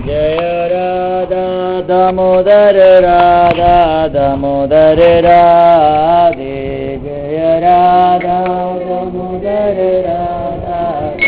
जय राधा दामोदर राधा दामोदर राधे जय राधा दामोदर राधा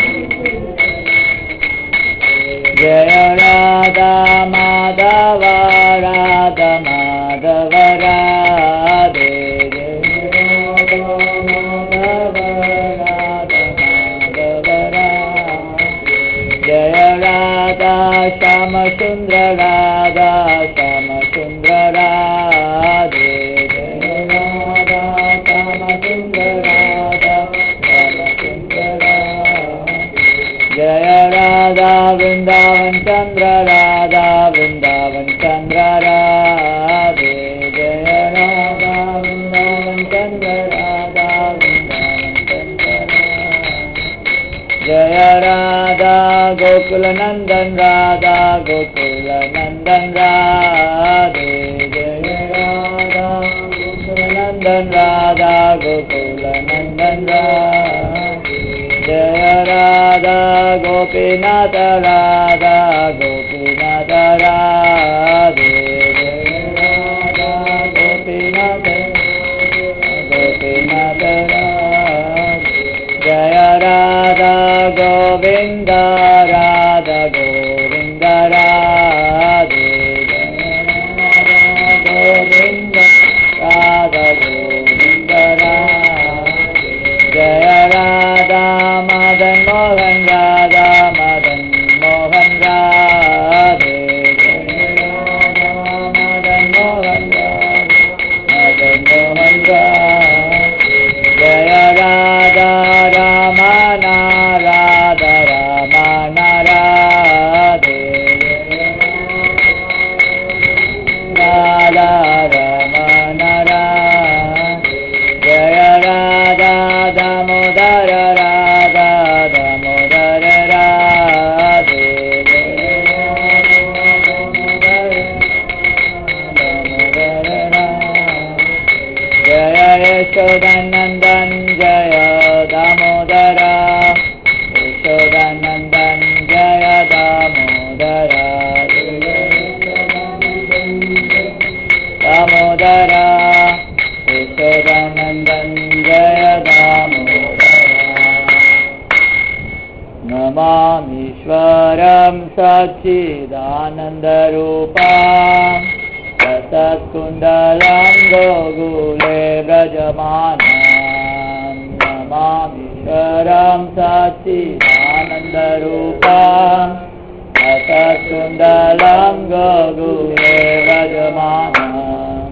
जय राधा माधव राधा माधव राधे जय राधा माधव राधा माधव राधे जय राधा श्याम सुंदर राधा श्याम सुंदर राधे जय राधा श्याम सुंदर राधा श्याम सुंदर राधे जय राधा वृंदावन चंद्र राधा वृंदावन चंद्र राधे जय राधा वृंदावन चंद्र राधा वृंदावन चंद्र राधे जय राधा गोकुल नंदन राधा गोकुल नंदन राधे जय राधा गोकुल नंदन राधा गोकुल नंदन राधे जय राधा गोपीनाथ राधा गोपीनाथ राधे जय राधा गोपीनाथ गोपीनाथ राधे जय राधा गोविन्द राधा गोविन्द राधे जय राधा गोविन्द राधा गोविन्द राधे जय राधा मदन मोहन राधा मदन मोहन राधे जय राधा मदन मोहन राधे मदन मोहन राधे जय राधा रमण राधा रमण राधे राधा रमण राधे जय राधा दामोदर राधा दामोदर राधे जय राधा दामोदर राधे जय यशोदानन्दन जय दामोदर यशोदानन्दन जय दामोदर दामोदर यशोदानन्दन जय दामोदर नमामीश्वरं सच्चिदानन्दरूपा रसत्कुण्डलं गोकुले व्रजमानं नमामीश्वरं सच्चिदानन्दरूपा रसत्कुण्डलं गोकुले व्रजमानं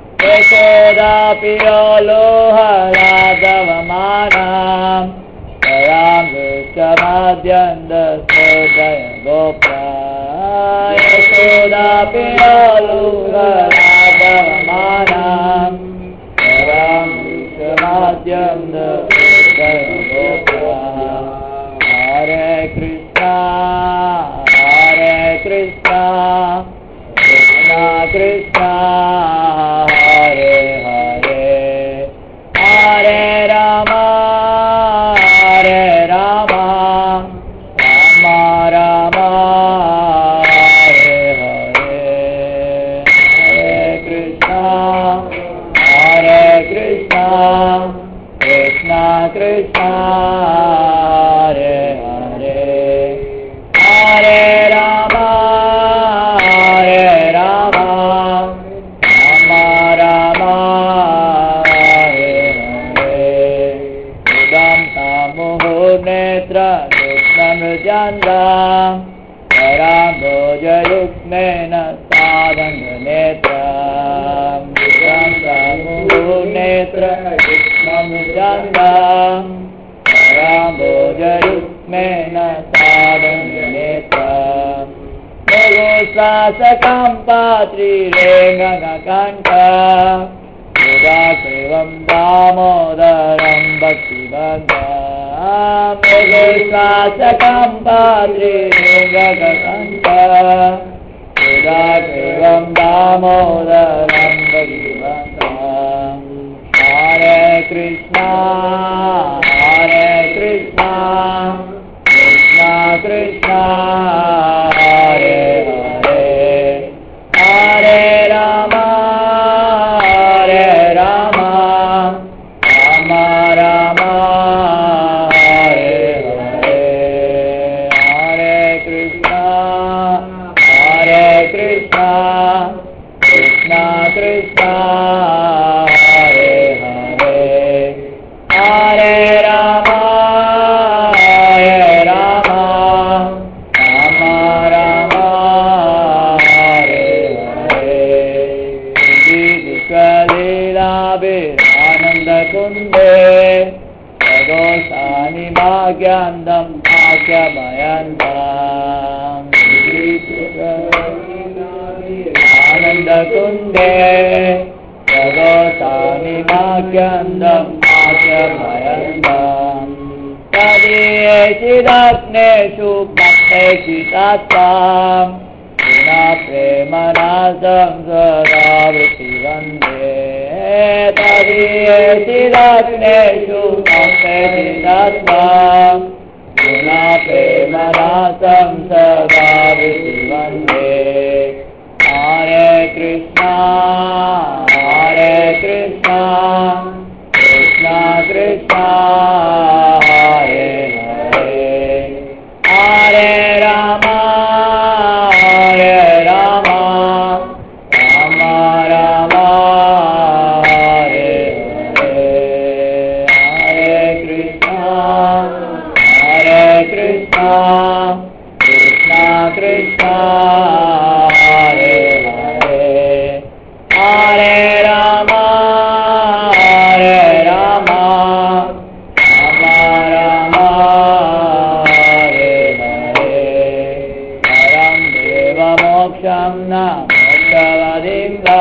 यशोदाप्रियलोहराधवमानम् दयां वृक्षमाद्यन्दस्योदय गोप्राय यशोदाप्रियलोहराधवमानम् दयां वृक्षमाद्यन्दस्योदय गोप्राय हरे कृष्णा हरे कृष्णा कृष्णा कृष्णा हरे हरे हरे राम हरे राम राम राम हरे हरे हरे कृष्णा हरे कृष्णा कृष्णा कृष्णा हरे हरे हरे राम हरे राम राम राम हरे हरे इदं तमुहुर्नेत्र कृष्णमृजान्दा पराम्भोजयुग्मेन साधङ्गनेत्रम् इदं तमुहुर्नेत्र कृष्णमृजान्दा पराम्भोजयुग्मेन साधङ्गनेत्रम् शासकं पात्रिरेङ्गकण्ठ सुधाकृवं दामोदरं भक्तिबन्धाशकं पात्रिरेङ्गकण्ठ सुधाकृवं दामोदरं भक्तिबन्धा हरे कृष्णा हरे कृष्णा कृष्णा कृष्णा हरे हरे माख्यन्दम् आख्यमयन्तम् आनन्दकुन्दे प्रदोषामि माख्यन्दम् आख्यमयन्तम् तदीयेषिदग्नेषु भक्तैषितात्ताम् विना प्रेमना संसदावृत्ति वन्दे तदीयेषिदग्नेषु भक्तैषितात्ताम् विना प्रेमना संसदावृत्ति वन्दे हरे कृष्णा हरे कृष्णा कृष्णा कृष्णा हरे हरे हरे राम हरे राम राम राम हरे हरे हरे कृष्णा हरे कृष्णा कृष्णा कृष्णा हरे हरे हरे राम हरे राम राम राम हरे हरे परं देवमोक्षं न मोक्षवदिं वा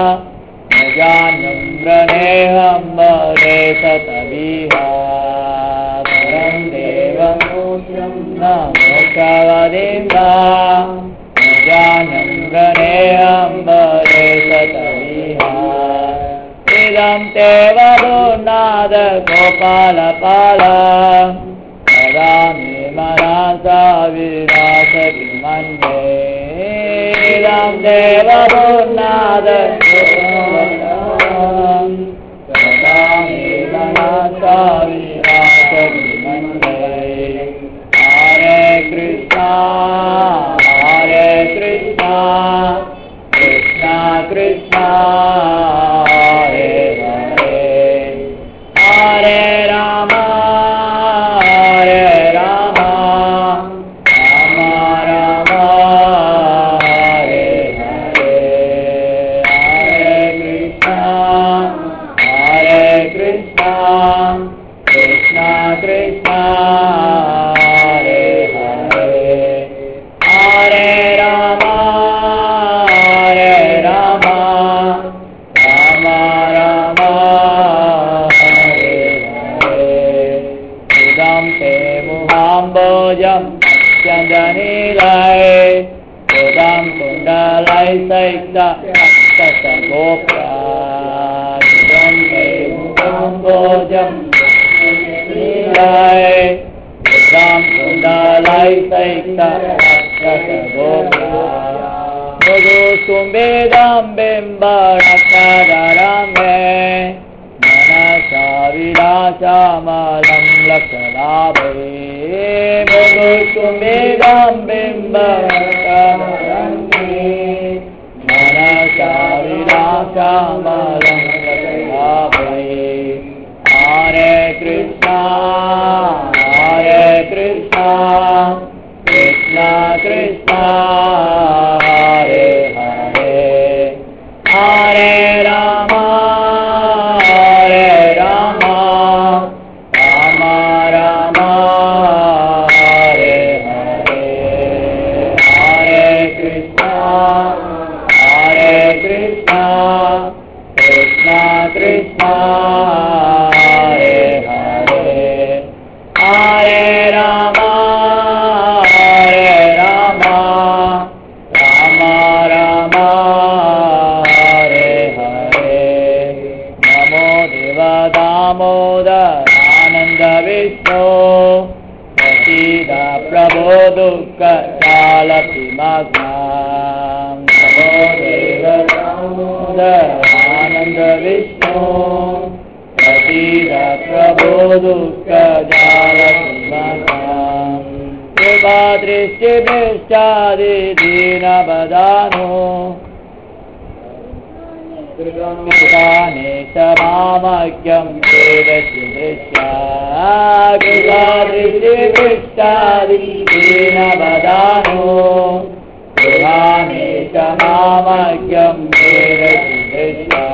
निजानुम्रनेहं वदे सतविहा परं देवमोक्षं न मोक्षवदिं वा निजानुम्रनेहं वदे सतविहा इदं ते वदुनाद गोपालपाला वदामि मनसा विनाशविमन्ये इदं देवदुनाद वदामि मनसा विनाशविमन्ये हरे कृष्णा हरे कृष्णा कृष्णा कृष्णा हरे हरे हरे राम हरे राम राम राम हरे हरे हरे कृष्णा हरे कृष्णा कृष्णा कृष्णा हरे हरे हरे राम हरे राम राम राम हरे हरे इदं ते मुहाम्बोजम् अत्यन्तनीलये उदं कुण्डलै सैक्तसगोप्रा इदं ते मुहाम्बोजम् नीलये उदं कुण्डलै सैक्तसगोप्रा मृदुसुम्बेदं बिम्बणकदरं मे मनसा विलासामलं लक्षलाभे मृदुसुम्बेदं बिम्बणकदरं मे मनसा विलासामलं लक्षलाभे हरे कृष्णा हरे कृष्णा कृष्णा कृष्णा हरे हरे हरे राम हरे राम राम राम हरे हरे हरे कृष्णा हरे कृष्णा कृष्णा कृष्णा हरे हरे हरे राम हरे राम राम राम हरे हरे नमो देव दामोदरानन्द विष्णु प्रसीद प्रभो दुःख चालति मग्नां नमो देव दामोदरानन्द विष्णु प्रसीद प्रभो दुःख चालति मग्नां कृपादृष्टिभिश्चादि दीनवदानो कृतानि च मामज्ञं वेदसि दृश्या कृतादृष्टिभिश्चादि दीनवदानो कृतानि च मामज्ञं वेदसि दृश्या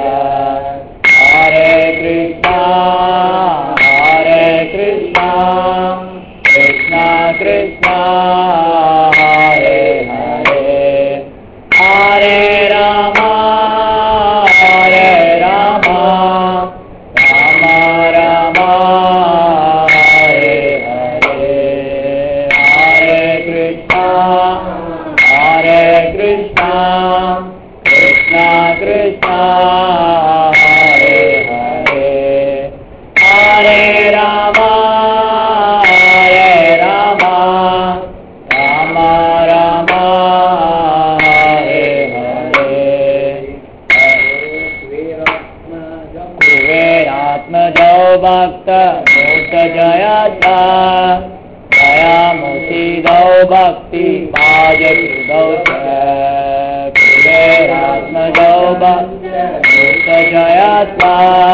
हरे कृष्णा हरे Krishna Krishna Krishna Hare Hare Hare Rama Hare Rama Rama Rama Hare Hare Hare Krishna Hare Krishna Krishna Krishna Hare Hare Hare Rama Hare Rama Rama Rama Hare Hare कुबेरात्मजौ भक्त मूर्तजयता दयामुषिदौ भक्ति पाजकृदौ च कुबेरात्मजौ भक्त मूर्तजयता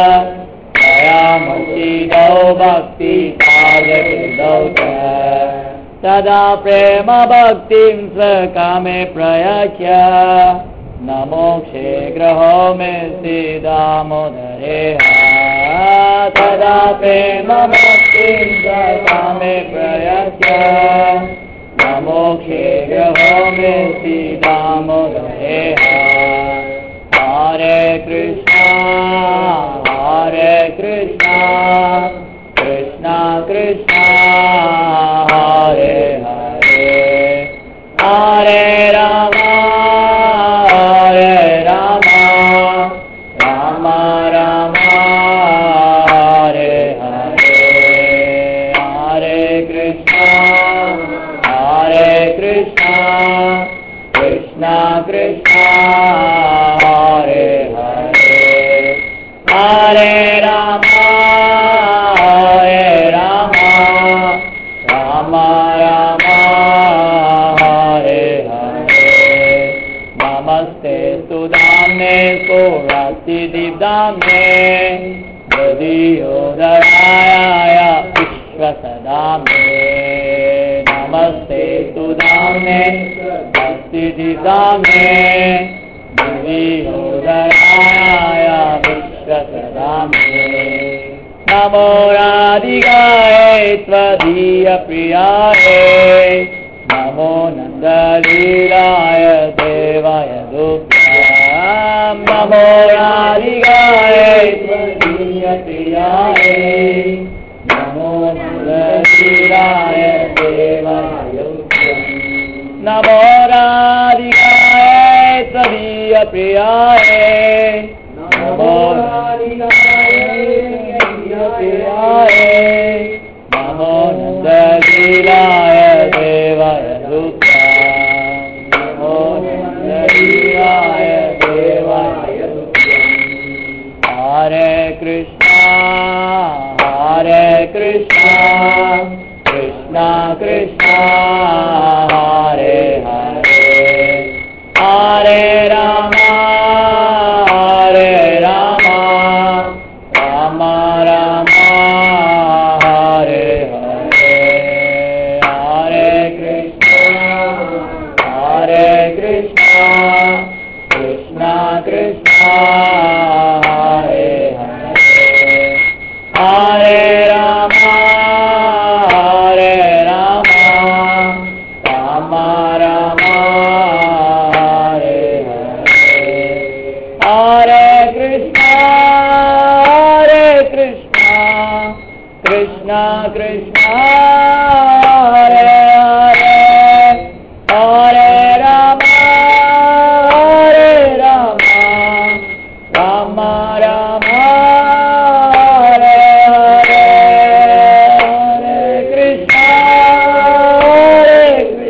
दयामुषिदौ भक्ति पाजकृदौ च सदा प्रेम भक्तिं स्वकामे प्रयच्य नमोक्षे ग्रहो मे श्रीदामोदरे तदा प्रेम भक्तिं मे प्रयच्य नमोक्षे ग्रहो मे श्रीदामोदरे हरे कृष्णा हरे कृष्णा कृष्णा कृष्णा हरे हरे हरे रामा हरे रामा रामा रामा हरे हरे हरे कृष्णा हरे कृष्णा कृष्णा कृष्णा हरे हरे हरे रामा हरे रामा रामा रामा हरे हरे नमस्ते सुदामे सुरसिदिदामे यदियोदराय विश्वसदामे नमस्ते सुदामे भक्तिदिदामे दिव्योदराय विश्वसदामे नमो राधिकाय त्वदीयप्रियाय नमो नन्दलीलाय देवाय दुःखां नमो राधिकाय त्वदीयप्रियाय नमो नन्दलीलाय देवाय दुःखां नमो राधिकाय त्वदीयप्रियाय नमो राधिकाय त्वदीयप्रियाय नमो नन्दलीलाय देवाय दुःखां नमो नन्दलीलाय देवाय दुःखां हरे कृष्णा हरे कृष्णा कृष्णा कृष्णा हरे हरे हरे रामा हरे रामा रामा रामा हरे हरे हरे कृष्णा हरे कृष्णा कृष्णा कृष्णा हरे हरे हरे रामा हरे रामा रामा रामा हरे हरे हरे कृष्णा हरे कृष्णा कृष्णा कृष्णा हरे हरे हरे रामा हरे रामा रामा रामा हरे हरे हरे कृष्णा हरे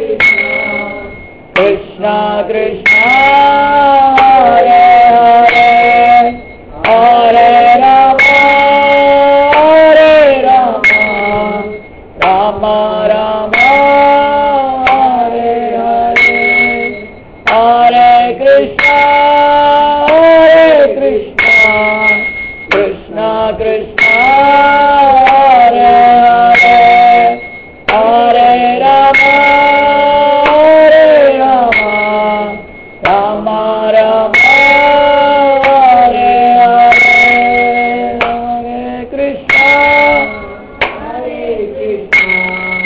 कृष्णा कृष्णा कृष्णा हरे हरे हरे रामा हरे रामा रामा रामा हरे हरे हरे कृष्णा हरे कृष्णा कृष्णा कृष्णा हरे हरे हरे रामा हरे रामा रामा रामा हरे हरे हरे कृष्णा हरे Krishna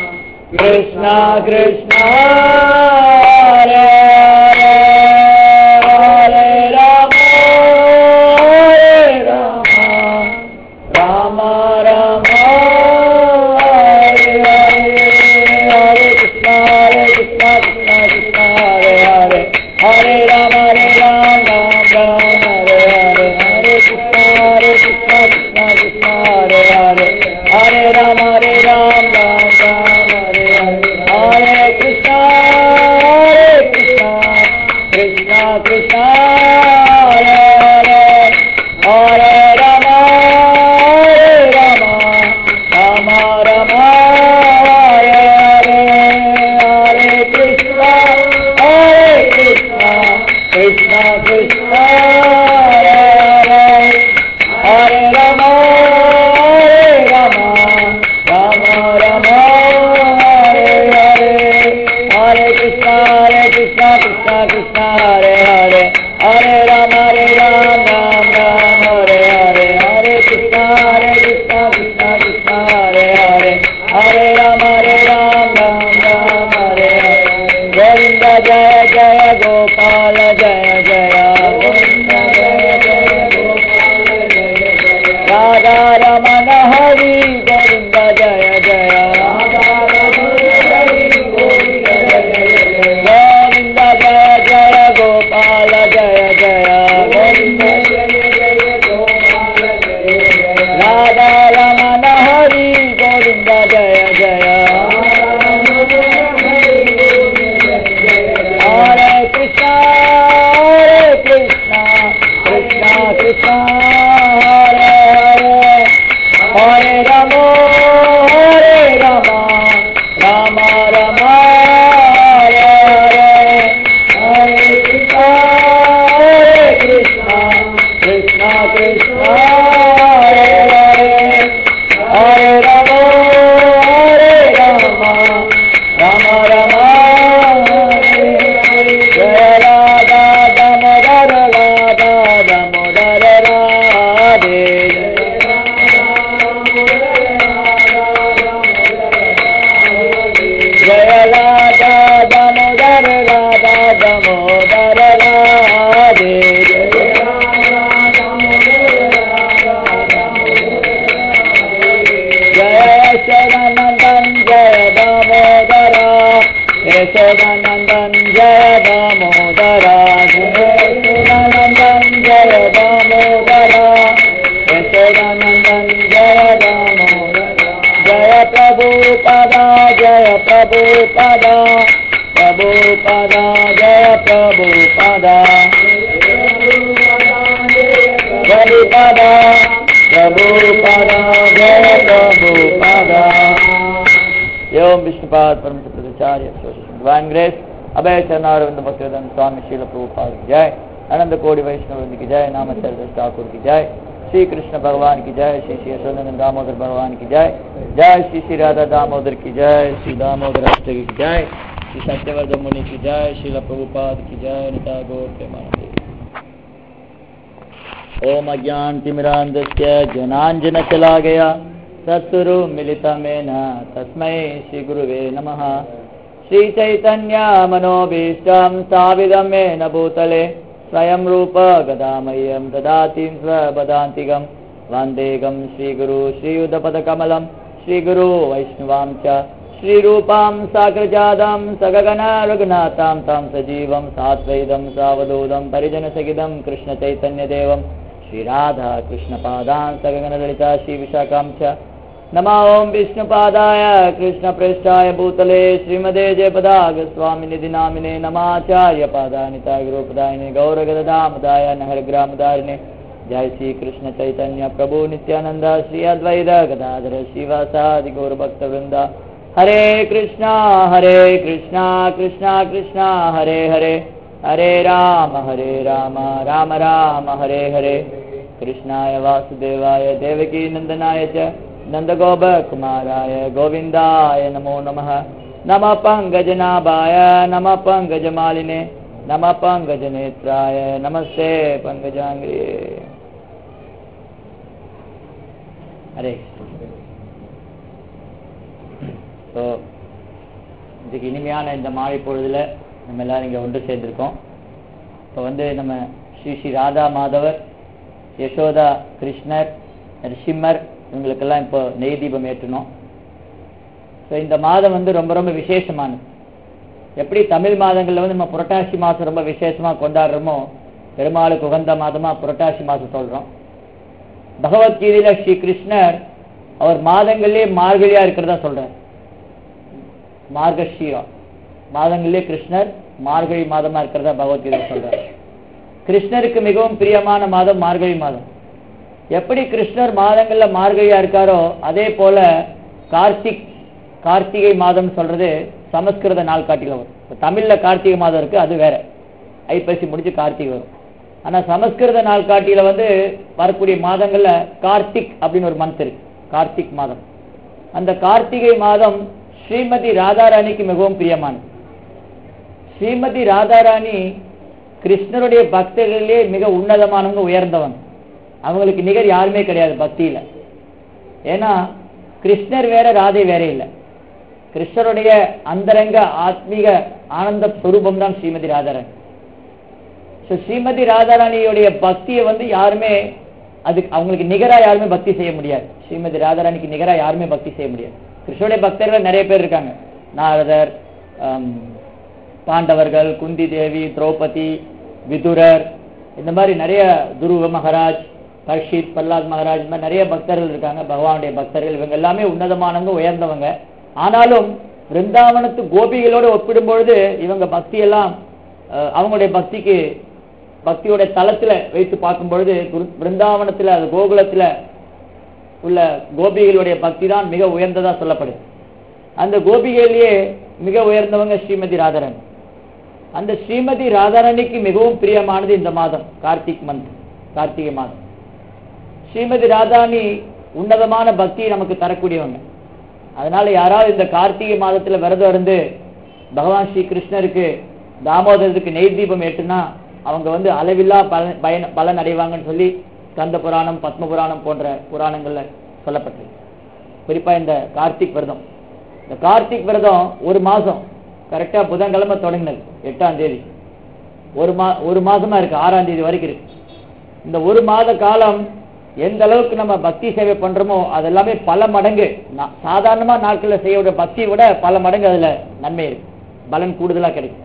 Krishna Krishna Hare Hare Hare Rama Hare Rama Rama Rama Hare Hare Hare Krishna Hare Krishna Krishna Krishna Hare Hare Hare Rama Hare Rama Rama Hare Hare Hare Krishna Hare Krishna Krishna Krishna Hare Hare Hare Rama Hare Rama Rama Hare Hare Hare Krishna Hare Krishna Krishna Krishna Hare Hare Hare Rama Hare Rama Rama Rama Hare Hare Hare Krishna Hare Krishna Krishna Krishna Hare Hare Hare Rama Hare Rama Rama Rama Hare Hare Hare Krishna Hare Krishna Krishna Krishna Hare Hare Hare Rama Hare Rama Rama Hare Hare Hare Krishna Hare Krishna Krishna Krishna Hare Hare Hare Rama Hare Rama Rama Hare Hare Govinda Jaya Jaya Gopal Jaya Jaya Govinda Jaya Jaya Gopal Jaya Jaya Radha Ramana Hari Govinda Jaya Jaya Radha Ramana Hari Govinda Jaya Jaya Govinda Jaya Jaya Gopal Jaya Jaya Govinda Jaya Jaya Gopal Jaya Jaya Radha Ramana Hari Govinda Jaya Jaya Hare Krishna, Hare Krishna, Krishna Krishna, Hare Hare, Hare Rama, Hare Rama, Rama Rama, Hare Hare, Hare Krishna, Hare Krishna, Krishna Krishna, Hare Hare, Hare Rama, Hare Rama, Rama Rama, Hare Hare, Jaya Radha Damodara Radha Damodara Radhe, Jaya Radha Damodara Radha Damodara Radhe, Jaya Jaya Yashodanandan Jaya Damodara Yashodanandan Jaya Damodara Yashodanandan Jaya Damodara Yashodanandan Jaya Damodara Jaya Prabhupada Jaya Prabhupada Prabhupada Jaya Prabhupada Prabhupada Prabhupada Jaya Prabhupada एवं विष्णुपाद परम प्रचार्य divine grace अभय चरणारविंद भक्तिवेदन स्वामी शील प्रभुपाद की जय आनंद कोटि वैष्णव की जय नाम चरदस ठाकुर की जय श्री कृष्ण भगवान की जय श्री श्री यशोनंदन दामोदर भगवान की जय जय श्री श्री राधा दामोदर की जय श्री दामोदर अष्टकी की जय श्री सत्यवर्धन मुनि की जय श्रील प्रभुपाद की जय निता गौर प्रेमानंद ओम अज्ञान तिमिरांधस्य जनांजन चला गया सत्सुरु मिलितमेन तस्मै श्रीगुरुवे नमः श्रीचैतन्य मनोभीष्टं स्थापितं येन भूतले स्वयं रूप गदामह्यं ददाति स्वपदान्तिकं वन्देकं श्रीगुरु श्रीयुधपदकमलं श्रीगुरु वैष्णवां च श्रीरूपां साग्रजातं सगगन रघुनाथां तं सजीवं सात्वैदं सावधूतं परिजनसहितं कृष्णचैतन्यदेवं श्रीराधा कृष्णपादान् सगगनललिता श्रीविशाखां च नमो ॐ विष्णुपादाय कृष्णप्रेष्ठाय भूतले श्रीमदे जयपदागस्वामिनिधि नामिने नमाचार्यपादानिताय गुरुपदायिने गौरगदामदाय नहरग्रामदारिणे जय श्री कृष्ण चैतन्य प्रभु नित्यानंद श्री अद्वैत गदाधर श्रीवासादि गौरभक्तवृंद हरे कृष्णा हरे कृष्णा कृष्णा कृष्णा हरे हरे हरे राम हरे राम राम राम हरे हरे कृष्णाय वासुदेवाय देवकी नंदनाय च नन्दगोपकुमाराय गोविन्दाय नमो नमः नमः पङ्कजनाभाय नमः पङ्कजमालिने नमः पङ्कजनेत्राय नमस्ते पङ्कजाङ्ग्रिये हरे तो இதுக்கு இனிமையான இந்த மாலை பொழுதுல நம்ம எல்லாரும் இங்க ஒன்று சேர்ந்திருக்கோம் இப்போ வந்து நம்ம ஸ்ரீ ஸ்ரீ ராதா மாதவர் யசோதா கிருஷ்ணர் நரசிம்மர் இவங்களுக்கெல்லாம் இப்போ நெய் தீபம் ஏற்றணும் ஸோ இந்த மாதம் வந்து ரொம்ப ரொம்ப விசேஷமானது எப்படி தமிழ் மாதங்கள்ல வந்து நம்ம புரட்டாசி மாதம் ரொம்ப விசேஷமா கொண்டாடுறோமோ பெருமாளுக்கு உகந்த மாதமா புரட்டாசி மாதம் சொல்றோம் பகவத்கீதையில ஸ்ரீ கிருஷ்ணர் அவர் மாதங்கள்லயே மார்கழியா இருக்கிறதா சொல்றார் மார்கஷியா மாதங்களிலே கிருஷ்ணர் மார்கழி மாதமா இருக்கிறதா பகவத்கீதை சொல்றார் கிருஷ்ணருக்கு மிகவும் பிரியமான மாதம் மார்கழி மாதம் எப்படி கிருஷ்ணர் மாதங்கள்ல மார்கழியா இருக்காரோ அதே போல கார்த்திக் கார்த்திகை மாதம் சொல்றது சமஸ்கிருத நாள் காட்டில வரும் இப்ப தமிழ்ல கார்த்திகை மாதம் இருக்கு அது வேற ஐப்பசி முடிச்சு கார்த்திகை வரும் ஆனா சமஸ்கிருத நாள் காட்டியில வந்து வரக்கூடிய மாதங்கள்ல கார்த்திக் அப்படின்னு ஒரு மந்த் இருக்கு கார்த்திக் மாதம் அந்த கார்த்திகை மாதம் ஸ்ரீமதி ராதாராணிக்கு மிகவும் பிரியமானது ஸ்ரீமதி ராதாராணி கிருஷ்ணருடைய பக்தர்களிலே மிக உன்னதமானவங்க உயர்ந்தவங்க அவங்களுக்கு நிகர் யாருமே கிடையாது பக்தியில ஏன்னா கிருஷ்ணர் வேற ராதை வேற இல்லை கிருஷ்ணருடைய அந்தரங்க ஆத்மீக ஆனந்த ஸ்வரூபம் தான் ஸ்ரீமதி ராதாராணி ஸோ ஸ்ரீமதி ராதாராணியுடைய பக்தியை வந்து யாருமே அதுக்கு அவங்களுக்கு நிகரா யாருமே பக்தி செய்ய முடியாது ஸ்ரீமதி ராதாராணிக்கு நிகரா யாருமே பக்தி செய்ய முடியாது கிருஷ்ணருடைய பக்தர்கள் நிறைய பேர் இருக்காங்க நாரதர் பாண்டவர்கள் குந்தி தேவி திரௌபதி விதுரர் இந்த மாதிரி நிறைய துருவ மகாராஜ் பர்ஷித் பல்லாத் மகாராஜ் இந்த மாதிரி நிறைய பக்தர்கள் இருக்காங்க பகவானுடைய பக்தர்கள் இவங்க எல்லாமே உன்னதமானவங்க உயர்ந்தவங்க ஆனாலும் பிருந்தாவனத்து கோபிகளோடு ஒப்பிடும் பொழுது இவங்க பக்தி எல்லாம் அவங்களுடைய பக்திக்கு பக்தியோட தளத்துல வைத்து பார்க்கும் பொழுது பிருந்தாவனத்துல அது கோகுலத்துல உள்ள கோபிகளுடைய பக்தி தான் மிக உயர்ந்ததா சொல்லப்படுது அந்த கோபிகளிலேயே மிக உயர்ந்தவங்க ஸ்ரீமதி ராதாராணி அந்த ஸ்ரீமதி ராதாராணிக்கு மிகவும் பிரியமானது இந்த மாதம் கார்த்திக் மந்த் கார்த்திகை மாதம் ஸ்ரீமதி ராதாராணி உன்னதமான பக்தியை நமக்கு தரக்கூடியவங்க அதனால யாராவது இந்த கார்த்திகை மாதத்துல விரதம் இருந்து பகவான் ஸ்ரீ கிருஷ்ணருக்கு தாமோதரத்துக்கு நெய் தீபம் ஏற்றுனா அவங்க வந்து அளவில்லா பலன் பயன் பலன் அடைவாங்கன்னு சொல்லி கந்த புராணம் பத்ம புராணம் போன்ற புராணங்கள்ல சொல்லப்பட்டது குறிப்பா இந்த கார்த்திக் விரதம் இந்த கார்த்திக் விரதம் ஒரு மாசம் கரெக்டா புதன்கிழமை தொடங்கினது எட்டாம் தேதி ஒரு மா ஒரு மாசமா இருக்கு ஆறாம் தேதி வரைக்கும் இருக்கு இந்த ஒரு மாத காலம் எந்த அளவுக்கு நம்ம பக்தி சேவை பண்றோமோ அது எல்லாமே பல மடங்கு சாதாரணமா நாட்கள்ல செய்ய பக்தியை விட பல மடங்கு அதுல நன்மை இருக்கு பலன் கூடுதலா கிடைக்கும்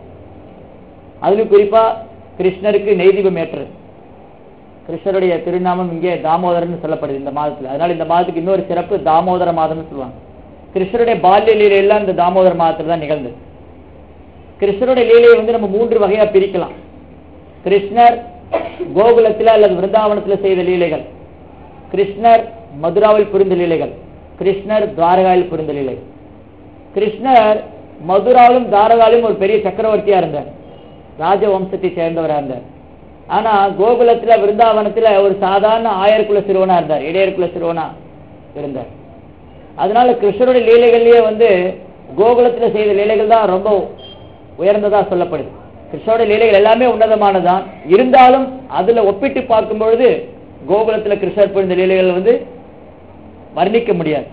அதுல குறிப்பா கிருஷ்ணருக்கு நெய்தீபம் ஏற்றுறது கிருஷ்ணருடைய திருநாமம் இங்கே தாமோதரன் சொல்லப்படுது இந்த மாதத்துல அதனால இந்த மாதத்துக்கு இன்னொரு சிறப்பு தாமோதர மாதம்னு சொல்லுவாங்க கிருஷ்ணருடைய பால்ய லீலை எல்லாம் இந்த தாமோதர மாதத்துல தான் நிகழ்ந்தது கிருஷ்ணருடைய லீலையை வந்து நம்ம மூன்று வகையா பிரிக்கலாம் கிருஷ்ணர் கோகுலத்துல அல்லது விருந்தாவனத்துல செய்த லீலைகள் கிருஷ்ணர் மதுராவில் புரிந்த லீலைகள் கிருஷ்ணர் துவாரகாவில் புரிந்த லீலை கிருஷ்ணர் மதுராவிலும் தாரகாவிலும் ஒரு பெரிய சக்கரவர்த்தியா இருந்தார் ராஜவம்சத்தை சேர்ந்தவரா இருந்தார் ஆனா கோகுலத்துல விருந்தாவனத்துல ஒரு சாதாரண ஆயர்குல சிறுவனா இருந்தார் இடையர்குல சிறுவனா இருந்தார் அதனால கிருஷ்ணருடைய லீலைகள்லயே வந்து கோகுலத்துல செய்த லீலைகள் தான் ரொம்ப உயர்ந்ததா சொல்லப்படுது கிருஷ்ணருடைய லீலைகள் எல்லாமே உன்னதமானதான் இருந்தாலும் அதுல ஒப்பிட்டு பார்க்கும் பொழுது கோகுலத்துல கிருஷ்ணர் புரிந்த லீலைகள் வந்து வர்ணிக்க முடியாது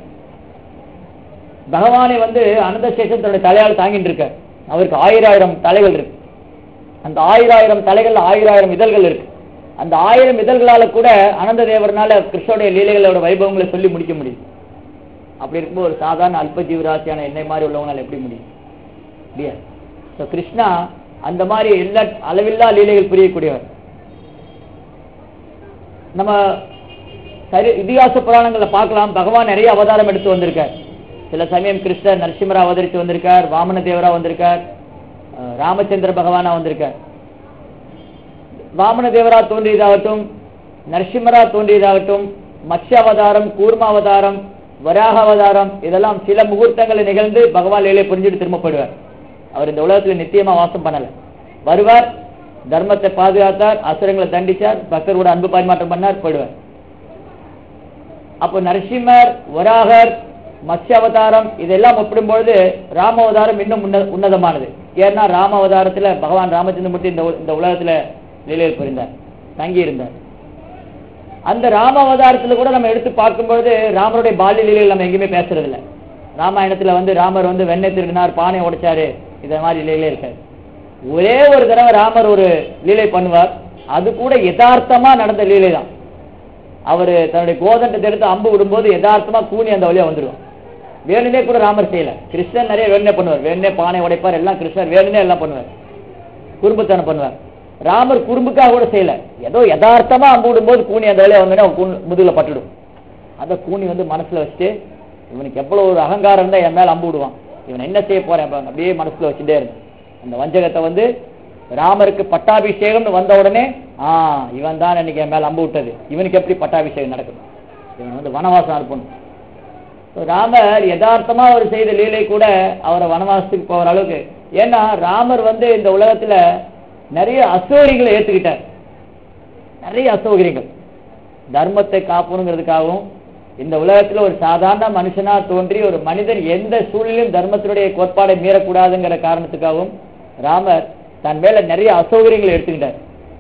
பகவானை வந்து அனந்த சேஷன் தன்னுடைய தலையால் தாங்கிட்டு இருக்கார் அவருக்கு ஆயிரம் தலைகள் இருக்கு அந்த ஆயிரம் தலைகள் ஆயிரம் இதழ்கள் இருக்கு அந்த ஆயிரம் இதழ்களால கூட அனந்த தேவரனால கிருஷ்ணனுடைய லீலைகளோட வைபவங்களை சொல்லி முடிக்க முடியும் அப்படி இருக்கும்போது ஒரு சாதாரண அல்ப ஜீவராசியான என்னை மாதிரி உள்ளவங்களால எப்படி முடியும் இல்லையா ஸோ கிருஷ்ணா அந்த மாதிரி எல்லா அளவில்லா லீலைகள் புரியக்கூடியவர் நம்ம சரி இதிகாச புராணங்களை பார்க்கலாம் பகவான் நிறைய அவதாரம் எடுத்து வந்திருக்கார் சில சமயம் கிருஷ்ணர் நரசிம்மரா அவதரித்து வந்திருக்கார் வாமன தேவரா வந்திருக்கார் ராமச்சந்திர பகவானா வந்திருக்கார் வாமன தேவரா தோன்றியதாகட்டும் நரசிம்மரா தோன்றியதாகட்டும் மத்ய அவதாரம் கூர்ம அவதாரம் வராக அவதாரம் இதெல்லாம் சில முகூர்த்தங்களை நிகழ்ந்து பகவான் லீலை புரிஞ்சுட்டு திரும்ப போயிடுவார் அவர் இந்த உலகத்துல நித்தியமா வாசம் பண்ணல வருவார் தர்மத்தை பாதுகாத்தார் அசுரங்களை தண்டிச்சார் பக்தரோட அன்பு பரிமாற்றம் பண்ணார் போயிடுவார் அப்போ நரசிம்மர் வராகர் மத்ய அவதாரம் இதெல்லாம் ஒப்பிடும்பொழுது ராம அவதாரம் இன்னும் உன்ன உன்னதமானது ஏன்னா ராம அவதாரத்துல பகவான் ராமச்சந்திரமூர்த்தி இந்த இந்த உலகத்துல லீலையில் புரிந்தார் தங்கி இருந்தார் அந்த ராம அவதாரத்துல கூட நம்ம எடுத்து பார்க்கும் பொழுது ராமருடைய பால்ய லீலைகள் நம்ம எங்கேயுமே பேசுறது இல்ல ராமாயணத்துல வந்து ராமர் வந்து வெண்ணெய் திருடினார் பானை உடைச்சாரு இத மாதிரி லீலே இருக்காது ஒரே ஒரு தடவை ராமர் ஒரு லீலை பண்ணுவார் அது கூட யதார்த்தமா நடந்த லீலை தான் அவர் தன்னுடைய கோதண்டத்தை எடுத்து அம்பு விடும்போது யதார்த்தமா கூனி அந்த வழியா வந்துடும் வேணுனே கூட ராமர் செய்யல கிருஷ்ணன் நிறைய வேணுனே பண்ணுவார் வேணுனே பானை உடைப்பார் எல்லாம் கிருஷ்ணர் வேணுனே எல்லாம் பண்ணுவார் குறும்புத்தனம் பண்ணுவார் ராமர் குறும்புக்காக கூட செய்யல ஏதோ யதார்த்தமா அம்பு விடும்போது கூனி அந்த வழியா வந்தோடனே அவன் கூன் முதுகுல பட்டுடும் அந்த கூனி வந்து மனசுல வச்சுட்டு இவனுக்கு எவ்வளவு ஒரு அகங்காரம் இருந்தா என் மேல அம்பு விடுவான் இவன் என்ன செய்ய போறேன் பாருங்க. அப்படியே மனசுல வச்சுட்டே இருந்து அந்த வஞ்சகத்தை வந்து ராமருக்கு பட்டாபிஷேகம்னு வந்த உடனே ஆ இவன் தான் இன்னைக்கு என் மேல அம்பு விட்டது இவனுக்கு எப்படி பட்டாபிஷேகம் நடக்கும் இவன் வந்து வனவாசம் அனுப்பணும் So, ராமர் யதார்த்தமா அவர் செய்த லீலை கூட அவரை வனவாசத்துக்கு போகிற அளவுக்கு ஏன்னா ராமர் வந்து இந்த உலகத்துல நிறைய அசௌகரியங்களை ஏத்துக்கிட்டார் நிறைய அசௌகரியங்கள் தர்மத்தை காப்பணுங்கிறதுக்காகவும் இந்த உலகத்துல ஒரு சாதாரண மனுஷனா தோன்றி ஒரு மனிதன் எந்த சூழலிலும் தர்மத்தினுடைய கோட்பாடை மீறக்கூடாதுங்கிற காரணத்துக்காகவும் ராமர் தன் மேல நிறைய அசௌகரியங்களை எடுத்துக்கிட்டார்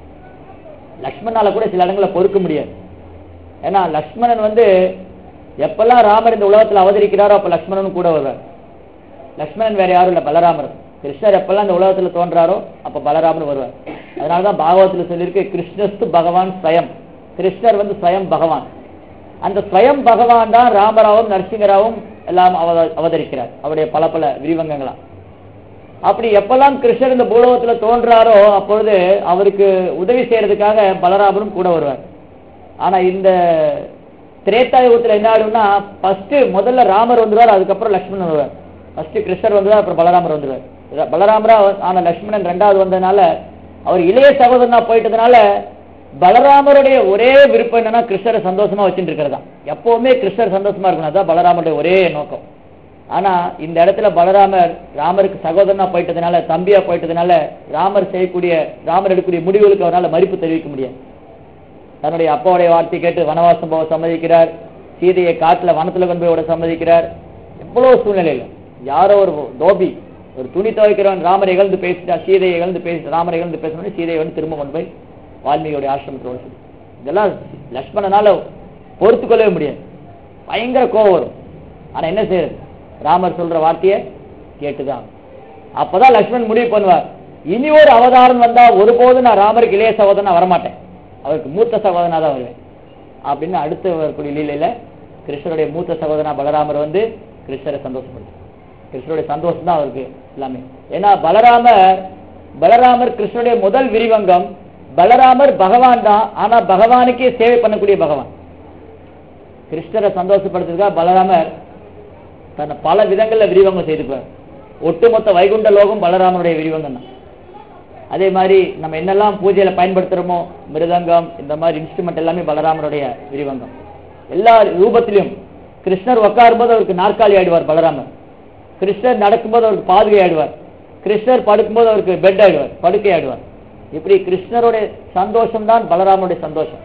லக்ஷ்மணால கூட சில இடங்களை பொறுக்க முடியாது ஏன்னா லக்ஷ்மணன் வந்து எப்பெல்லாம் ராமர் இந்த உலகத்துல அவதரிக்கிறாரோ அப்ப லக்ஷ்மணனும் கூட வருவார் லக்ஷ்மணன் வேற யாரும் இல்ல பலராமர் கிருஷ்ணர் எப்பெல்லாம் இந்த உலகத்துல தோன்றாரோ அப்ப பலராமர் வருவார் அதனாலதான் பாகவத்துல சொல்லியிருக்கு கிருஷ்ணஸ்து பகவான் ஸ்வயம் கிருஷ்ணர் வந்து ஸ்வயம் பகவான் அந்த ஸ்வயம் பகவான் தான் ராமராவும் நரசிங்கராவும் எல்லாம் அவத- அவதரிக்கிறார் அவருடைய பல பல விரிவங்கங்களா அப்படி எப்பெல்லாம் கிருஷ்ணர் இந்த பூலோகத்துல தோன்றாரோ அப்பொழுது அவருக்கு உதவி செய்யறதுக்காக பலராமரும் கூட வருவார் ஆனா இந்த திரேதா யுகத்துல என்ன ஆகும்னா ஃபர்ஸ்ட் முதல்ல ராமர் வந்துருவார் அதுக்கப்புறம் லக்ஷ்மணன் வருவார் ஃபர்ஸ்ட் கிருஷ்ணர் வந்துருவார் அப்புறம் பலராமர் வந்துருவார் இத- பலராமரா ஆன லக்ஷ்மணன் ரெண்டாவது வந்ததுனால அவர் இளைய சகோதரனா போயிட்டதுனால பலராமருடைய ஒரே விருப்பம் என்னன்னா கிருஷ்ணரை சந்தோஷமா வச்சுட்டு இருக்கிறதா எப்பவுமே கிருஷ்ணர் சந்தோஷமா இருக்கணும் அதான் பலராமருடைய ஒரே நோக்கம் ஆனா இந்த இடத்துல பலராமர் ராமருக்கு சகோதரனா போயிட்டதுனால தம்பியா போயிட்டதுனால ராமர் செய்யக்கூடிய ராமர் எடுக்கக்கூடிய முடிவுகளுக்கு அவரால் மதிப்பு தெரிவிக்க முடியாது தன்னுடைய அப்பாவுடைய வார்த்தை கேட்டு வனவாசம் போக சம்மதிக்கிறார் சீதையை காட்டுல வனத்துல கொண்டு போய் விட சம்மதிக்கிறார் எவ்வளவு சூழ்நிலையில யாரோ ஒரு தோபி ஒரு துணி துவைக்கிறவன் ராமரை இகழ்ந்து பேசிட்டா சீதையை இகழ்ந்து பேசி ராமரை இகழ்ந்து பேசணும்னு சீதையை வந்து திரும்ப கொண்டு போய் வால்மீகியோட ஆசிரமத்தோட சொல்லி இதெல்லாம் லக்ஷ்மணனால பொறுத்து கொள்ளவே முடியாது பயங்கர கோவம் வரும் ஆனா என்ன செய்யறது ராமர் சொல்ற வார்த்தையை கேட்டுதான் அப்பதான் லக்ஷ்மணன் முடிவு பண்ணுவார் இனி ஒரு அவதாரம் வந்தா ஒருபோதும் நான் ராமருக்கு இளைய சகோதரனா வரமாட்டேன் அவருக்கு மூத்த சகோதரனா தான் வருவேன் அப்படின்னு அடுத்து வரக்கூடிய லீலையில கிருஷ்ணருடைய மூத்த சகோதரனா பலராமர் வந்து கிருஷ்ணரை சந்தோஷப்படுத்து கிருஷ்ணருடைய சந்தோஷம் தான் அவருக்கு எல்லாமே ஏன்னா பலராமர் பலராமர் கிருஷ்ணருடைய முதல் விரிவங்கம் பலராமர் பகவான் தான் ஆனா பகவானுக்கே சேவை பண்ணக்கூடிய பகவான் கிருஷ்ணரை சந்தோஷப்படுத்துறதுக்காக பலராமர் தன்னை பல விதங்கள்ல விரிவங்கம் செய்துக்குவார் ஒட்டுமொத்த வைகுண்ட லோகம் பலராமனுடைய விரிவங்கம் தான் அதே மாதிரி நம்ம என்னெல்லாம் பூஜையில பயன்படுத்துறோமோ மிருதங்கம் இந்த மாதிரி இன்ஸ்ட்ருமெண்ட் எல்லாமே பலராமருடைய விரிவங்கம் எல்லா ரூபத்திலும் கிருஷ்ணர் உட்காரும்போது அவருக்கு நாற்காலி ஆடுவார் பலராமர் கிருஷ்ணர் நடக்கும்போது அவருக்கு பாதுகை ஆடுவார் கிருஷ்ணர் படுக்கும்போது அவருக்கு பெட் ஆடுவார் படுக்கை ஆடுவார் இப்படி கிருஷ்ணருடைய சந்தோஷம் தான் பலராமருடைய சந்தோஷம்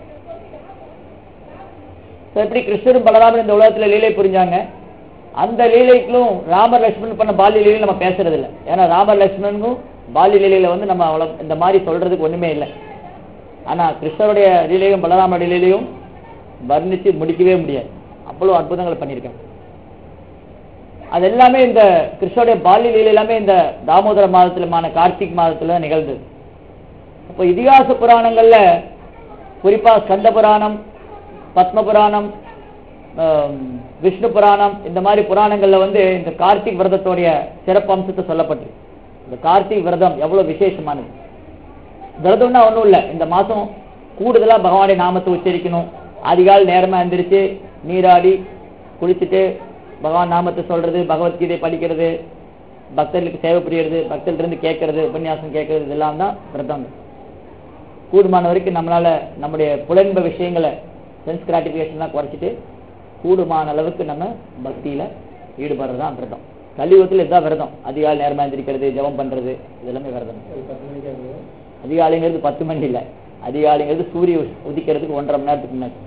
So, எப்படி கிருஷ்ணரும் பலராமர் இந்த உலகத்துல லீலை புரிஞ்சாங்க அந்த லீலைக்கும் ராமர் லட்சுமணன் பண்ண பால்ய லீலை நம்ம பேசுறது இல்ல ஏன்னா ராமர் லட்சுமணனுக்கும் பால்ய லீலையில வந்து நம்ம அவ்வளவு இந்த மாதிரி சொல்றதுக்கு ஒண்ணுமே இல்லை ஆனா கிருஷ்ணருடைய லீலையும் பலராமருடைய லீலையும் வர்ணிச்சு முடிக்கவே முடியாது அவ்வளவு அற்புதங்களை பண்ணியிருக்காங்க அது எல்லாமே இந்த கிருஷ்ணருடைய பால்ய லீலை எல்லாமே இந்த தாமோதர மாதத்திலுமான கார்த்திக் மாதத்துல நிகழ்ந்தது அப்போ இதிகாச புராணங்கள்ல குறிப்பா ஸ்கந்த புராணம் பத்ம புராணம் ஆம், விஷ்ணு புராணம் இந்த மாதிரி புராணங்கள்ல வந்து இந்த கார்த்திக் விரதத்தோடைய சிறப்பு அம்சத்தை சொல்லப்பட்டு இந்த கார்த்திக் விரதம் எவ்வளவு விசேஷமானது விரதம்னா ஒண்ணும் இல்ல இந்த மாசம் கூடுதலா பகவானுடைய நாமத்தை உச்சரிக்கணும் அதிகாலை நேரமா எந்திரிச்சு நீராடி குளிச்சுட்டு பகவான் நாமத்தை சொல்றது பகவத்கீதை படிக்கிறது பக்தர்களுக்கு சேவை புரியறது பக்தர்கள் இருந்து கேட்கறது உபன்யாசம் கேட்கறது இதெல்லாம் தான் விரதம் கூடுமான வரைக்கும் நம்மளால நம்முடைய புலன்ப விஷயங்களை சென்ஸ் கிராட்டிபிகேஷன்லாம் குறைச்சிட்டு கூடுமான அளவுக்கு நம்ம பக்தியில ஈடுபடுறது தான் விரதம் கலியுகத்தில் இதுதான் விரதம் அதிகாலை நேரமா எந்திரிக்கிறது ஜெபம் பண்றது இதெல்லாமே விரதம் அதிகாலைங்கிறது பத்து மணி இல்லை அதிகாலைங்கிறது சூரிய உஸ்- உதிக்கிறதுக்கு ஒன்றரை மணி நேரத்துக்கு முன்னாடி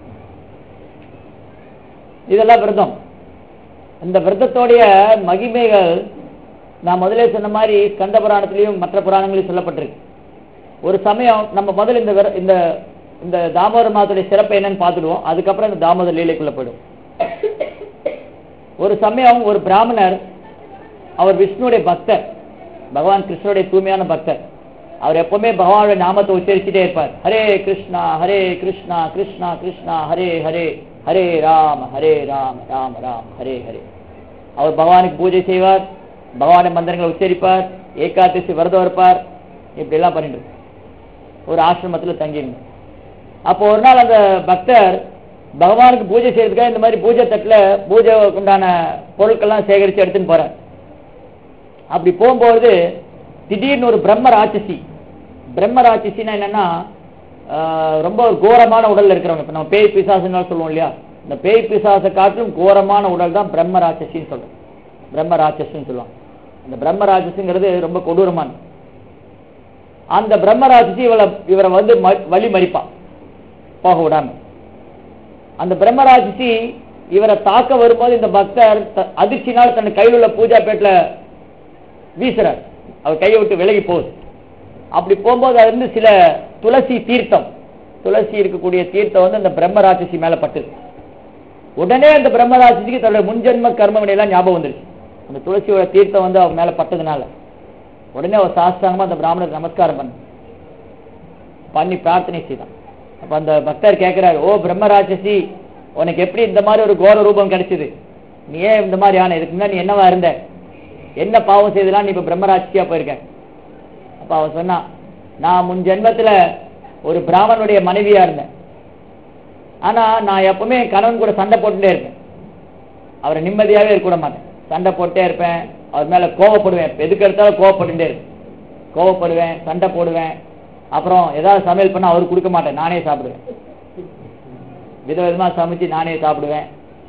இதெல்லாம் விரதம் இந்த விரதத்தோடைய மகிமைகள் நான் முதலே சொன்ன மாதிரி ஸ்கந்த புராணத்திலையும் மற்ற புராணங்களையும் சொல்லப்பட்டிருக்கு ஒரு சமயம் நம்ம முதல்ல இந்த விர- இந்த இந்த தாமோதர மாதத்துடைய சிறப்பு என்னன்னு பார்த்துடுவோம் அதுக்கப்புறம் இந்த தாமோதர லீலைக்குள்ள போயிடும் ஒரு சமயம் ஒரு பிராமணர் அவர் விஷ்ணுடைய பக்தர் பகவான் கிருஷ்ணருடைய தூய்மையான பக்தர் அவர் எப்பவுமே பகவானுடைய நாமத்தை உச்சரிச்சுட்டே இருப்பார் ஹரே கிருஷ்ணா ஹரே கிருஷ்ணா கிருஷ்ணா கிருஷ்ணா ஹரே ஹரே ஹரே ராம ஹரே ராம ராம ராம ஹரே ஹரே அவர் பகவானுக்கு பூஜை செய்வார் பகவானுடைய மந்திரங்களை உச்சரிப்பார் ஏகாதசி விரதம் இருப்பார் இப்படி எல்லாம் பண்ணிட்டு இருப்பார். ஒரு ஆசிரமத்துல தங்கியிருந்தார் அப்போ ஒரு நாள் அந்த பக்தர் பகவானுக்கு பூஜை செய்யறதுக்காக இந்த மாதிரி பூஜை தட்டுல பூஜை உண்டான பொருட்கள்லாம் சேகரித்து எடுத்துன்னு போறார் அப்படி போகும்போது திடீர்னு ஒரு பிரம்ம ராட்சசி பிரம்ம ராட்சசின்னா என்னன்னா ஆஹ், ரொம்ப ஒரு கோரமான உடல்ல இருக்கிறவங்க இப்ப நம்ம பேய் பிசாசுன்னு சொல்லுவோம் இல்லையா இந்த பேய் பிசாசை காட்டிலும் கோரமான உடல் தான் பிரம்ம ராட்சசின்னு சொல்றோம் பிரம்ம ராட்சசின்னு சொல்லுவாங்க அந்த பிரம்ம ராட்சசிங்கிறது ரொம்ப கொடூரமான அந்த பிரம்ம ராட்சசி இவளை இவரை வந்து ம- வழி மறிப்பான் போக விடாம அந்த பிரம்ம ராட்சசி இவரை தாக்க வரும்போது இந்த பக்தர் த- அதிர்ச்சினால் தன் கையில் உள்ள பூஜா பேட்டில் வீசுறார் அவர் கையை விட்டு விலகி போகுது அப்படி போகும்போது அது இருந்து சில துளசி தீர்த்தம் துளசி இருக்கக்கூடிய தீர்த்தம் வந்து அந்த பிரம்ம ராட்சசி மேல பட்டுது உடனே அந்த பிரம்ம ராட்சசிக்கு தன்னுடைய முன்ஜென்ம கர்ம வினையெல்லாம் ஞாபகம் வந்துருச்சு அந்த துளசியோட தீர்த்தம் வந்து அவர் மேல பட்டதுனால உடனே அவர் சாஸ்தாங்கமா அந்த பிராமணருக்கு நமஸ்காரம் பண்ண பண்ணி பிரார்த்தனை செய்தான் அப்ப அந்த பக்தர் கேட்கிறாரு ஓ பிரம்ம ராட்சசி உனக்கு எப்படி இந்த மாதிரி ஒரு கோர ரூபம் கிடைச்சது நீ ஏன் இந்த மாதிரி ஆன இதுக்கு முன்னாடி நீ என்னவா இருந்த என்ன பாவம் செய்தலாம் நீ இப்ப பிரம்மராட்சியா போயிருக்க அப்ப அவன் சொன்னான் நான் முன் ஜென்மத்துல ஒரு பிராமணனுடைய மனைவியா இருந்தேன் ஆனா நான் எப்பவுமே என் கணவன் கூட சண்டை போட்டுட்டே இருப்பேன் அவரை நிம்மதியாவே இருக்க விட மாட்டேன் சண்டை போட்டே இருப்பேன் அவர் மேல கோவப்படுவேன் எதுக்கு எடுத்தாலும் கோவப்பட்டுட்டே இருப்பேன் கோவப்படுவேன் சண்டை போடுவேன் அப்புறம் ஏதாவது சமையல் பண்ணா அவருக்கு கொடுக்க மாட்டேன் நானே சாப்பிடுவேன் விதவிதமா சமைச்சு நானே சாப்பிடுவேன்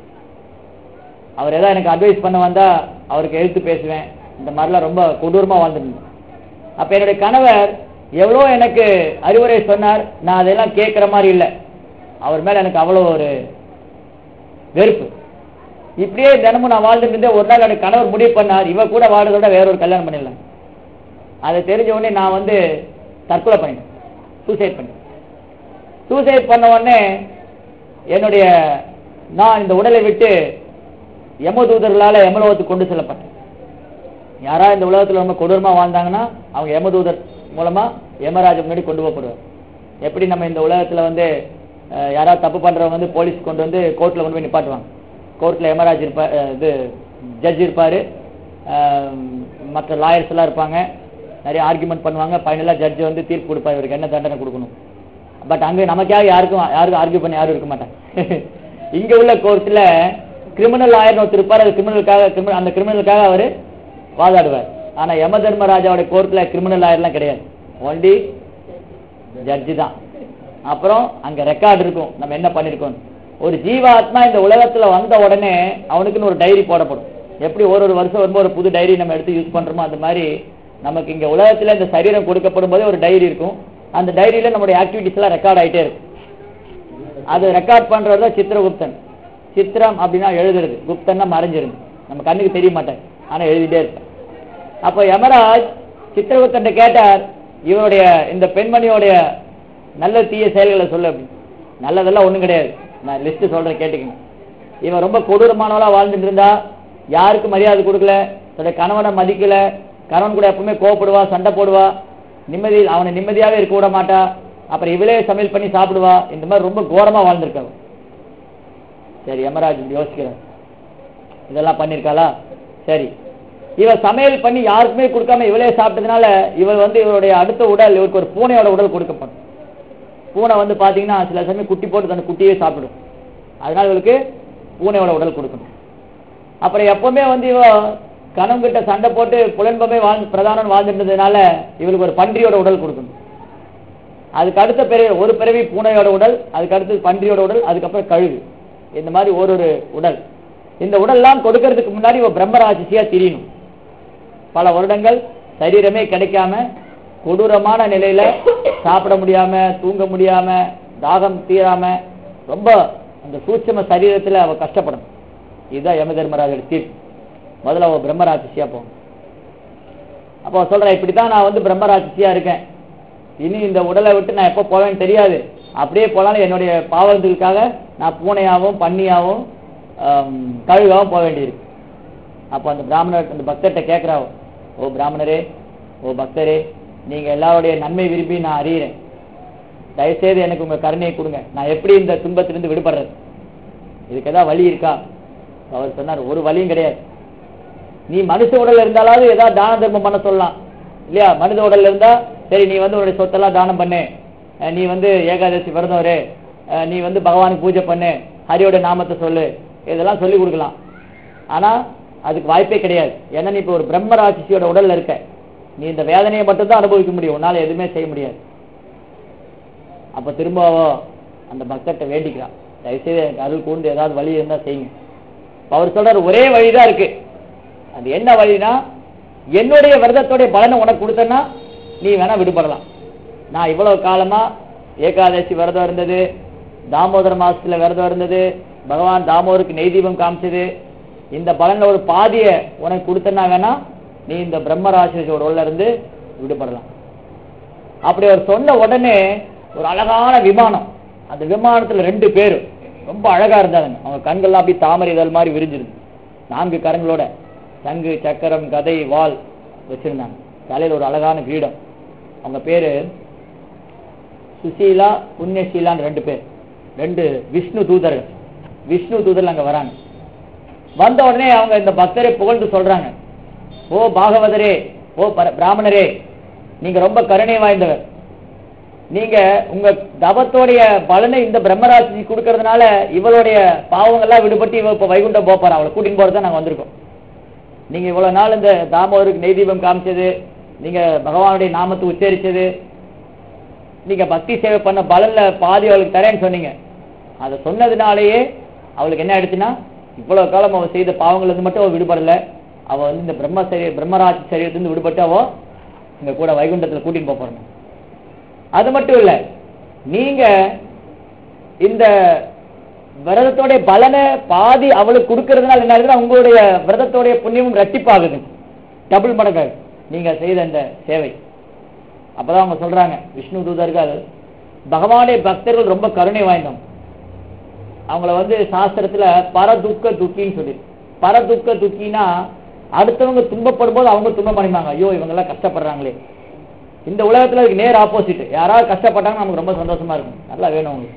அவர் ஏதாவது எனக்கு அட்வைஸ் பண்ண வந்தா அவருக்கு எழுத்து பேசுவேன் இந்த மாதிரிலாம் ரொம்ப கொடூரமா வாழ்ந்துருந்தேன் அப்ப என்னுடைய கணவர் எவ்வளோ எனக்கு அறிவுரை சொன்னார் நான் அதெல்லாம் கேட்கிற மாதிரி இல்லை அவர் மேல எனக்கு அவ்வளோ ஒரு வெறுப்பு இப்படியே தினமும் நான் வாழ்ந்துட்டு இருந்தேன் ஒரு நாள் எனக்கு கணவர் முடிவு பண்ணார் இவ கூட வாழ்றதோட வேற ஒரு கல்யாணம் பண்ணிடலாம் அதை தெரிஞ்ச உடனே நான் வந்து தற்கொலை பண்ணிட்டேன் சூசைட் பண்ணேன் சூசைட் பண்ண உடனே என்னுடைய நான் இந்த உடலை விட்டு யமதூதர்களால யமலோகத்துக்கு கொண்டு செல்லப்பட்டேன் யாரா இந்த உலகத்துல ரொம்ப கொடூரமா வாழ்ந்தாங்கன்னா அவங்க யமதூதர் மூலமா யமராஜ முன்னாடி கொண்டு போகப்படுவார் எப்படி நம்ம இந்த உலகத்துல வந்து அஹ், யாராவது தப்பு பண்றவங்க வந்து போலீஸ் கொண்டு வந்து கோர்ட்ல கொண்டு போய் நிப்பாட்டுவாங்க கோர்ட்ல யமராஜ் இருப்பா அஹ், இது ஜட்ஜ் இருப்பாரு அஹ், மற்ற லாயர்ஸ் எல்லாம் இருப்பாங்க நிறைய ஆர்குமெண்ட் பண்ணுவாங்க ஃபைனலா ஜட்ஜ் வந்து தீர்ப்பு கொடுப்பாரு இவருக்கு என்ன தண்டனை கொடுக்கணும் பட் அங்க நமக்காக யாருக்கும் யாருக்கும் ஆர்கியூ பண்ண யாரும் இருக்க மாட்டாங்க இங்க உள்ள கோர்ட்ல கிரிமினல் லாயர் ஒருத்தர் இருப்பார் அது கிரிமினலுக்காக criminal- அந்த கிரிமினலுக்காக அவரு வாதாடுவார் ஆனா யம தர்மராஜாவோட கோர்ட்ல கிரிமினல் லாயர்லாம் கிடையாது ஒன்லி ஜட்ஜி தான் அப்புறம் அங்க ரெக்கார்டு இருக்கும் நம்ம என்ன பண்ணிருக்கோம் ஒரு ஜீவாத்மா இந்த உலகத்துல வந்த உடனே அவனுக்குன்னு ஒரு டைரி போடப்படும் எப்படி ஒரு ஒரு வருஷம் வரும்போது ஒரு புது டைரி நம்ம எடுத்து யூஸ் பண்றோமோ அந்த மாதிரி நமக்கு இங்க உலகத்துல இந்த சரீரம் கொடுக்கப்படும் போதே ஒரு டைரி இருக்கும் அந்த டைரியில நம்மளுடைய ஆக்டிவிட்டிஸ் எல்லாம் ரெக்கார்ட் ஆயிட்டே இருக்கும் அது ரெக்கார்ட் பண்றது தான் சித்திரகுப்தன் சித்திரம் அப்படின்னா எழுதுறது குப்தன்னா மறைஞ்சிருந்து நம்ம கண்ணுக்கு தெரிய மாட்டார் ஆனா எழுதிட்டே இருப்பேன் அப்ப யமராஜ் சித்திரகுப்தன் கேட்டார் இவருடைய இந்த பெண்மணியோடைய நல்ல தீய செயல்களை சொல்லு அப்படி நல்லதெல்லாம் ஒண்ணும் கிடையாது நான் லிஸ்ட் சொல்றேன் கேட்டுக்கங்க இவன் ரொம்ப கொடூரமானவளா வாழ்ந்துட்டு இருந்தா யாருக்கும் மரியாதை கொடுக்கல தன்னுடைய கணவனை மதிக்கல கணவன் கூட எப்பவுமே கோவப்படுவா சண்டை போடுவா நிம்மதி அவனை நிம்மதியாவே இருக்க விட மாட்டா அப்புறம் இவளே சமையல் பண்ணி சாப்பிடுவா இந்த மாதிரி ரொம்ப கோரமா வாழ்ந்திருக்கா அவ. சரி யமராஜ் இப்படி யோசிக்கிறார் இதெல்லாம் பண்ணிருக்காளா சரி இவ சமையல் பண்ணி யாருக்குமே கொடுக்காம இவளே சாப்பிட்டதுனால இவள் வந்து இவருடைய அடுத்த உடல் இவருக்கு ஒரு பூனையோட உடல் கொடுக்கப்படும் பூனை வந்து பாத்தீங்கன்னா சில சமயம் குட்டி போட்டு தன் குட்டியே சாப்பிடும் அதனால இவளுக்கு பூனையோட உடல் கொடுக்கணும் அப்புறம் எப்பவுமே வந்து இவ கணவன் கிட்ட சண்டை போட்டு புலன்பமே வாழ்ந்து பிரதானம் வாழ்ந்துட்டதுனால இவளுக்கு ஒரு பன்றியோட உடல் கொடுக்கணும் அதுக்கு அடுத்த பிறவி ஒரு பிறவி பூனையோட உடல் அதுக்கு அடுத்து பன்றியோட உடல் அதுக்கப்புறம் கழுகு இந்த மாதிரி ஒரு ஒரு உடல் இந்த உடல்லாம் கொடுக்கறதுக்கு முன்னாடி இவ பிரம்மராட்சியா திரியணும் பல வருடங்கள் சரீரமே கிடைக்காம கொடூரமான நிலையில சாப்பிட முடியாம தூங்க முடியாம தாகம் தீராம ரொம்ப அந்த சூட்சம சரீரத்துல அவ கஷ்டப்படணும் இதுதான் யம தர்மராஜோட தீர்ப்பு முதல்ல அவ பிரம்மராட்சியா போகும் அப்போ அவ சொல்றா இப்படித்தான் நான் வந்து பிரம்மராட்சியா இருக்கேன் இனி இந்த உடலை விட்டு நான் எப்போ போவேன்னு தெரியாது அப்படியே போனாலும் என்னுடைய பாவங்களுக்காக நான் பூனையாவும் பன்னியாவும் ஆம், கழுகாவும் போக வேண்டியிருக்கு அப்போ அந்த பிராமணர் அந்த பக்தர்கிட்ட கேட்கிறாவோ ஓ பிராமணரே ஓ பக்தரே நீங்க எல்லாருடைய நன்மை விரும்பி நான் அறியிறேன் தயவுசெய்து எனக்கு உங்க கருணையை கொடுங்க நான் எப்படி இந்த துன்பத்திலிருந்து விடுபடுறது இதுக்கு ஏதாவது வழி இருக்கா அவர் சொன்னார் ஒரு வழியும் கிடையாது நீ மனுஷ உடல்ல இருந்தாலாவது ஏதாவது தான தர்மம் பண்ண சொல்லலாம் இல்லையா மனித உடல்ல இருந்தா சரி நீ வந்து உன்னுடைய சொத்தெல்லாம் தானம் பண்ணு அஹ் நீ வந்து ஏகாதசி விரதம் இரு. அஹ் நீ வந்து பகவானுக்கு பூஜை பண்ணு ஹரியோட நாமத்தை சொல்லு இதெல்லாம் சொல்லி கொடுக்கலாம் ஆனா அதுக்கு வாய்ப்பே கிடையாது ஏன்னா நீ இப்ப ஒரு பிரம்ம ராட்சசியோட உடல்ல இருக்க நீ இந்த வேதனையை மட்டும்தான் அனுபவிக்க முடியும் உன்னால எதுவுமே செய்ய முடியாது அப்ப திரும்ப அவ அந்த பக்தர்கிட்ட வேண்டிக்கிறான் தயவுசெய்து எனக்கு அருள் கூண்டு ஏதாவது வழி இருந்தா செய்யுங்க அப்ப அவர் சொல்றாரு ஒரே வழிதான் இருக்கு அது என்ன வழினா என்னுடைய விரதத்தோடைய பலனை உனக்கு கொடுத்தேன்னா நீ வேணா விடுபடலாம் நான் இவ்வளவு காலமா ஏகாதசி விரதம் இருந்தது தாமோதர மாசத்துல விரதம் இருந்தது பகவான் தாமோதருக்கு நெய் தீபம் காமிச்சது இந்த பலன்ல ஒரு பாதியை உனக்கு கொடுத்தேன்னா வேணா நீ இந்த பிரம்மராசியோட உள்ள இருந்து விடுபடலாம் அப்படி அவர் சொன்ன உடனே ஒரு அழகான விமானம் அந்த விமானத்துல ரெண்டு பேர் ரொம்ப அழகா இருந்தாங்க அவங்க கண்கள்லாம் அப்படி தாமரை இதழ் மாதிரி விரிஞ்சிருந்து நான்கு கரங்களோட சங்கு சக்கரம் கதை வாள் வச்சிருந்தாங்க தலையில ஒரு அழகான கிரீடம் அவங்க பேரு சுசீலா புண்ணியசீலான்னு ரெண்டு பேர் ரெண்டு விஷ்ணு தூதர்கள் விஷ்ணு தூதர்கள் அங்க வராங்க வந்த உடனே அவங்க இந்த பக்தரை புகழ்ந்து சொல்றாங்க ஓ பாகவதரே ஓ பர- பிராமணரே நீங்க ரொம்ப கருணை வாய்ந்தவர் நீங்க உங்க தவத்தோடைய பலனை இந்த பிரம்மராட்சி கொடுக்கறதுனால இவளுடைய பாவங்கள்லாம் விடுபட்டு இவ இப்ப வைகுண்டம் போப்பாரா அவளை கூட்டின்னு போறதா நாங்க வந்திருக்கோம் நீங்க இவ்வளவு நாள் இந்த தாமோதருக்கு நெய் தீபம் காமிச்சது நீங்க பகவானுடைய நாமத்தை உச்சரிச்சது நீங்க பக்தி சேவை பண்ண பலன்ல பாதி அவளுக்கு தரேன்னு சொன்னீங்க அதை சொன்னதுனாலேயே அவளுக்கு என்ன ஆயிடுச்சுன்னா இவ்வளவு காலம் அவ செய்த பாவங்கள்ல இருந்து மட்டும் அவ விடுபடல அவ வந்து இந்த பிரம்ம சரீர பிரம்மராஜ் சரீரத்திலிருந்து விடுபட்டு அவ இங்க கூட வைகுண்டத்துல கூட்டின்னு போக போறாங்க அது மட்டும் இல்ல நீங்க இந்த விரதத்தோடைய பலனை பாதி அவளுக்கு கொடுக்கறதுனால என்ன ஆகுதுன்னா உங்களுடைய விரதத்தோடைய புண்ணியமும் ரெட்டிப்பாகுது டபுள் மடங்கு நீங்க செய்த இந்த சேவை அப்பதான் அவங்க சொல்றாங்க விஷ்ணு தூதர்கள் பகவானுடைய பக்தர்கள் ரொம்ப கருணை வாய்ந்தவங்க அவங்கள வந்து சாஸ்திரத்துல பரதுக்க துக்கின்னு சொல்லி பரதுக்க துக்கினா அடுத்தவங்க துன்பப்படும் போது அவங்க துன்பம் பண்ணிப்பாங்க ஐயோ இவங்க எல்லாம் கஷ்டப்படுறாங்களே இந்த உலகத்துல அதுக்கு நேர் ஆப்போசிட் யாராவது கஷ்டப்பட்டாங்கன்னா நமக்கு ரொம்ப சந்தோஷமா இருக்கும் நல்லா வேணும் உங்களுக்கு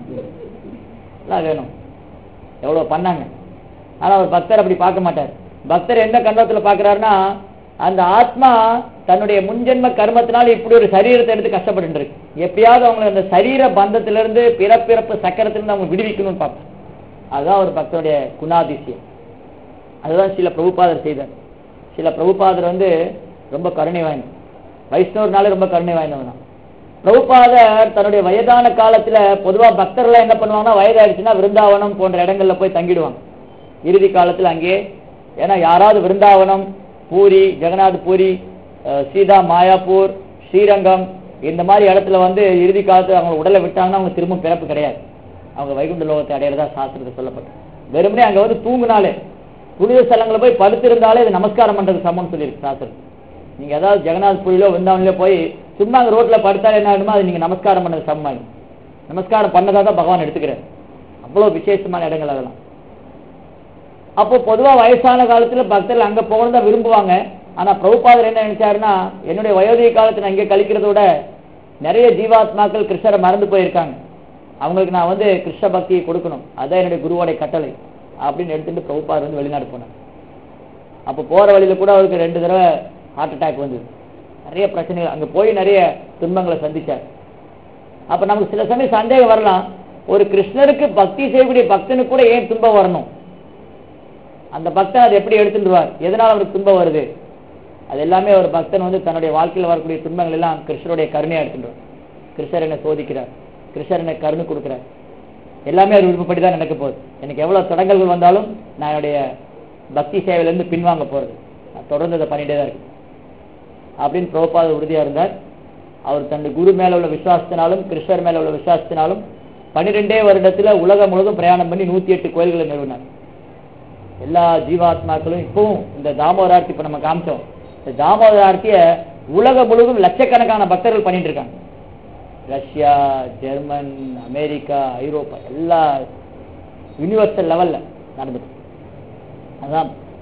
நல்லா வேணும் எவ்வளவு பண்ணாங்க ஆனா அவர் பக்தர் அப்படி பார்க்க மாட்டார் பக்தர் எந்த கண்டத்துல பாக்குறாருன்னா அந்த ஆத்மா தன்னுடைய முன்ஜென்ம கர்மத்தினால இப்படி ஒரு சரீரத்தை எடுத்து கஷ்டப்பட்டு இருக்கு எப்படியாவது அவங்களை அந்த சரீர பந்தத்திலிருந்து பிறப்பிறப்பு சக்கரத்திலிருந்து அவங்க விடுவிக்கணும்னு பார்ப்போம் அதுதான் ஒரு பக்தருடைய குணாதிசயம் அதுதான் சில பிரபுபாதர் செய்தார் சில பிரபுபாதர் வந்து ரொம்ப கருணை வாய்ந்த வைஷ்ணவர்னாலே ரொம்ப கருணை வாய்ந்தவன் தான் பிரபுபாதர் தன்னுடைய வயதான காலத்துல பொதுவா பக்தர்கள் என்ன பண்ணுவாங்கன்னா வயதாயிடுச்சுன்னா விருந்தாவனம் போன்ற இடங்கள்ல போய் தங்கிடுவாங்க இறுதி காலத்துல அங்கே ஏன்னா யாராவது விருந்தாவனம் பூரி ஜெகநாத் பூரி அஹ், சீதா மாயாப்பூர் ஸ்ரீரங்கம் இந்த மாதிரி இடத்துல வந்து இறுதி காலத்துல அவங்க உடலை விட்டாங்கன்னா அவங்க திரும்ப பிறப்பு கிடையாது அவங்க வைகுண்ட லோகத்தை அடையிறதா சாஸ்திரத்தில் சொல்லப்பட்டு வெறுமனே அங்க வந்து தூங்குனாலே புனித ஸ்தலங்களை போய் படுத்திருந்தாலே இது நமஸ்காரம் பண்றது சமம்னு சொல்லியிருக்கு சாஸ்திரம் நீங்க ஏதாவது ஜெகநாத் புரியிலோ விருந்தாவனிலோ போய் சும்மா அங்க ரோட்ல படுத்தாலே என்ன ஆகுமோ அது நீங்க நமஸ்காரம் பண்ணது சமமாயிடும் நமஸ்காரம் பண்ணதா தான் பகவான் எடுத்துக்கிறார் அவ்வளவு விசேஷமான இடங்கள் அதெல்லாம் அப்போ பொதுவா வயசான காலத்துல பக்தர்கள் அங்க போகணும் தான் விரும்புவாங்க ஆனா பிரபுபாதர் என்ன நினைச்சாருன்னா என்னுடைய வயோதிக காலத்தை நான் இங்க கழிக்கிறத விட நிறைய ஜீவாத்மாக்கள் கிருஷ்ணரை மறந்து போயிருக்காங்க அவங்களுக்கு நான் வந்து கிருஷ்ண பக்தியை கொடுக்கணும் அதான் என்னுடைய குருவோடைய கட்டளை அப்படின்னு எடுத்துட்டு பிரபுபாதர் வந்து வெளிநாடு போனார் அப்போ போற வழியில கூட அவருக்கு ரெண்டு தடவை ஹார்ட் அட்டாக் வந்தது நிறைய பிரச்சனைகள் அங்க போய் நிறைய துன்பங்களை சந்திச்சார் அப்ப நமக்கு சில சமயம் சந்தேகம் வரலாம் ஒரு கிருஷ்ணருக்கு பக்தி செய்யக்கூடிய பக்தனுக்கு கூட ஏன் துன்பம் வரணும் அந்த பக்தன் அதை எப்படி எடுத்துடுவார் எதனால அவருக்கு துன்பம் வருது அது எல்லாமே ஒரு பக்தன் வந்து தன்னுடைய வாழ்க்கையில் வரக்கூடிய துன்பங்கள் எல்லாம் கிருஷ்ணருடைய கருணையா எடுத்துடுவார் கிருஷ்ணர் என்ன சோதிக்கிறார் கிருஷ்ணர் என்ன கருணை கொடுக்கிறார் எல்லாமே அவர் விருப்பப்படி தான் நடக்க போகுது எனக்கு எவ்வளவு தடங்கல்கள் வந்தாலும் நான் என்னுடைய பக்தி சேவையிலிருந்து பின்வாங்க போறது நான் தொடர்ந்து அதை பண்ணிட்டே தான் இருக்கேன் அப்படின்னு பிரபுபாத உறுதியா இருந்தார் அவர் தன்னுடைய குரு மேல உள்ள விசுவாசத்தினாலும் கிருஷ்ணர் மேல உள்ள விசுவாசத்தினாலும் பன்னிரெண்டே வருடத்துல உலகம் முழுவதும் பிரயாணம் பண்ணி நூத்தி எட்டு கோயில்களை நிறுவினார் எல்லா ஜீவாத்மாக்களும் இப்பவும் இந்த தாமோதர ஆர்த்தி இப்ப நம்ம காமிச்சோம் இந்த தாமோதர ஆர்த்திய உலகம் முழுவதும் லட்சக்கணக்கான பக்தர்கள் பண்ணிட்டு இருக்காங்க ரஷ்யா ஜெர்மன் அமெரிக்கா ஐரோப்பா எல்லா யூனிவர்சல் லெவல்ல நடந்துட்டு அதான்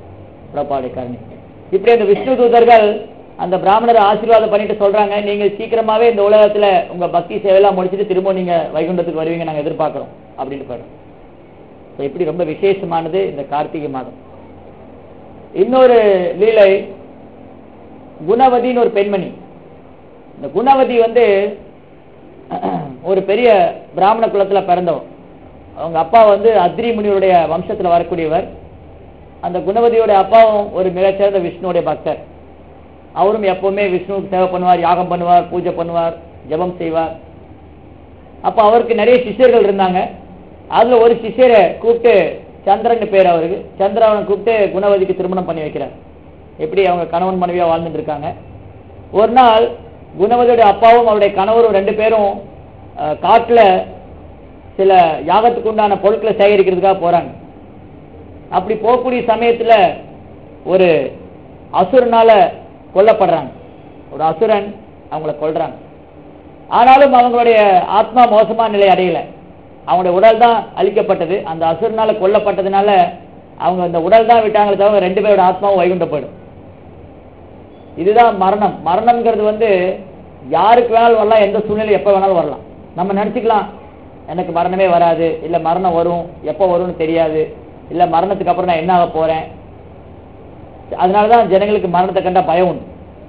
பிரபாடைய கருணை இப்படி அந்த விஷ்ணு தூதர்கள் அந்த பிராமணரை ஆசீர்வாதம் பண்ணிட்டு சொல்றாங்க நீங்க சீக்கிரமாவே இந்த உலகத்துல உங்க பக்தி சேவையெல்லாம் முடிச்சிட்டு திரும்ப நீங்க வைகுண்டத்துக்கு வருவீங்க நாங்க எதிர்பார்க்கிறோம் அப்படின்னு போயிடும் So, இப்படி ரொம்ப விசேஷமானது இந்த கார்த்திகை மாதம் இன்னொரு லீலை குணவதின்னு ஒரு பெண்மணி இந்த குணவதி வந்து ஒரு பெரிய பிராமண குலத்துல பிறந்தவன் அவங்க அப்பா வந்து அத்ரி முனிவருடைய வம்சத்துல வரக்கூடியவர் அந்த குணவதியோட அப்பாவும் ஒரு மிகச்சிறந்த விஷ்ணுவுடைய பக்தர் அவரும் எப்பவுமே விஷ்ணுவுக்கு சேவை பண்ணுவார் யாகம் பண்ணுவார் பூஜை பண்ணுவார் ஜெபம் செய்வார் அப்ப அவருக்கு நிறைய சிஷ்யர்கள் இருந்தாங்க அதுல ஒரு சிஷ்யரை கூப்பிட்டு சந்திரன் பேர் அவருக்கு சந்திரவனை கூப்பிட்டு குணவதிக்கு திருமணம் பண்ணி வைக்கிறார் எப்படி அவங்க கணவன் மனைவியா வாழ்ந்துட்டு இருக்காங்க ஒரு நாள் குணவதியோட அப்பாவும் அவருடைய கணவரும் ரெண்டு பேரும் அஹ், காட்டுல சில யாகத்துக்கு உண்டான பொருட்களை சேகரிக்கிறதுக்காக போறாங்க அப்படி போகக்கூடிய சமயத்துல ஒரு அசுரனால கொல்லப்படுறாங்க ஒரு அசுரன் அவங்கள கொல்றாங்க ஆனாலும் அவங்களுடைய ஆத்மா மோசமான நிலை அடையல அவங்களுடைய உடல் தான் அழிக்கப்பட்டது அந்த அசுரனால கொல்லப்பட்டதுனால அவங்க அந்த உடல் தான் விட்டாங்களே தவிர ரெண்டு பேரோட ஆத்மாவும் வைகுண்ட போயிடும் இதுதான் மரணம் மரணம்ங்கிறது வந்து யாருக்கு வேணாலும் வரலாம் எந்த சூழ்நிலை எப்போ வேணாலும் வரலாம் நம்ம நினச்சிக்கலாம் எனக்கு மரணமே வராது இல்லை மரணம் வரும் எப்போ வரும்னு தெரியாது இல்லை மரணத்துக்கு அப்புறம் நான் என்ன ஆக போகிறேன் அதனால தான் ஜனங்களுக்கு மரணத்தை கண்டா பயம் உண்டு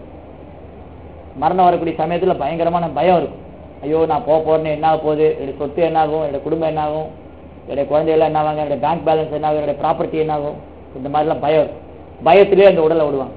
மரணம் வரக்கூடிய சமயத்தில் பயங்கரமான பயம் இருக்கும் ஐயோ நான் போக போறேன்னு என்ன ஆக போகுது என்னுடைய சொத்து என்ன ஆகும் என்னுடைய குடும்பம் என்ன ஆகும் என்னுடைய குழந்தைகள் என்ன ஆவாங்க என்னுடைய பேங்க் பேலன்ஸ் என்ன ஆகும் என்னுடைய ப்ராப்பர்ட்டி என்ன ஆகும் இந்த மாதிரிலாம் பயம் இருக்கும் பயத்திலே அந்த உடலை விடுவாங்க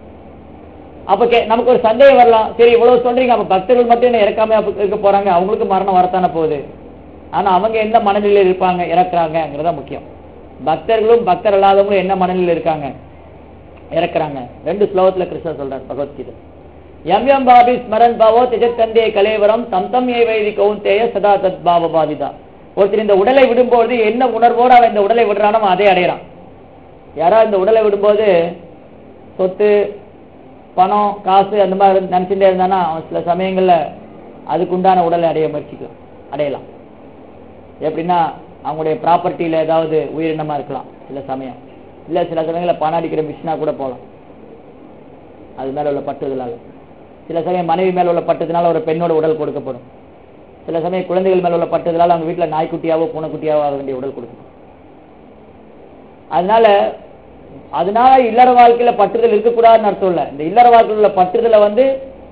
அப்ப கே நமக்கு ஒரு சந்தேகம் வரலாம் சரி இவ்வளவு சொல்றீங்க அப்ப பக்தர்கள் மட்டும் என்ன இறக்காம அப்ப இருக்க போறாங்க அவங்களுக்கு மரணம் வரத்தானே போகுது ஆனா அவங்க எந்த மனநிலையில் இருப்பாங்க இறக்குறாங்கிறதா முக்கியம் பக்தர்களும் பக்தர் அல்லாதவங்களும் என்ன மனநிலையில் இருக்காங்க இறக்குறாங்க ரெண்டு ஸ்லோகத்துல கிருஷ்ணர் சொல்றார் பகவத்கீதை எம் எம் பாபி ஸ்மரன் பாவோ திஜத்தந்தே கலேவரம் தம் தம் ஏ வைதி கௌந்தேய சதா தத் பாவ பாதிதா ஒருத்தர் இந்த உடலை விடும்போது என்ன உணர்வோடு அவன் இந்த உடலை விடுறானோ அவன் அதே அடையறான் யாராவது இந்த உடலை விடும்போது சொத்து பணம் காசு அந்த மாதிரி நினைச்சுட்டே இருந்தானா அவன் சில சமயங்கள்ல அதுக்குண்டான உடலை அடைய முயற்சிக்கலாம் அடையலாம் எப்படின்னா அவங்களுடைய ப்ராப்பர்ட்டியில ஏதாவது உயிரினமா இருக்கலாம் சில சமயம் இல்ல சில சமயங்கள்ல பணம் அடிக்கிற மிஷினா கூட போகலாம் அது மேல உள்ள பட்டுதலால சில சமயம் மனைவி மேல உள்ள பட்டதுனால ஒரு பெண்ணோட உடல் கொடுக்கப்படும் சில சமயம் குழந்தைகள் மேல உள்ள பட்டதுனால அவங்க வீட்டுல நாய்க்குட்டியாவோ பூனைக்குட்டியாவோ ஆக வேண்டிய உடல் கொடுக்கப்படும் அதனால அதனால இல்லற வாழ்க்கையில பற்றுதல் இருக்கக்கூடாதுன்னு அர்த்தம் இல்ல இந்த இல்லற வாழ்க்கையில் உள்ள பற்றுதலை வந்து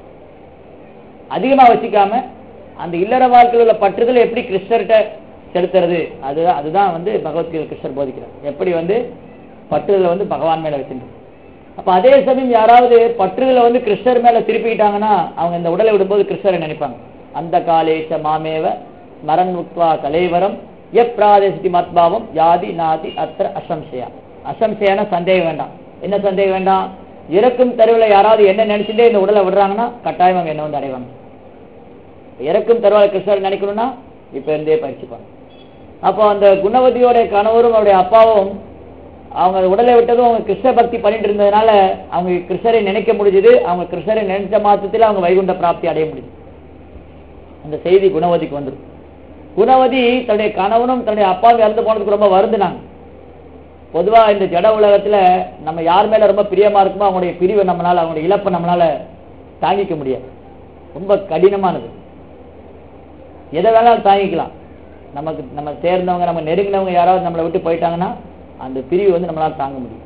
அதிகமா வச்சுக்காம அந்த இல்லற வாழ்க்கையில் உள்ள பற்றுதலை எப்படி கிருஷ்ணர்கிட்ட செலுத்துறது அதுதான் அதுதான் வந்து பகவத்கீதை கிருஷ்ணர் போதிக்கிறார் எப்படி வந்து பற்றுதலை வந்து பகவான் மேல வச்சிருக்கு அப்ப அதே சமயம் யாராவது பற்றுதலை வந்து கிருஷ்ணர் மேல திருப்பிக்கிட்டாங்கன்னா அவங்க இந்த உடலை விடும்போது கிருஷ்ணரை நினைப்பாங்க அந்த காலேஷ மாமேவ ஸ்மரன் முக்வா கலேவரம் எப்ராதேசி மத்பாவம் யாதி நாதி அத்திர அசம்சயா அசம்சையான சந்தேகம் வேண்டாம் என்ன சந்தேகம் வேண்டாம் இறக்கும் தருவில் யாராவது என்ன நினைச்சுட்டே இந்த உடலை விடுறாங்கன்னா கட்டாயம் அவங்க என்ன வந்து அடைவாங்க இறக்கும் தருவாய் கிருஷ்ணர் நினைக்கணும்னா இப்ப இருந்தே பயிற்சிப்பாங்க அப்போ அந்த குணவதியோட கணவரும் அவருடைய அப்பாவும் அவங்க உடலை விட்டதும் அவங்க கிருஷ்ண பக்தி பண்ணிட்டு இருந்ததுனால அவங்க கிருஷ்ணரை நினைக்க முடிஞ்சது அவங்க கிருஷ்ணரை நினைச்ச மாசத்துல அவங்க வைகுண்ட பிராப்தி அடைய முடியுது அந்த செய்தி குணவதிக்கு வந்துடும் குணவதி தன்னுடைய கணவனும் தன்னுடைய அப்பாவும் இறந்து போனதுக்கு ரொம்ப வருந்தினாங்க பொதுவா இந்த ஜட உலகத்துல நம்ம யார் மேல ரொம்ப பிரியமா இருக்குமோ அவங்களுடைய பிரிவை நம்மளால அவங்களுடைய இழப்பை நம்மளால தாங்கிக்க முடியாது ரொம்ப கடினமானது எதை வேணாலும் தாங்கிக்கலாம் நமக்கு நம்ம சேர்ந்தவங்க நம்ம நெருங்கினவங்க யாராவது நம்மளை விட்டு போயிட்டாங்கன்னா அந்த பிரிவு வந்து நம்மளால தாங்க முடியும்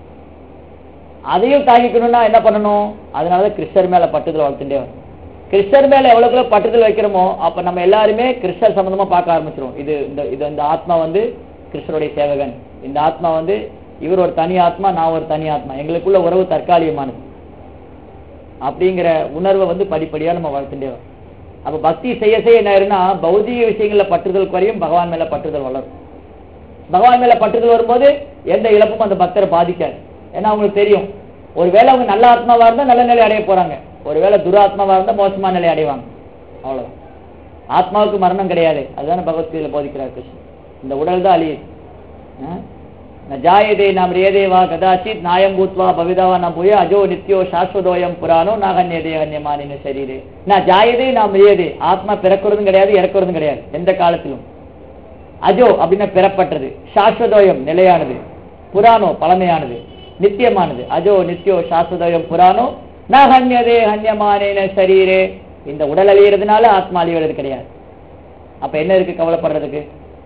அதையும் தாங்கிக்கணும்னா என்ன பண்ணணும் அதனாலதான் கிருஷ்ணர் மேல பட்டுதல் வளர்த்துட்டே வரும் கிருஷ்ணர் மேல எவ்வளவுக்குள்ள பட்டுதல் வைக்கிறோமோ அப்ப நம்ம எல்லாருமே கிருஷ்ணர் சம்பந்தமா பார்க்க ஆரம்பிச்சிரும் இது இந்த இது இந்த ஆத்மா வந்து கிருஷ்ணருடைய சேவகன் இந்த ஆத்மா வந்து இவர் ஒரு தனி ஆத்மா நான் ஒரு தனி ஆத்மா எங்களுக்குள்ள உறவு தற்காலிகமானது அப்படிங்கிற உணர்வை வந்து படிப்படியா நம்ம வளர்த்துட்டே வரும் அப்ப பக்தி செய்ய செய்ய என்ன ஆயிருன்னா பௌதிக விஷயங்கள்ல பற்றுதல் குறையும் பகவான் மேல பற்றுதல் வளரும் பகவான் மேல பற்றுதல் வரும்போது எந்த இழப்பும் அந்த பக்தரை பாதிக்காது ஏன்னா அவங்களுக்கு தெரியும் ஒருவேளை அவங்க நல்ல ஆத்மாவா இருந்தா நல்ல நிலை அடைய போறாங்க ஒருவேளை துராத்மாவா இருந்தா மோசமான நிலை அடைவாங்க அவ்வளவுதான் ஆத்மாவுக்கு மரணம் கிடையாது அதுதானே பகவத்கீதையில போதிக்கிறார் கிருஷ்ணன் இந்த உடல் தான் அழியுது ஆ? ந ஜாயதே நாம் ரேதே வா கதாச்சித் நாயம் பூத்வா பவிதாவா நாம் புய அஜோ நித்யோ சாஸ்வதோயம் புராணோ நாகன்யதே அந்நியமானின சரீரே நான் ஜாயதே நாம் ரேதே ஆத்மா பிறக்கிறதும் கிடையாது இறக்குறதும் கிடையாது எந்த காலத்திலும் அஜோ அப்படின்னா பெறப்பட்டது சாஸ்வதோயம் நிலையானது புராணோ பழமையானது நித்தியமானது அஜோ நித்யோ சாஸ்வதயம் புராணோ ந ஹன்யதே ஹன்யமானேன சரீரே இந்த உடல் அழியறதுனால ஆத்மா அழிவது கிடையாது அப்ப என்ன இருக்கு கவலைப்படுறதுக்கு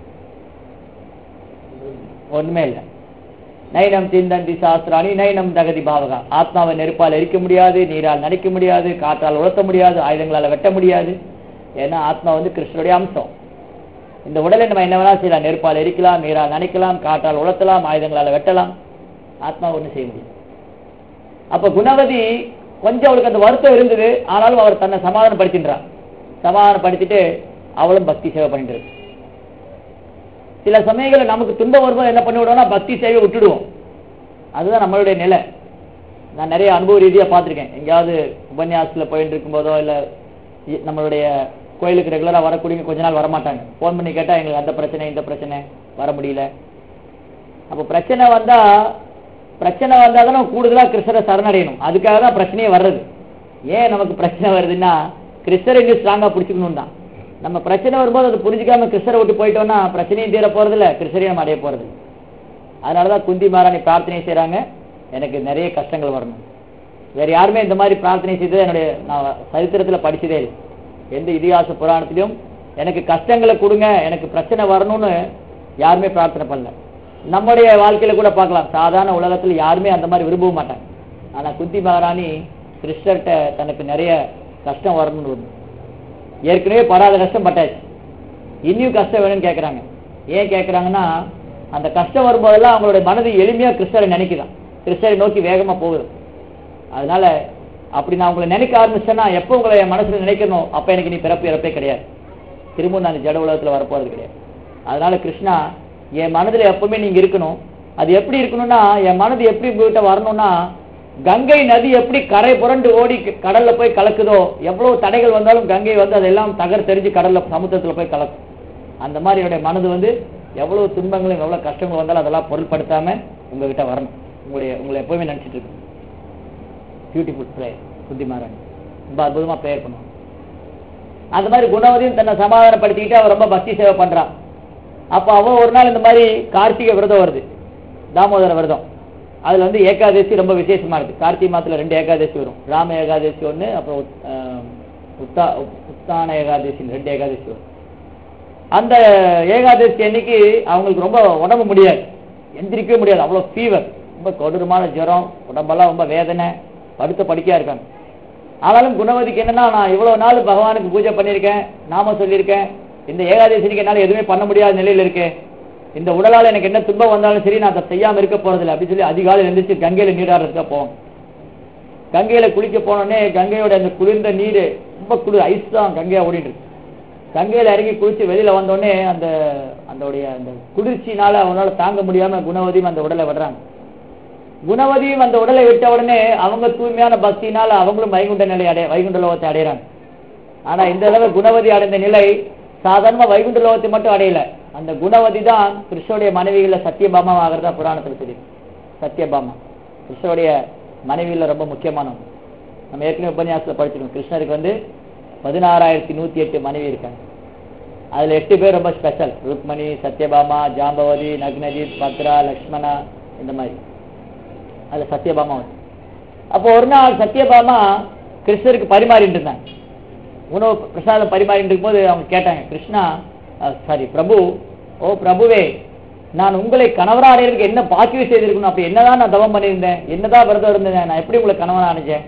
ஒண்ணுமே இல்லை நைனம் சிந்தந்தி சாஸ்திராணி நைனம் தகதி பாவகா ஆத்மாவை நெருப்பால் எரிக்க முடியாது நீரால் நனைக்க முடியாது காற்றால் உலர்த்த முடியாது ஆயுதங்களால் வெட்ட முடியாது ஏன்னா ஆத்மா வந்து கிருஷ்ணனுடைய அம்சம் இந்த உடலை நம்ம என்ன வேணா செய்யலாம் நெருப்பால் எரிக்கலாம் நீரால் நனைக்கலாம் காற்றால் உலர்த்தலாம் ஆயுதங்களால் வெட்டலாம் ஆத்மா ஒன்றும் செய்ய முடியும் அப்ப குணவதி கொஞ்சம் அவளுக்கு அந்த வருத்தம் இருந்தது ஆனாலும் அவர் தன்னை சமாதானப்படுத்தின்றார் சமாதானப்படுத்திட்டு அவளும் பக்தி சேவை பண்ணிட்டு இருக்கு. சில சமயங்களில் நமக்கு துன்பம் வரும்போது என்ன பண்ணி விடுவோம்னா பக்தி சேவை விட்டுடுவோம் அதுதான் நம்மளுடைய நிலை நான் நிறைய அனுபவ ரீதியா பார்த்திருக்கேன் எங்கேயாவது உபன்யாசத்துல போயிட்டு இருக்கும்போதோ இல்ல இ- நம்மளுடைய கோயிலுக்கு ரெகுலரா வரக்கூடியவங்க கொஞ்ச நாள் வரமாட்டாங்க ஃபோன் பண்ணி கேட்டா எங்களுக்கு அந்த பிரச்சனை இந்த பிரச்சனை வர முடியல அப்போ பிரச்சனை வந்தா பிரச்சனை வந்தா தான் நம்ம கூடுதலா கிருஷ்ணரை சரணடையணும் அதுக்காக தான் பிரச்சனையே வர்றது ஏன் நமக்கு பிரச்சனை வருதுன்னா கிருஷ்ணரை இன்னும் ஸ்ட்ராங்கா பிடிச்சிக்கணும் தான் நம்ம பிரச்சனை வரும்போது அதை புரிஞ்சுக்காம கிருஷ்ணரை விட்டு போயிட்டோம்னா பிரச்சனையும் தீர போறது இல்ல கிருஷ்ணரையும் நம்ம அடைய போறது இல்ல. அதனாலதான் குந்தி மகாராணி பிரார்த்தனை செய்றாங்க எனக்கு நிறைய கஷ்டங்கள் வரணும் வேற யாருமே இந்த மாதிரி பிரார்த்தனை செய்தது என்னுடைய நான் சரித்திரத்துல படிச்சதே இல்லை எந்த இதிகாச புராணத்திலும் எனக்கு கஷ்டங்களை கொடுங்க எனக்கு பிரச்சனை வரணும்னு யாருமே பிரார்த்தனை பண்ணல நம்முடைய வாழ்க்கையில கூட பார்க்கலாம் சாதாரண உலகத்துல யாருமே அந்த மாதிரி விரும்பவும் மாட்டாங்க ஆனா குந்தி மகாராணி கிருஷ்ணர்கிட்ட தனக்கு நிறைய கஷ்டம் வரணும்னு விரும்பும். ஏற்கனவே படாத கஷ்டம் பட்டாச்சு இன்னும் கஷ்டம் வேணும்னு கேட்கறாங்க ஏன் கேட்கறாங்கன்னா அந்த கஷ்டம் வரும்போதெல்லாம் அவங்களுடைய மனது எளிமையா கிருஷ்ணரை நினைக்குதான் கிருஷ்ணரை நோக்கி வேகமா போகுது அதனால அப்படி நான் உங்களை நினைக்க ஆரம்பிச்சேன்னா எப்போ உங்களை என் மனசுல நினைக்கணும் அப்ப எனக்கு நீ பிறப்பு இறப்பே கிடையாது திரும்ப நான் இந்த ஜட உலகத்துல வரப்போறது கிடையாது அதனால கிருஷ்ணா என் மனதுல எப்பவுமே நீங்க இருக்கணும் அது எப்படி இருக்கணும்னா என் மனது எப்படி உங்ககிட்ட வரணும்னா கங்கை நதி எப்படி கரை புரண்டு ஓடி க- கடல்ல போய் கலக்குதோ எவ்வளவு தடைகள் வந்தாலும் கங்கை வந்து அதெல்லாம் தகர் தெரிஞ்சு கடல்ல சமுத்திரத்துல போய் கலக்கும் அந்த மாதிரி என்னுடைய மனது வந்து எவ்வளவு துன்பங்களும் எவ்வளவு கஷ்டங்கள் வந்தாலும் அதெல்லாம் பொருட்படுத்தாம உங்ககிட்ட வரணும் உங்களுடைய உங்களை எப்பவுமே நினைச்சிட்டு இருக்கு பியூட்டிஃபுல் ப்ரேயர் புத்திமாரன் ரொம்ப அற்புதமா ப்ரேயர் பண்ணுவாங்க அந்த மாதிரி குணவதியும் தன்னை சமாதானப்படுத்திக்கிட்டு அவ ரொம்ப பக்தி சேவை பண்றா அப்ப அவ ஒரு நாள் இந்த மாதிரி கார்த்திகை விரதம் வருது தாமோதர விரதம் அதுல வந்து ஏகாதசி ரொம்ப விசேஷமா இருக்கு கார்த்திகை மாசத்துல ரெண்டு ஏகாதசி வரும் ராம ஏகாதசி ஒண்ணு அப்புறம் உத்- ஆஹ் உத்தா உத்தான ஏகாதசி ரெண்டு ஏகாதசி வரும் அந்த ஏகாதசி அன்னைக்கு அவங்களுக்கு ரொம்ப உடம்பு முடியாது எந்திரிக்கவே முடியாது அவ்வளவு ஃபீவர் ரொம்ப கொடூரமான ஜுரம் உடம்பெல்லாம் ரொம்ப வேதனை படுத்த படுக்கையா இருக்காங்க ஆனாலும் குணவதிக்கு என்னன்னா நான் இவ்வளவு நாள் பகவானுக்கு பூஜை பண்ணியிருக்கேன் நாம சொல்லியிருக்கேன் இந்த ஏகாதசிக்கு என்னால எதுவுமே பண்ண முடியாத நிலையில இருக்கேன் இந்த உடலால எனக்கு என்ன துன்பம் வந்தாலும் சரி நான் அதை செய்யாம இருக்க போறதில்லை அப்படின்னு சொல்லி அதிகாலை எழுந்திரிச்சு கங்கையில நீராடுறதுக்காக போவோம் கங்கையில குளிக்க போனோடனே கங்கையோட அந்த குளிர்ந்த நீர் ரொம்ப குளிர் ஐஸ் தான் கங்கையா ஓடிட்டு இருக்கு கங்கையில இறங்கி குளிச்சு வெளியில வந்தோடனே அந்த அதோடைய அந்த குளிர்ச்சினால அவனால தாங்க முடியாம குணவதியும் அந்த உடலை விடுறாங்க குணவதியும் அந்த உடலை விட்ட உடனே அவங்க தூய்மையான பக்தினால அவங்களும் வைகுண்ட நிலை அடைய வைகுண்ட லோகத்தை அடையறாங்க ஆனா இந்த தடவை குணவதி அடைந்த நிலை சாதாரணமா வைகுண்ட லோகத்தை மட்டும் அடையல அந்த குணவதி தான் கிருஷ்ணனுடைய மனைவிகள சத்தியபாமா ஆகிறதா புராணத்துல தெரியும் சத்தியபாமா கிருஷ்ணனுடைய மனைவியில ரொம்ப முக்கியமானவங்க நம்ம ஏற்கனவே உபன்யாசத்துல படிச்சிருக்கோம் கிருஷ்ணருக்கு வந்து பதினாறாயிரத்தி நூத்தி எட்டு மனைவி இருக்காங்க அதுல எட்டு பேர் ரொம்ப ஸ்பெஷல் ருக்மணி சத்யபாமா ஜாம்பவதி நக்னஜித் பத்ரா லக்ஷ்மணா இந்த மாதிரி அதுல சத்யபாமா வந்து அப்போ ஒரு நாள் சத்யபாமா கிருஷ்ணருக்கு பரிமாறிட்டு இருந்தாங்க உணவு பிரசாதம் பரிமாறிட்டு இருக்கும்போது அவங்க கேட்டாங்க கிருஷ்ணா சாரி பிரபு ஓ பிரபுவே நான் உங்களை கணவரா அடையிறதுக்கு என்ன பாக்கியம் செய்திருக்கணும் அப்ப என்னதான் நான் தவம் பண்ணியிருந்தேன் என்னதான் விரதம் இருந்தேன் நான் எப்படி உங்களை கணவனா அணைஞ்சேன்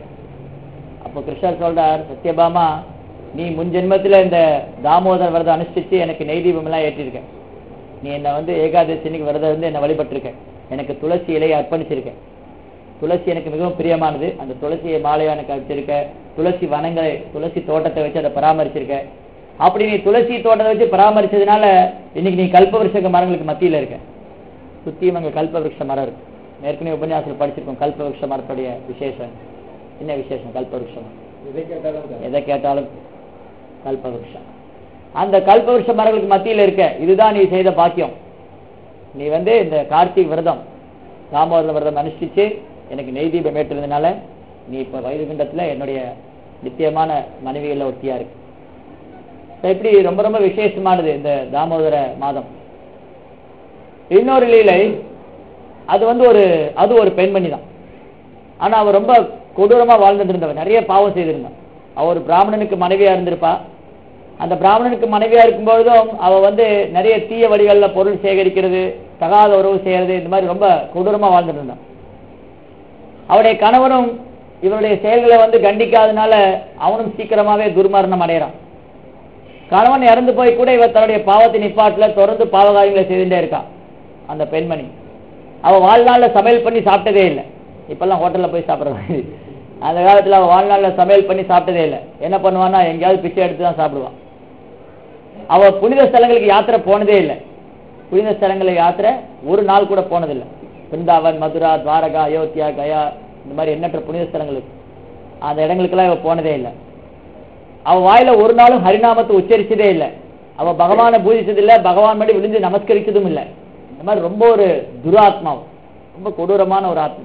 அப்போ கிருஷ்ணர் சொல்றார் சத்யபாமா நீ முன் ஜென்மத்துல இந்த தாமோதர் விரதம் அனுஷ்டிச்சு எனக்கு நெய் தீபம் எல்லாம் ஏற்றிருக்க நீ என்னை வந்து ஏகாதசி அன்னைக்கு விரதம் வந்து என்னை வழிபட்டிருக்க எனக்கு துளசி இலையை அர்ப்பணிச்சிருக்க துளசி எனக்கு மிகவும் பிரியமானது அந்த துளசியை மாலையா எனக்கு அடிச்சிருக்க துளசி வனங்களை துளசி தோட்டத்தை வச்சு அதை பராமரிச்சிருக்க அப்படி நீ துளசி தோட்டத்தை வச்சு பராமரிச்சதுனால இன்னைக்கு நீ கல்பவருஷ மரங்களுக்கு மத்தியில இருக்க சுத்தியும் அங்க கல்பவருஷ மரம் இருக்கு ஏற்கனவே உபன்யாசத்தில் படிச்சிருக்கோம் கல்பவருஷ மரத்துடைய விசேஷம் என்ன விசேஷம் கல்பவருஷ மரம் எதை கேட்டாலும் எதை கேட்டாலும் கல்பவருஷம் அந்த கல்பவருஷ மரங்களுக்கு மத்தியில இருக்க இதுதான் நீ செய்த பாக்கியம் நீ வந்து இந்த கார்த்திக் விரதம் தாமோதர விரதம் அனுஷ்டிச்சு எனக்கு நெய் தீபம் ஏற்றிருந்தனால நீ இப்ப வைகுண்டத்துல என்னுடைய நித்தியமான மனைவிகளில் ஒருத்தியா இருக்கு இப்ப இப்படி ரொம்ப ரொம்ப விசேஷமானது இந்த தாமோதர மாதம் இன்னொரு லீலை அது வந்து ஒரு அது ஒரு பெண்மணி தான் ஆனா அவ ரொம்ப கொடூரமா வாழ்ந்துட்டு இருந்தவ நிறைய பாவம் செய்திருந்தா அவ ஒரு பிராமணனுக்கு மனைவியா இருந்திருப்பா அந்த பிராமணனுக்கு மனைவியா இருக்கும்பொழுதும் அவ வந்து நிறைய தீய வழிகள்ல பொருள் சேகரிக்கிறது தகாத உறவு செய்யறது இந்த மாதிரி ரொம்ப கொடூரமா வாழ்ந்துட்டு இருந்தான் அவருடைய கணவனும் இவருடைய செயல்களை வந்து கண்டிக்காதனால அவனும் சீக்கிரமாவே துர்மரணம் அடையறான் கணவன் இறந்து போய் கூட இவர் தன்னுடைய பாவத்தை நிப்பாட்டுல தொடர்ந்து பாவகாரியங்களை செய்துட்டே இருக்கான் அந்த பெண்மணி அவ வாழ்நாள்ல சமையல் பண்ணி சாப்பிட்டதே இல்லை இப்பெல்லாம் ஹோட்டல்ல போய் சாப்பிடுறாங்க அந்த காலத்துல அவ வாழ்நாள்ல சமையல் பண்ணி சாப்பிட்டதே இல்லை என்ன பண்ணுவான்னா எங்கேயாவது பிச்சை எடுத்து தான் சாப்பிடுவான் அவ புனித ஸ்தலங்களுக்கு யாத்திரை போனதே இல்லை புனித ஸ்தலங்களுக்கு யாத்திரை ஒரு நாள் கூட போனதில்லை பிருந்தாவன் மதுரா துவாரகா அயோத்தியா கயா இந்த மாதிரி எண்ணற்ற புனித ஸ்தலங்களுக்கு அந்த இடங்களுக்கெல்லாம் இவ போனதே இல்லை அவ வாயில ஒரு நாளும் ஹரிநாமத்தை உச்சரிச்சதே இல்லை அவ பகவானை பூஜிச்சது இல்ல பகவான் மடி விழுந்து நமஸ்கரிச்சதும் இல்லை இந்த மாதிரி ரொம்ப ஒரு துராத்மா ரொம்ப கொடூரமான ஒரு ஆத்மா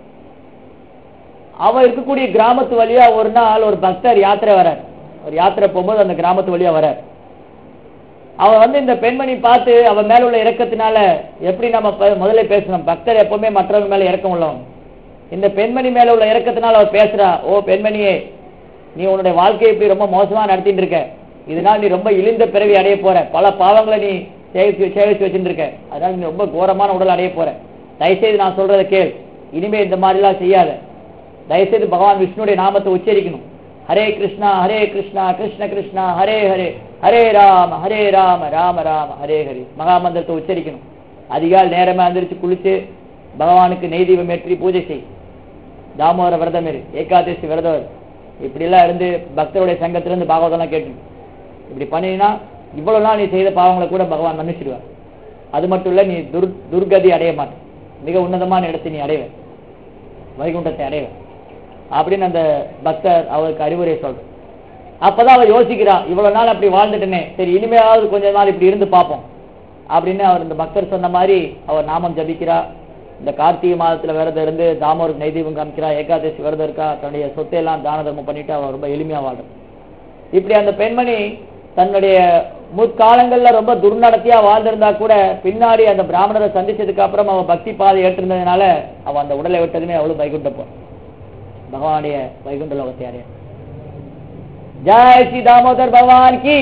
அவ இருக்கக்கூடிய கிராமத்து வழியா ஒரு நாள் ஒரு பக்தர் யாத்திரை வரார் ஒரு யாத்திரை போகும்போது அந்த கிராமத்து வழியா வரார் அவ வந்து இந்த பெண்மணி பார்த்து அவ மேல உள்ள இறக்கத்தினால எப்படி நம்ம ப- முதல்ல பேசணும் பக்தர் எப்பவுமே மற்றவங்க மேல இறக்கம் உள்ளவங்க இந்த பெண்மணி மேல உள்ள இறக்கத்தினால அவர் பேசுறா ஓ பெண்மணியே நீ உன்னுடைய வாழ்க்கையை இப்படி ரொம்ப மோசமா நடத்திட்டு இருக்க இதனால் நீ ரொம்ப இழிந்த பிறவி அடைய போற பல பாவங்களை நீ சேவிச்சு சேவிச்சு வச்சுட்டு இருக்க அதனால நீ ரொம்ப கோரமான உடல் அடைய போற தயவுசெய்து நான் சொல்றதை கேள் இனிமே இந்த மாதிரிலாம் செய்யாத தயவுசெய்து பகவான் விஷ்ணுடைய நாமத்தை உச்சரிக்கணும் ஹரே கிருஷ்ணா ஹரே கிருஷ்ணா கிருஷ்ண கிருஷ்ணா ஹரே ஹரே ஹரே ராம ஹரே ராம ராம ராம ஹரே ஹரி மகாமந்திரத்தை உச்சரிக்கணும் அதிகால் நேரமா எந்திரிச்சு குளிச்சு பகவானுக்கு நெய் தீபம் ஏற்றி பூஜை செய் தாமோதர விரதம் இரு ஏகாதசி விரதம் இரு இப்படி எல்லாம் இருந்து பக்தருடைய சங்கத்துல இருந்து பாகவதம்லாம் கேட்டு இப்படி பண்ணினா இவ்வளவு நாள் நீ செய்த பாவங்களை கூட பகவான் மன்னிச்சிடுவார் அது மட்டும் இல்ல நீ துர் துர்கதி அடைய மாட்ட மிக உன்னதமான இடத்தை நீ அடைவ வைகுண்டத்தை அடைவ அப்படின்னு அந்த பக்தர் அவருக்கு அறிவுரை சொல்ற அப்பதான் அவர் யோசிக்கிறா இவ்வளவு நாள் அப்படி வாழ்ந்துட்டனே சரி இனிமையாவது கொஞ்ச நாள் இப்படி இருந்து பார்ப்போம் அப்படின்னு அவர் இந்த பக்தர் சொன்ன மாதிரி அவர் நாமம் ஜபிக்கிறா இந்த கார்த்திகை மாதத்துல விரதம் இருந்து தாமோருக்கு நெய்தீபம் காமிக்கிறா ஏகாதசி விரதம் இருக்கா தன்னுடைய சொத்தை எல்லாம் தான தர்மம் பண்ணிட்டு அவர் ரொம்ப எளிமையா வாழ்றார் இப்படி அந்த பெண்மணி தன்னுடைய முற்காலங்கள்ல ரொம்ப துர்நடத்தியா வாழ்ந்திருந்தா கூட பின்னாடி அந்த பிராமணரை சந்திச்சதுக்கு அப்புறம் அவ பக்தி பாதை ஏற்றிருந்ததுனால அவ அந்த உடலை விட்டதுமே அவளும் வைகுண்ட போ பகவானுடைய வைகுண்ட லோகத்தை அடைய ஜெய் ஸ்ரீ தாமோதர் பகவான் கி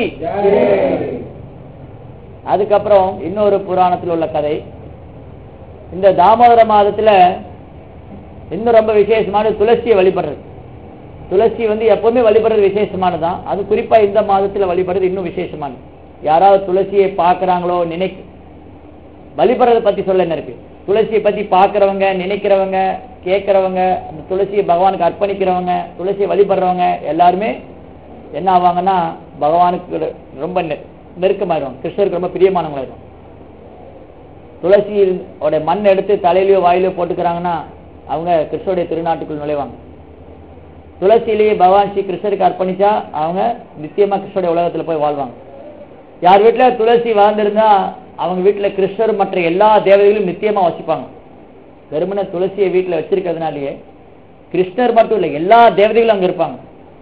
அதுக்கப்புறம் இன்னொரு புராணத்தில் உள்ள கதை இந்த தாமோதர மாதத்துல இன்னும் ரொம்ப விசேஷமான துளசியை வழிபடுறது துளசி வந்து எப்பவுமே வழிபடுறது விசேஷமானதுதான் அது குறிப்பா இந்த மாதத்துல வழிபடுறது இன்னும் விசேஷமானது யாராவது துளசியை பார்க்கறாங்களோ நினை வழிபடுறத பத்தி சொல்ல என்ன இருக்கு துளசியை பத்தி பார்க்கறவங்க நினைக்கிறவங்க கேட்கறவங்க அந்த துளசியை பகவானுக்கு அர்ப்பணிக்கிறவங்க துளசியை வழிபடுறவங்க எல்லாருமே என்ன ஆவாங்கன்னா பகவானுக்கு ரொம்ப நெ- நெருக்கமாயிடுவாங்க கிருஷ்ணருக்கு ரொம்ப பிரியமானவங்களாயிடும் துளசியோட மண் எடுத்து தலையிலயோ வாயிலோ போட்டுக்கிறாங்கன்னா அவங்க கிருஷ்ணருடைய திருநாட்டுக்குள் நுழைவாங்க துளசியிலேயே பகவான் ஸ்ரீ கிருஷ்ணருக்கு அர்ப்பணிச்சா அவங்க நித்தியமா கிருஷ்ணருடைய உலகத்துல போய் வாழ்வாங்க யார் வீட்டுல துளசி வாழ்ந்திருந்தா அவங்க வீட்டுல கிருஷ்ணர் மற்ற எல்லா தேவதைகளும் நித்தியமா வசிப்பாங்க வெறுமனே துளசியை வீட்டுல வச்சிருக்கிறதுனாலயே கிருஷ்ணர் மட்டும் இல்லை எல்லா தேவதைகளும் அங்க இருப்பாங்க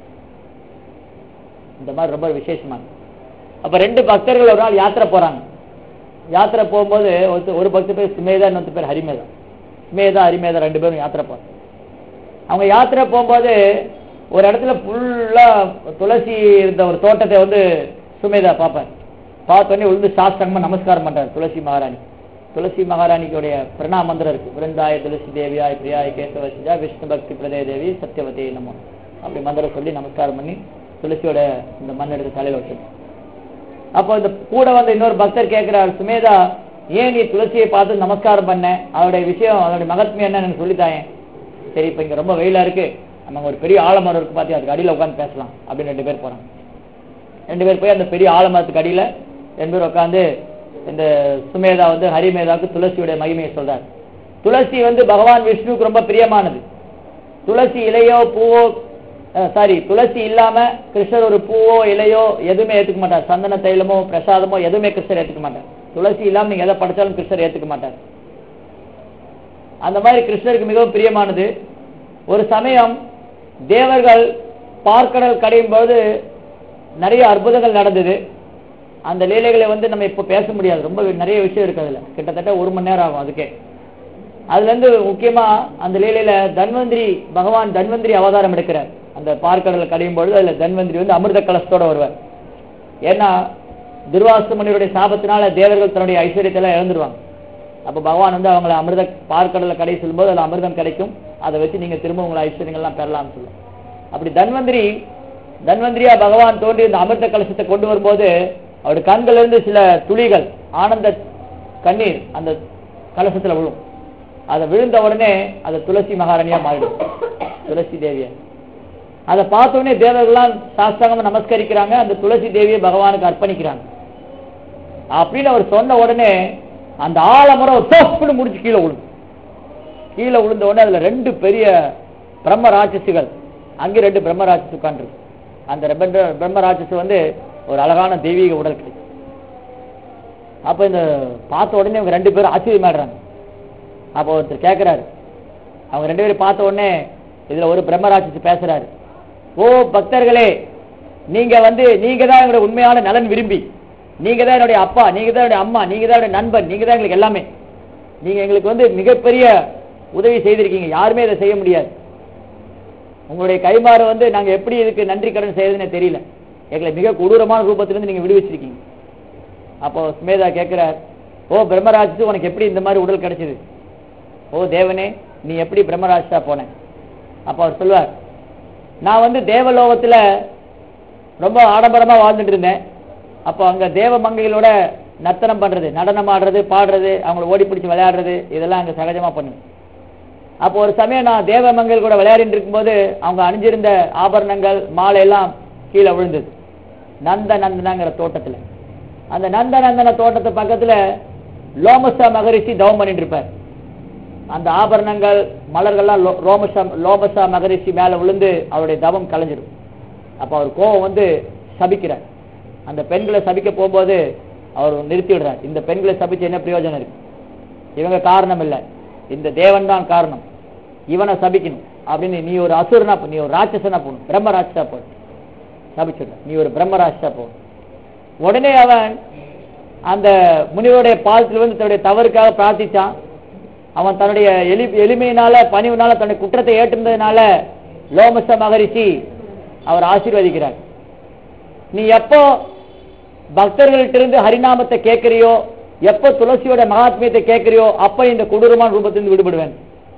இந்த மாதிரி ரொம்ப விசேஷமானது அப்ப ரெண்டு பக்தர்கள் ஒரு நாள் யாத்திரை போறாங்க யாத்திரை போகும்போது ஒருத்தர் ஒரு பக்தர் பேர் சுமேதா இன்னொரு பேர் ஹரிமேதா சுமேதா ஹரிமேதா ரெண்டு பேரும் யாத்திரை போறாங்க அவங்க யாத்திரை போகும்போது ஒரு இடத்துல ஃபுல்லா துளசி இருந்த ஒரு தோட்டத்தை வந்து சுமேதா பார்ப்பார் பார்த்தோன்னே விழுந்து சாஸ்திரமா நமஸ்காரம் பண்றாரு துளசி மகாராணி துளசி மகாராணிக்குடைய பிரணாம மந்திரம் இருக்கு விருந்தாய துளசி தேவியாய் பிரியாய் கேசவ சிஜா விஷ்ணு பக்தி பிரதே தேவி சத்யவதே நமோ அப்படி மந்திரம் சொல்லி நமஸ்காரம் பண்ணி துளசியோட இந்த மண் எடுத்து தலையில வச்சு அப்போ இந்த கூட வந்த இன்னொரு பக்தர் கேட்கிறார் சுமேதா ஏன் நீ துளசியை பார்த்து நமஸ்காரம் பண்ண அவருடைய விஷயம் அதோட மகத்மியம் என்னன்னு எனக்கு சொல்லித்தாயேன் சரி இப்ப இங்க ரொம்ப வெயிலா இருக்கு நம்ம அங்க ஒரு பெரிய ஆலமரம் இருக்கு பாத்தி அதுக்கு அடியில உட்காந்து பேசலாம் அப்படின்னு ரெண்டு பேர் போறாங்க ரெண்டு பேர் போய் அந்த பெரிய ஆலமரத்துக்கு அடியில ரெண்டு பேர் உட்காந்து இந்த சுமேதா வந்து ஹரிமேதாவுக்கு துளசியுடைய மகிமையை சொல்றாரு துளசி வந்து பகவான் விஷ்ணுவுக்கு ரொம்ப பிரியமானது துளசி இலையோ பூவோ சாரி துளசி இல்லாம கிருஷ்ணர் ஒரு பூவோ இலையோ எதுவுமே ஏத்துக்க மாட்டார் சந்தன தைலமோ பிரசாதமோ எதுவுமே கிருஷ்ணர் ஏத்துக்க மாட்டார் துளசி இல்லாம நீங்க எதை படைச்சாலும் கிருஷ்ணர் ஏத்துக்க மாட்டார் அந்த மாதிரி கிருஷ்ணருக்கு மிகவும் பிரியமானது ஒரு சமயம் தேவர்கள் பார்க்கடல் கடையும் போது நிறைய அற்புதங்கள் நடந்தது அந்த லீலைகளை வந்து நம்ம இப்ப பேச முடியாது ரொம்ப நிறைய விஷயம் இருக்கு அதுல கிட்டத்தட்ட ஒரு மணி நேரம் ஆகும் அதுக்கே அதுல இருந்து முக்கியமா அந்த லீலையில தன்வந்திரி பகவான் தன்வந்திரி அவதாரம் எடுக்கிறார் அந்த பார்க்கடலை கடையும் பொழுது அதுல தன்வந்திரி வந்து அமிர்த கலசத்தோட வருவார் ஏன்னா துர்வாச முனிவருடைய சாபத்தினால தேவர்கள் தன்னுடைய ஐஸ்வர்யத்தை எல்லாம் இழந்துருவாங்க அப்ப பகவான் வந்து அவங்களை அமிர்த பார்க்கடலை கடை சொல்லும்போது அதுல அமிர்தம் கிடைக்கும் அதை வச்சு நீங்க திரும்ப உங்களை ஐஸ்வர்யங்கள்லாம் பெறலாம்னு சொல்லுவோம் அப்படி தன்வந்திரி தன்வந்திரியா பகவான் தோன்றி இந்த அமிர்த கலசத்தை கொண்டு வரும்போது அவருடைய கண்கள்ல இருந்து சில துளிகள் ஆனந்த கண்ணீர் அந்த கலசத்துல விழும் அதை விழுந்த உடனே அது துளசி மகாராணியா மாறிடும் துளசி தேவியா அதை பார்த்த உடனே தேவர்கள்லாம் சாஸ்திரமா நமஸ்கரிக்கிறாங்க அந்த துளசி தேவியை பகவானுக்கு அர்ப்பணிக்கிறாங்க அப்படின்னு அவர் சொன்ன உடனே அந்த ஆலமரம் ஒரு தோப்புன்னு முடிச்சு கீழே விழும் கீழே விழுந்த உடனே அதுல ரெண்டு பெரிய பிரம்ம ராட்சசிகள் அங்கே ரெண்டு பிரம்ம ராட்சசி உட்காந்துருக்கு அந்த ரெண்டு பிரம்ம ராட்சசி வந்து ஒரு அழகான தெய்வீக உடல் கிடைக்கும் அப்ப இந்த பார்த்த உடனே இவங்க ரெண்டு பேரும் ஆச்சரியமாடுறாங்க அப்போ ஒருத்தர் கேட்கிறாரு அவங்க ரெண்டு பேரும் பார்த்த உடனே இதுல ஒரு பிரம்ம ராட்சசி பேசுறாரு ஓ பக்தர்களே நீங்க வந்து நீங்க தான் எங்களுடைய உண்மையான நலன் விரும்பி நீங்க தான் என்னுடைய அப்பா நீங்க தான் என்னுடைய அம்மா நீங்க தான் என்னுடைய நண்பன் நீங்க தான் எங்களுக்கு எல்லாமே நீங்க எங்களுக்கு வந்து மிகப்பெரிய உதவி செய்திருக்கீங்க யாருமே இதை செய்ய முடியாது உங்களுடைய கைமாறு வந்து நாங்க எப்படி இதுக்கு நன்றி கடன் செய்யறதுன்னு தெரியல எங்களை மிக கொடூரமான ரூபத்திலிருந்து நீங்க விடுவிச்சிருக்கீங்க அப்போ ஸ்மேதா கேட்கிறார் ஓ பிரம்மராஜ் உனக்கு எப்படி இந்த மாதிரி உடல் கிடைச்சது ஓ தேவனே நீ எப்படி பிரம்மராஜா போன அப்போ அவர் சொல்லுவார் நான் வந்து தேவலோகத்துல ரொம்ப ஆடம்பரமா வாழ்ந்துட்டு இருந்தேன் அப்போ அங்க தேவ மங்கைகளோட நர்த்தனம் பண்றது நடனம் ஆடுறது பாடுறது அவங்கள ஓடி பிடிச்சு விளையாடுறது இதெல்லாம் அங்க சகஜமா பண்ணுவேன் அப்போ ஒரு சமயம் நான் தேவ மங்கைகள் கூட விளையாடிட்டு இருக்கும்போது அவங்க அணிஞ்சிருந்த ஆபரணங்கள் மாலை எல்லாம் கீழே விழுந்தது நந்த நந்தனாங்கிற தோட்டத்துல அந்த நந்த நந்தன தோட்டத்து பக்கத்துல லோமசா மகரிஷி தவம் பண்ணிட்டு இருப்பார் அந்த ஆபரணங்கள் மலர்கள்லாம் லோ- ரோமசா லோமசா மகரிஷி மேல விழுந்து அவருடைய தவம் கலைஞ்சிடும் அப்ப அவர் கோபம் வந்து சபிக்கிறார் அந்த பெண்களை சபிக்க போகும்போது அவர் நிறுத்தி விடுறார் இந்த பெண்களை சபிச்சு என்ன பிரயோஜனம் இருக்கு இவங்க காரணம் இல்ல இந்த தேவன் தான் காரணம் இவனை சபிக்கணும் அப்படின்னு நீ ஒரு அசுரனா போ, நீ ஒரு ராட்சசனா போகணும் பிரம்ம ராட்சசா போ சபிச்சுடுற நீ ஒரு பிரம்ம ராட்சசா போ உடனே அவன் அந்த முனிவருடைய பாதத்தில் வந்து தன்னுடைய தவறுக்காக பிரார்த்திச்சான் அவன் தன்னுடைய எளி எளிமையினால பணிவுனால தன்னுடைய குற்றத்தை ஏற்றிருந்ததுனால லோமச மகரிஷி அவர் ஆசீர்வதிக்கிறார் நீ எப்போ பக்தர்கள்ட்ட இருந்து ஹரிநாமத்தை கேட்கறியோ எப்போ துளசியோட மகாத்மியத்தை கேட்கறியோ அப்ப இந்த கொடூரமான ரூபத்திலிருந்து விடுபடுவேன்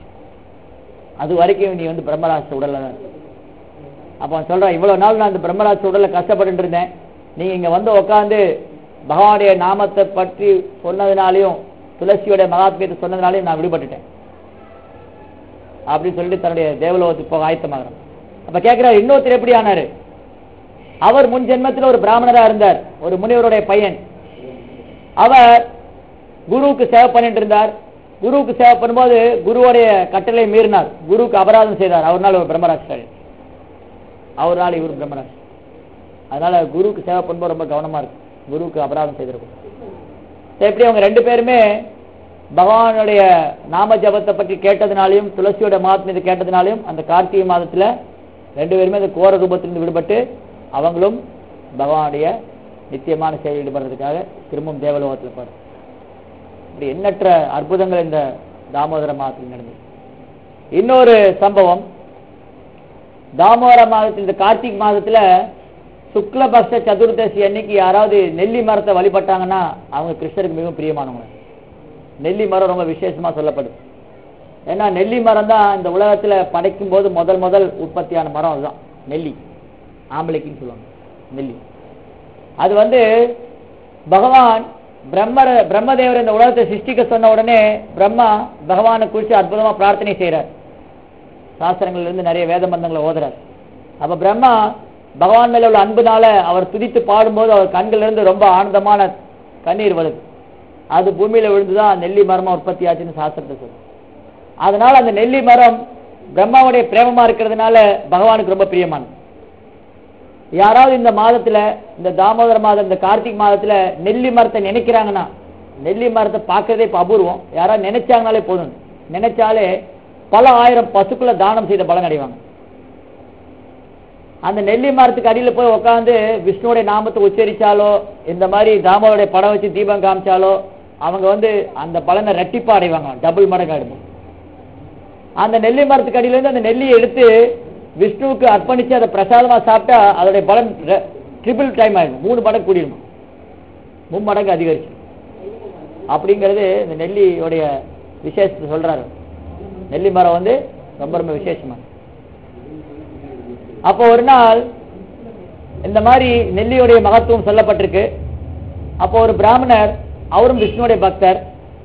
அது வரைக்கும் நீ வந்து பிரம்மராச உடல்ல தான் இருக்க. அப்ப அவன் சொல்றான் இவ்வளவு நாள் நான் இந்த பிரம்மராஜ உடல்ல கஷ்டப்பட்டு இருந்தேன் நீங்க இங்க வந்து உட்காந்து பகவானுடைய நாமத்தை பற்றி சொன்னதுனாலையும் துளசியோட மகாத்மியத்தை சொன்னதுனாலையும் நான் விடுபட்டுட்டேன் அப்படின்னு சொல்லிட்டு தன்னுடைய தேவலோகத்துக்கு போக ஆயத்தமாகறான் அப்ப கேட்கிறார் இன்னொருத்தர் எப்படி ஆனாரு அவர் முன் ஜென்மத்தில் ஒரு பிராமணரா இருந்தார் ஒரு முனிவருடைய பையன் அவர் குருவுக்கு சேவை பண்ணிட்டு இருந்தார் குருவுக்கு சேவை பண்ணும்போது குருவுடைய கட்டளை மீறினார் குருவுக்கு அபராதம் செய்தார் அவர்னால ஒரு பிரம்மராஜ் அவரால் இவர் பிரம்மராஜ் அதனால குருவுக்கு சேவை பண்ணும்போது ரொம்ப கவனமா இருக்கு குருவுக்கு அபராதம் செய்திருக்கும் சரி, எப்படி அவங்க ரெண்டு பேருமே பகவானுடைய நாம ஜபத்தை பற்றி கேட்டதுனாலையும் துளசியோட மகாத்மியத்தை கேட்டதுனாலையும் அந்த கார்த்திகை மாதத்துல ரெண்டு பேருமே அந்த கோர ரூபத்திலிருந்து விடுபட்டு அவங்களும் பகவானுடைய நித்தியமான செயலில் ஈடுபடுறதுக்காக திரும்பவும் தேவலோகத்தில் போறாங்க இப்படி எண்ணற்ற அற்புதங்கள் இந்த தாமோதர மாதத்தில் நடந்தது இன்னொரு சம்பவம் தாமோதர மாதத்தில் இந்த கார்த்திக் மாதத்துல சுக்லபக்ஷ சதுர்தசி அன்னைக்கு யாராவது நெல்லி மரத்தை வழிபட்டாங்கன்னா அவங்க கிருஷ்ணருக்கு மிகவும் பிரியமானவங்க நெல்லி மரம் ரொம்ப விசேஷமா சொல்லப்படுது ஏன்னா நெல்லி மரம் தான் இந்த உலகத்துல படைக்கும் போது முதல் முதல் உற்பத்தியான மரம் அதுதான் நெல்லி ஆம்பளைக்குன்னு சொல்லுவாங்க நெல்லி அது வந்து பகவான் பிரம்மர பிரம்மதேவர் இந்த உலகத்தை சிருஷ்டிக்க சொன்ன உடனே பிரம்மா பகவானை குறித்து அற்புதமா பிரார்த்தனை செய்றார் சாஸ்திரங்கள்ல இருந்து நிறைய வேத மந்தங்களை ஓதுறார் அப்ப பிரம்மா பகவான் மேல உள்ள அன்புனால அவர் துதித்து பாடும்போது அவர் கண்கள்ல இருந்து ரொம்ப ஆனந்தமான கண்ணீர் வருது அது பூமியில விழுந்துதான் நெல்லி மரமா உற்பத்தி ஆச்சுன்னு சாஸ்திரத்தை சொல்லுது அதனால அந்த நெல்லி மரம் பிரம்மாவுடைய பிரேமமா இருக்கிறதுனால பகவானுக்கு ரொம்ப பிரியமானது யாராவது இந்த மாதத்துல இந்த தாமோதர மாதம் இந்த கார்த்திக் மாதத்துல நெல்லி மரத்தை நினைக்கிறாங்கன்னா நெல்லி மரத்தை பார்க்கறதே இப்ப அபூர்வம் யாராவது நினைச்சாங்கனாலே போதும் நினைச்சாலே பல ஆயிரம் பசுக்களை தானம் செய்த பலன் அடைவாங்க அந்த நெல்லி மரத்துக்கு அடியில போய் உட்காந்து விஷ்ணுவோடைய நாமத்தை உச்சரிச்சாலோ இந்த மாதிரி தாமோடைய படம் வச்சு தீபம் காமிச்சாலோ அவங்க வந்து அந்த பலனை ரெட்டிப்பா அடைவாங்க டபுள் மடங்கு ஆயிடும் அந்த நெல்லி மரத்துக்கு அடியில இருந்து அந்த நெல்லியை எடுத்து விஷ்ணுவுக்கு அர்ப்பணிச்சு அதை பிரசாதமா சாப்பிட்டா அதோடைய பலன் ட்ரிபிள் டைம் ஆயிடும் மூணு மடங்கு கூடிடும் மும்மடங்கு அதிகரிச்சு அப்படிங்கிறது இந்த நெல்லியோடைய விசேஷத்தை சொல்றாரு நெல்லி மரம் வந்து ரொம்ப ரொம்ப விசேஷமா அப்போ ஒரு நாள் இந்த மாதிரி நெல்லியுடைய மகத்துவம் சொல்லப்பட்டிருக்கு அப்போ ஒரு பிராமணர் அவரும் விஷ்ணுவுடைய பக்தர்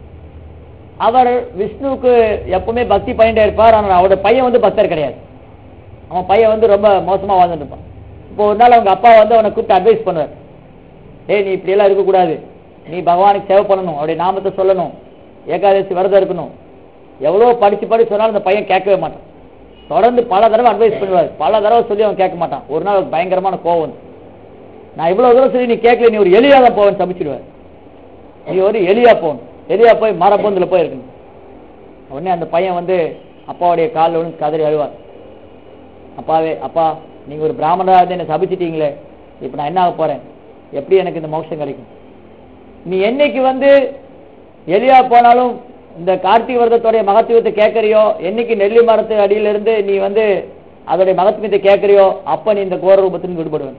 அவர் விஷ்ணுவுக்கு எப்பவுமே பக்தி பண்ணிட்டே இருப்பார் ஆனால் அவரோட பையன் வந்து பக்தர் கிடையாது அவன் பையன் வந்து ரொம்ப மோசமா வாழ்ந்துட்டு இருப்பான் இப்போ ஒரு நாள் அவங்க அப்பா வந்து அவனை கூப்பிட்டு அட்வைஸ் பண்ணுவார் ஏய் நீ இப்படியெல்லாம் இருக்கக்கூடாது நீ பகவானுக்கு சேவை பண்ணணும் அவருடைய நாமத்தை சொல்லணும் ஏகாதசி விரதம் இருக்கணும் எவ்வளோ படிச்சு படிச்சு சொன்னாலும் அந்த பையன் கேட்கவே மாட்டான் தொடர்ந்து பல தடவை அட்வைஸ் பண்ணுவார் பல தடவை சொல்லி அவன் கேட்க மாட்டான் ஒரு நாள் அவருக்கு பயங்கரமான கோவம் வந்து நான் இவ்வளவு தூரம் சொல்லி நீ கேட்கல நீ ஒரு எலியா தான் போவேன் சமைச்சிடுவார் நீ ஒரு எலியா போகணும் எலியா போய் மரப்பொந்துல போய் இருக்கணும் உடனே அந்த பையன் வந்து அப்பாவுடைய காலில் விழுந்து கதறி அழுவார் அப்பாவே அப்பா நீங்க ஒரு பிராமணரா இருந்து என்ன சபிச்சிட்டீங்களே இப்ப நான் என்ன ஆக போறேன் எப்படி எனக்கு இந்த மோட்சம் கிடைக்கும் நீ என்னைக்கு வந்து எலியா போனாலும் இந்த கார்த்திகை விரதத்துடைய மகத்துவத்தை கேட்கறியோ என்னைக்கு நெல்லி மரத்து அடியில இருந்து நீ வந்து அதோடைய மகத்துவத்தை கேட்கறியோ அப்ப நீ இந்த கோர ரூபத்திலிருந்து விடுபடுவன்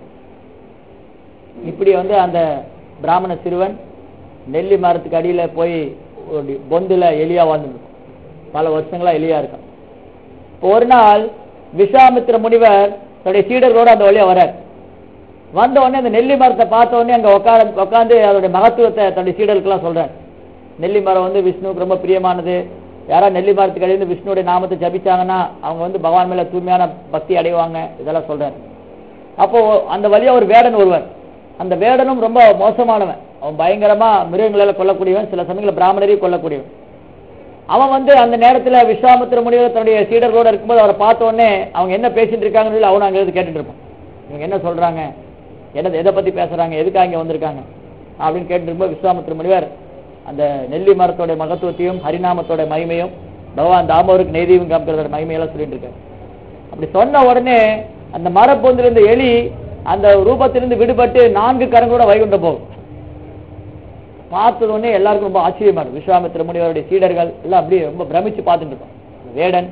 இப்படி வந்து அந்த பிராமண சிறுவன் நெல்லி மரத்துக்கு அடியில போய் ஒரு பொந்துல எலியா வாழ்ந்து பல வருஷங்களா எலியா இருக்கான் இப்போ ஒரு நாள் விஸ்வாமித்திர முனிவர் தன்னுடைய சீடர்களோட அந்த வழியா வரார் வந்த உடனே அந்த நெல்லி மரத்தை பார்த்த உடனே அங்க உட்கார உட்காந்து அதோடைய மகத்துவத்தை தன்னுடைய சீடர்களுக்கெல்லாம் சொல்றார் நெல்லி மரம் வந்து விஷ்ணுவுக்கு ரொம்ப பிரியமானது யாராவது நெல்லி மரத்துக்கு அடியிருந்து விஷ்ணுடைய நாமத்தை ஜபிச்சாங்கன்னா அவங்க வந்து பகவான் மேல தூய்மையான பக்தி அடைவாங்க இதெல்லாம் சொல்றாரு அப்போ அந்த வழியா ஒரு வேடன் ஒருவர் அந்த வேடனும் ரொம்ப மோசமானவன் அவன் பயங்கரமா மிருகங்களை கொல்லக்கூடியவன் சில சமயங்களில் பிராமணரையும் கொல்லக்கூடியவன் அவன் வந்து அந்த நேரத்துல விஸ்வாமித்திர முனிவர் தன்னுடைய சீடர்களோட இருக்கும்போது அவரை பார்த்த உடனே அவங்க என்ன பேசிட்டு இருக்காங்கன்னு சொல்லி அவனும் அங்க இருந்து கேட்டுட்டு இருப்பான் இவங்க என்ன சொல்றாங்க என்ன எதை பத்தி பேசுறாங்க எதுக்காக இங்க வந்திருக்காங்க அப்படின்னு கேட்டு இருக்கும்போது விஸ்வாமித்திர முனிவர் அந்த நெல்லி மரத்தோட மகத்துவத்தையும் ஹரிநாமத்தோட மகிமையும் பகவான் தாமோருக்கு நெய்தீவம் காமிக்கிறதோட மகிமையெல்லாம் சொல்லிட்டு இருக்காரு அப்படி சொன்ன உடனே அந்த மரப்பொந்தில் இருந்த எலி அந்த ரூபத்திலிருந்து விடுபட்டு நான்கு கரங்களோட வைகுண்டம் போகும் பார்த்தது உடனே எல்லாருக்கும் ரொம்ப ஆச்சரியமா இருக்கும் விஸ்வாமித்திர முனிவருடைய சீடர்கள் எல்லாம் அப்படியே ரொம்ப பிரமிச்சு பார்த்துட்டு இருக்கோம் வேடன்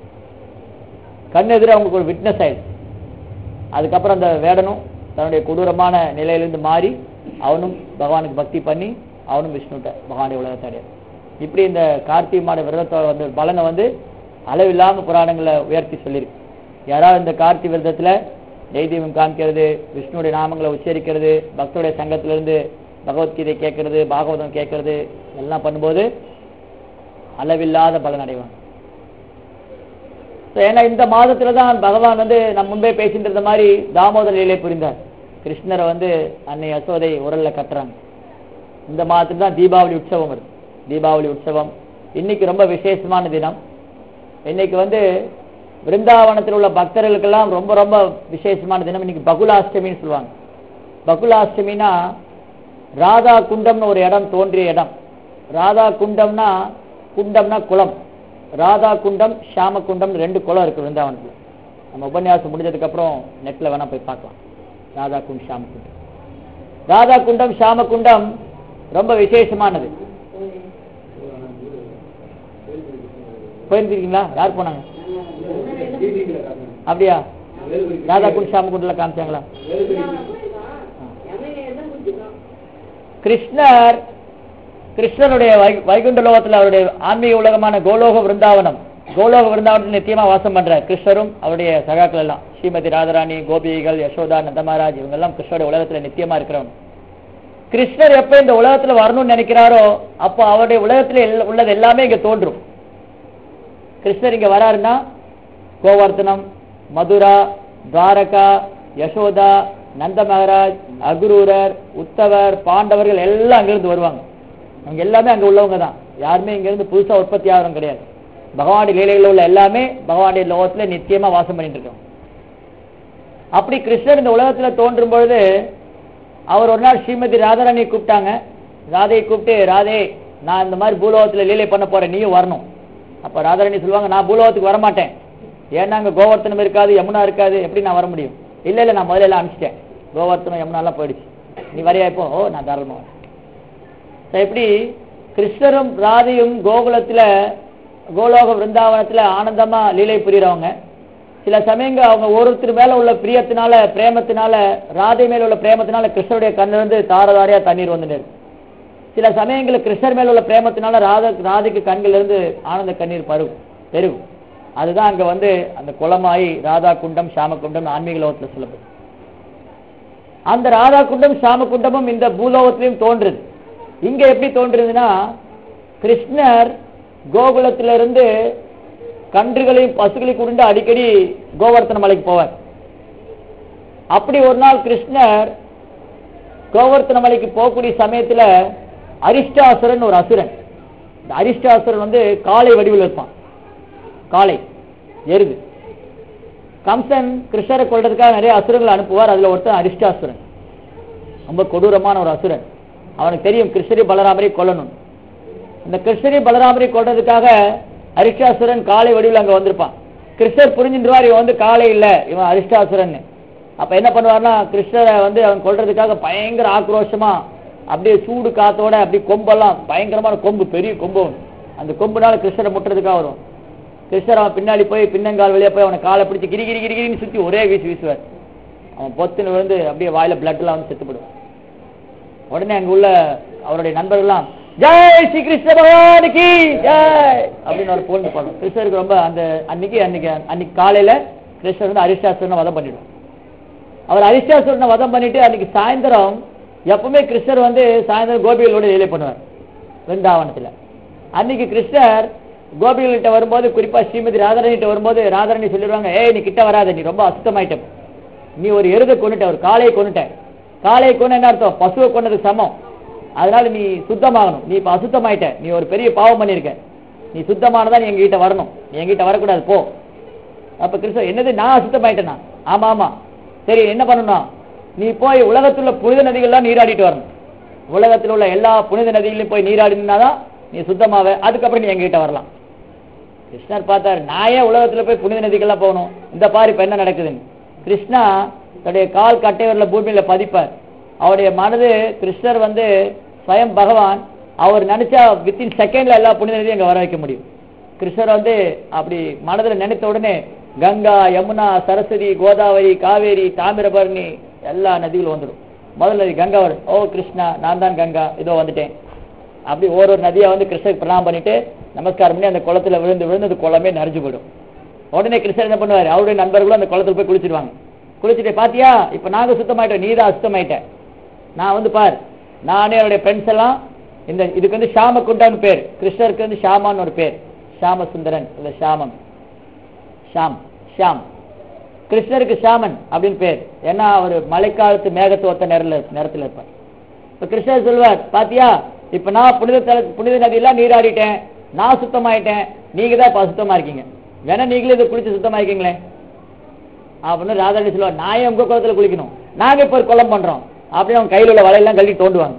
கண்ணெதிர அவங்களுக்கு ஒரு விட்னஸ் ஆயிடுச்சு அதுக்கப்புறம் அந்த வேடனும் தன்னுடைய கொடூரமான நிலையிலிருந்து மாறி அவனும் பகவானுக்கு பக்தி பண்ணி அவனும் விஷ்ணுட்ட பகவானுடைய உலகத்தை அடையாது இப்படி இந்த கார்த்திகை மாத விரதத்தோட வந்து பலனை வந்து அளவில்லாம புராணங்களை உயர்த்தி சொல்லியிருக்கு யாராவது இந்த கார்த்திகை விரதத்துல நெய்தீபம் காமிக்கிறது விஷ்ணுடைய நாமங்களை உச்சரிக்கிறது பக்தருடைய சங்கத்திலிருந்து பகவத்கீதை கேட்கறது பாகவதம் கேட்கறது எல்லாம் பண்ணும்போது அளவில்லாத பலன் அடைவாங்க So, ஏன்னா இந்த மாதத்துல தான் பகவான் வந்து நம்ம முன்பே பேசிட்டு இருந்த மாதிரி தாமோதர லீலை புரிந்தார் கிருஷ்ணரை வந்து அன்னை யசோதை உரல்ல கட்டுறாங்க இந்த மாதத்துல தான் தீபாவளி உற்சவம் வருது தீபாவளி உற்சவம் இன்னைக்கு ரொம்ப விசேஷமான தினம் இன்னைக்கு வந்து பிருந்தாவனத்தில் உள்ள பக்தர்களுக்கெல்லாம் ரொம்ப ரொம்ப விசேஷமான தினம் இன்னைக்கு பகுலாஷ்டமின்னு சொல்லுவாங்க பகுலாஷ்டமினா ராதா குண்டம்னு ஒரு இடம் தோன்றிய இடம் ராதா குண்டம்னா குண்டம்னா குளம் ராதா குண்டம் ஷாம குண்டம் ரெண்டு குளம் இருக்கு விருந்தாவனத்தில் நம்ம உபன்யாசம் முடிஞ்சதுக்கு அப்புறம் நெட்ல வேணா போய் பார்க்கலாம் ராதா குண்ட் ஷாம குண்டம் ராதா குண்டம் ஷாம குண்டம் ரொம்ப விசேஷமானது போயிருக்கீங்களா யார் போனாங்க அப்படியா ராதா குண்ட் ஷாம குண்டல காமிச்சாங்களா கிருஷ்ணர் கிருஷ்ணருடைய வை- வைகுண்ட லோகத்துல அவருடைய ஆன்மீக உலகமான கோலோக விருந்தாவனம் கோலோக விருந்தாவனத்தில் நித்தியமா வாசம் பண்ற கிருஷ்ணரும் அவருடைய சகாக்கள் எல்லாம் ஸ்ரீமதி ராதாராணி கோபிகள் யசோதா நந்தமகாராஜ் இவங்க எல்லாம் கிருஷ்ணருடைய உலகத்துல நித்தியமா இருக்கிறவங்க கிருஷ்ணர் எப்ப இந்த உலகத்துல வரணும்னு நினைக்கிறாரோ அப்போ அவருடைய உலகத்துல எல்ல- உள்ளது எல்லாமே இங்க தோன்றும் கிருஷ்ணர் இங்க வராருன்னா கோவர்த்தனம் மதுரா துவாரகா யசோதா நந்த மகாராஜ் அகுரூரர் உத்தவர் பாண்டவர்கள் எல்லாம் அங்கிருந்து வருவாங்க அவங்க எல்லாமே அங்க உள்ளவங்க தான் யாருமே இங்க இருந்து புதுசா உற்பத்தி ஆகிறவங்க கிடையாது பகவானுடைய லீலைகள் உள்ள எல்லாமே பகவானுடைய லோகத்துல நித்தியமா வாசம் பண்ணிட்டு இருக்காங்க அப்படி கிருஷ்ணர் இந்த உலகத்துல தோன்றும் பொழுது அவர் ஒரு நாள் ஸ்ரீமதி ராதாராணியை கூப்பிட்டாங்க ராதையை கூப்பிட்டு ராதே நான் இந்த மாதிரி பூலோகத்துல லீலை பண்ண போறேன் நீயும் வரணும் அப்ப ராதாராணி சொல்லுவாங்க நான் பூலோகத்துக்கு வர மாட்டேன் ஏன்னா அங்க கோவர்த்தனம் இருக்காது யமுனா இருக்காது எப்படி நான் வர முடியும் இல்ல இல்ல நான் முதல்ல எல்லாம் அனுப்பிச்சிட்டேன் கோவர்த்தனம் யமுனா எல்லாம் போயிடுச்சு நீ வரையா இப்போ ஓ நான் தாராளமா வரேன் So, எப்படி கிருஷ்ணரும் ராதையும் கோகுலத்துல கோலோக விருந்தாவனத்துல ஆனந்தமா லீலை புரியறவங்க சில சமயங்க அவங்க ஒருத்தர் மேல உள்ள பிரியத்தினால பிரேமத்தினால ராதை மேல உள்ள பிரேமத்தினால கிருஷ்ணருடைய கண்ணிலிருந்து இருந்து தாரதாரியா தண்ணீர் வந்து நிற்கும் சில சமயங்களில் கிருஷ்ணர் மேல உள்ள பிரேமத்தினால ராதா ராதைக்கு கண்கள் இருந்து ஆனந்த கண்ணீர் பருகும் பெருகும் அதுதான் அங்க வந்து அந்த குளமாயி ராதா குண்டம் சாம குண்டம் ஆன்மீக லோகத்துல சொல்லப்படும் அந்த ராதா குண்டம் சாம குண்டமும் இந்த பூலோகத்திலையும் தோன்றுது இங்க எப்படி தோன்றுதுன்னா கிருஷ்ணர் கோகுலத்திலிருந்து கன்றுகளையும் பசுகளையும் கொண்டு அடிக்கடி கோவர்த்தன மலைக்கு போவார் அப்படி ஒரு நாள் கிருஷ்ணர் கோவர்த்தன மலைக்கு போகக்கூடிய சமயத்துல அரிஷ்டாசுரன் ஒரு அசுரன் இந்த அரிஷ்டாசுரன் வந்து காளை வடிவில் இருப்பான் காளை எருது கம்சன் கிருஷ்ணரை கொள்றதுக்காக நிறைய அசுரங்களை அனுப்புவார் அதுல ஒருத்தன் அரிஷ்டாசுரன் ரொம்ப கொடூரமான ஒரு அசுரன் அவனுக்கு தெரியும் கிருஷ்ணரி பலராமரை கொல்லணும் இந்த கிருஷ்ணரி பலராமரை கொல்றதுக்காக அரிஷ்டாசுரன் காளை வடிவில் அங்க வந்திருப்பான் கிருஷ்ணர் புரிஞ்சுட்டுவார் இவன் வந்து காளை இல்ல இவன் அரிஷ்டாசுரன் அப்ப என்ன பண்ணுவார்னா கிருஷ்ணரை வந்து அவன் கொல்றதுக்காக பயங்கர ஆக்ரோஷமா அப்படியே சூடு காத்தோட அப்படியே கொம்பெல்லாம் பயங்கரமான கொம்பு பெரிய கொம்பு ஒண்ணு. அந்த கொம்புனால கிருஷ்ணரை முட்டுறதுக்காக வரும் கிருஷ்ணர் அவன் பின்னாடி போய் பின்னங்கால் வெளியே போய் அவனை காலை பிடிச்சி கிரி கிரி கிரி கிரின்னு சுத்தி ஒரே வீசு வீசுவார் அவன் பொத்துன்னு விழுந்து அப்படியே வாயில பிளட் எல்லாம் வந்து செத்துப்படும் உடனே அங்க உள்ள அவருடைய நண்பர்கள்லாம் ஜெய் ஸ்ரீ கிருஷ்ண பகவானுக்கு ஜெய் அப்படின்னு ஒரு போன் பண்ணும் கிருஷ்ணருக்கு ரொம்ப அந்த அன்னைக்கு அன்னைக்கு அன்னைக்கு காலையில கிருஷ்ணர் வந்து அரிஷ்டாசுரனை வதம் பண்ணிடும் அவர் அரிஷ்டாசுரனை வதம் பண்ணிட்டு அன்னைக்கு சாயந்தரம் எப்பவுமே கிருஷ்ணர் வந்து சாயந்தரம் கோபிகளோட லீலை பண்ணுவார் விருந்தாவனத்துல அன்னைக்கு கிருஷ்ணர் கோபிகள்கிட்ட வரும்போது குறிப்பா ஸ்ரீமதி ராதாரணிகிட்ட வரும்போது ராதாரணி சொல்லிடுவாங்க ஏய் நீ கிட்ட வராத நீ ரொம்ப அசுத்தமாயிட்ட நீ ஒரு எருதை கொண்டுட்ட ஒரு காளையை கொண்டுட்ட காளையை கொண்டு என்ன அர்த்தம் பசுவை கொண்டது சமம் அதனால நீ சுத்தமாகணும் நீ இப்ப அசுத்தமாயிட்ட நீ ஒரு பெரிய பாவம் பண்ணிருக்க நீ சுத்தமானதா நீ எங்ககிட்ட வரணும் நீ எங்ககிட்ட வரக்கூடாது போ அப்ப கிருஷ்ணர் என்னது நான் அசுத்தமாயிட்டேனா ஆமா ஆமா சரி என்ன பண்ணணும் நீ போய் உலகத்துல புனித நதிகள்லாம் நீராடிட்டு வரணும் உலகத்தில் உள்ள எல்லா புனித நதிகளையும் போய் நீராடினாதான் நீ சுத்தமாவ அதுக்கப்புறம் நீ எங்ககிட்ட வரலாம் கிருஷ்ணர் பார்த்தாரு நான் ஏன் உலகத்துல போய் புனித நதிகள்லாம் போகணும் இந்த பாரு இப்ப என்ன நடக்குதுன்னு கிருஷ்ணா தன்னுடைய கால் கட்டைவரில் பூமியில பதிப்பார் அவருடைய மனது கிருஷ்ணர் வந்து ஸ்வயம் பகவான் அவர் நினைச்சா வித்தின் செகண்ட்ல எல்லா புனித நதியும் அங்க வர வைக்க முடியும் கிருஷ்ணர் வந்து அப்படி மனதுல நினைத்த உடனே கங்கா யமுனா சரஸ்வதி கோதாவரி காவேரி தாமிரபரணி எல்லா நதிகளும் வந்துடும் முதல் நதி கங்கா வரும் ஓ கிருஷ்ணா நான் தான் கங்கா இதோ வந்துட்டேன் அப்படி ஒரு ஒரு நதியா வந்து கிருஷ்ணருக்கு பிரணாமம் பண்ணிட்டு நமஸ்காரம் பண்ணி அந்த குளத்துல விழுந்து விழுந்து அந்த குளமே நரைஞ்சு போயிடும் உடனே கிருஷ்ணர் என்ன பண்ணுவாரு அவருடைய நண்பர்களும் அந்த குளத்துல போய் குளிச்சிடுவாங்க குளிச்சுட்டு பாத்தியா இப்ப நாங்க சுத்தமாயிட்டோம் நீ தான் அசுத்தமாயிட்ட நான் வந்து பார் நானே என்னுடைய ஃப்ரெண்ட்ஸ் எல்லாம் இந்த இதுக்கு வந்து ஷாம குண்டான்னு பேர் கிருஷ்ணருக்கு வந்து ஷாமான்னு ஒரு பேர் ஷாம சுந்தரன் இல்ல ஷாமம் ஷாம் ஷாம் கிருஷ்ணருக்கு ஷாமன் அப்படின்னு பேர் ஏன்னா அவர் மழைக்காலத்து மேகத்து ஒத்த நேரில் நேரத்தில் இருப்பார் இப்ப கிருஷ்ணர் சொல்வார் பாத்தியா இப்ப நான் புனித தல புனித நதியெல்லாம் நீராடிட்டேன் நான் சுத்தமாயிட்டேன் நீங்க தான் இப்ப அசுத்தமா இருக்கீங்க வேணா நீங்களே இதை குளிச்சு சுத்தமாயிக்கீங்களே அப்படின்னு ராதாடி சொல்லுவார் நான் ஏன் உங்க குளத்துல குளிக்கணும் நாங்க இப்ப ஒரு குளம் பண்றோம் அப்படின்னு அவங்க கையில உள்ள வலையெல்லாம் கழட்டி தோண்டுவாங்க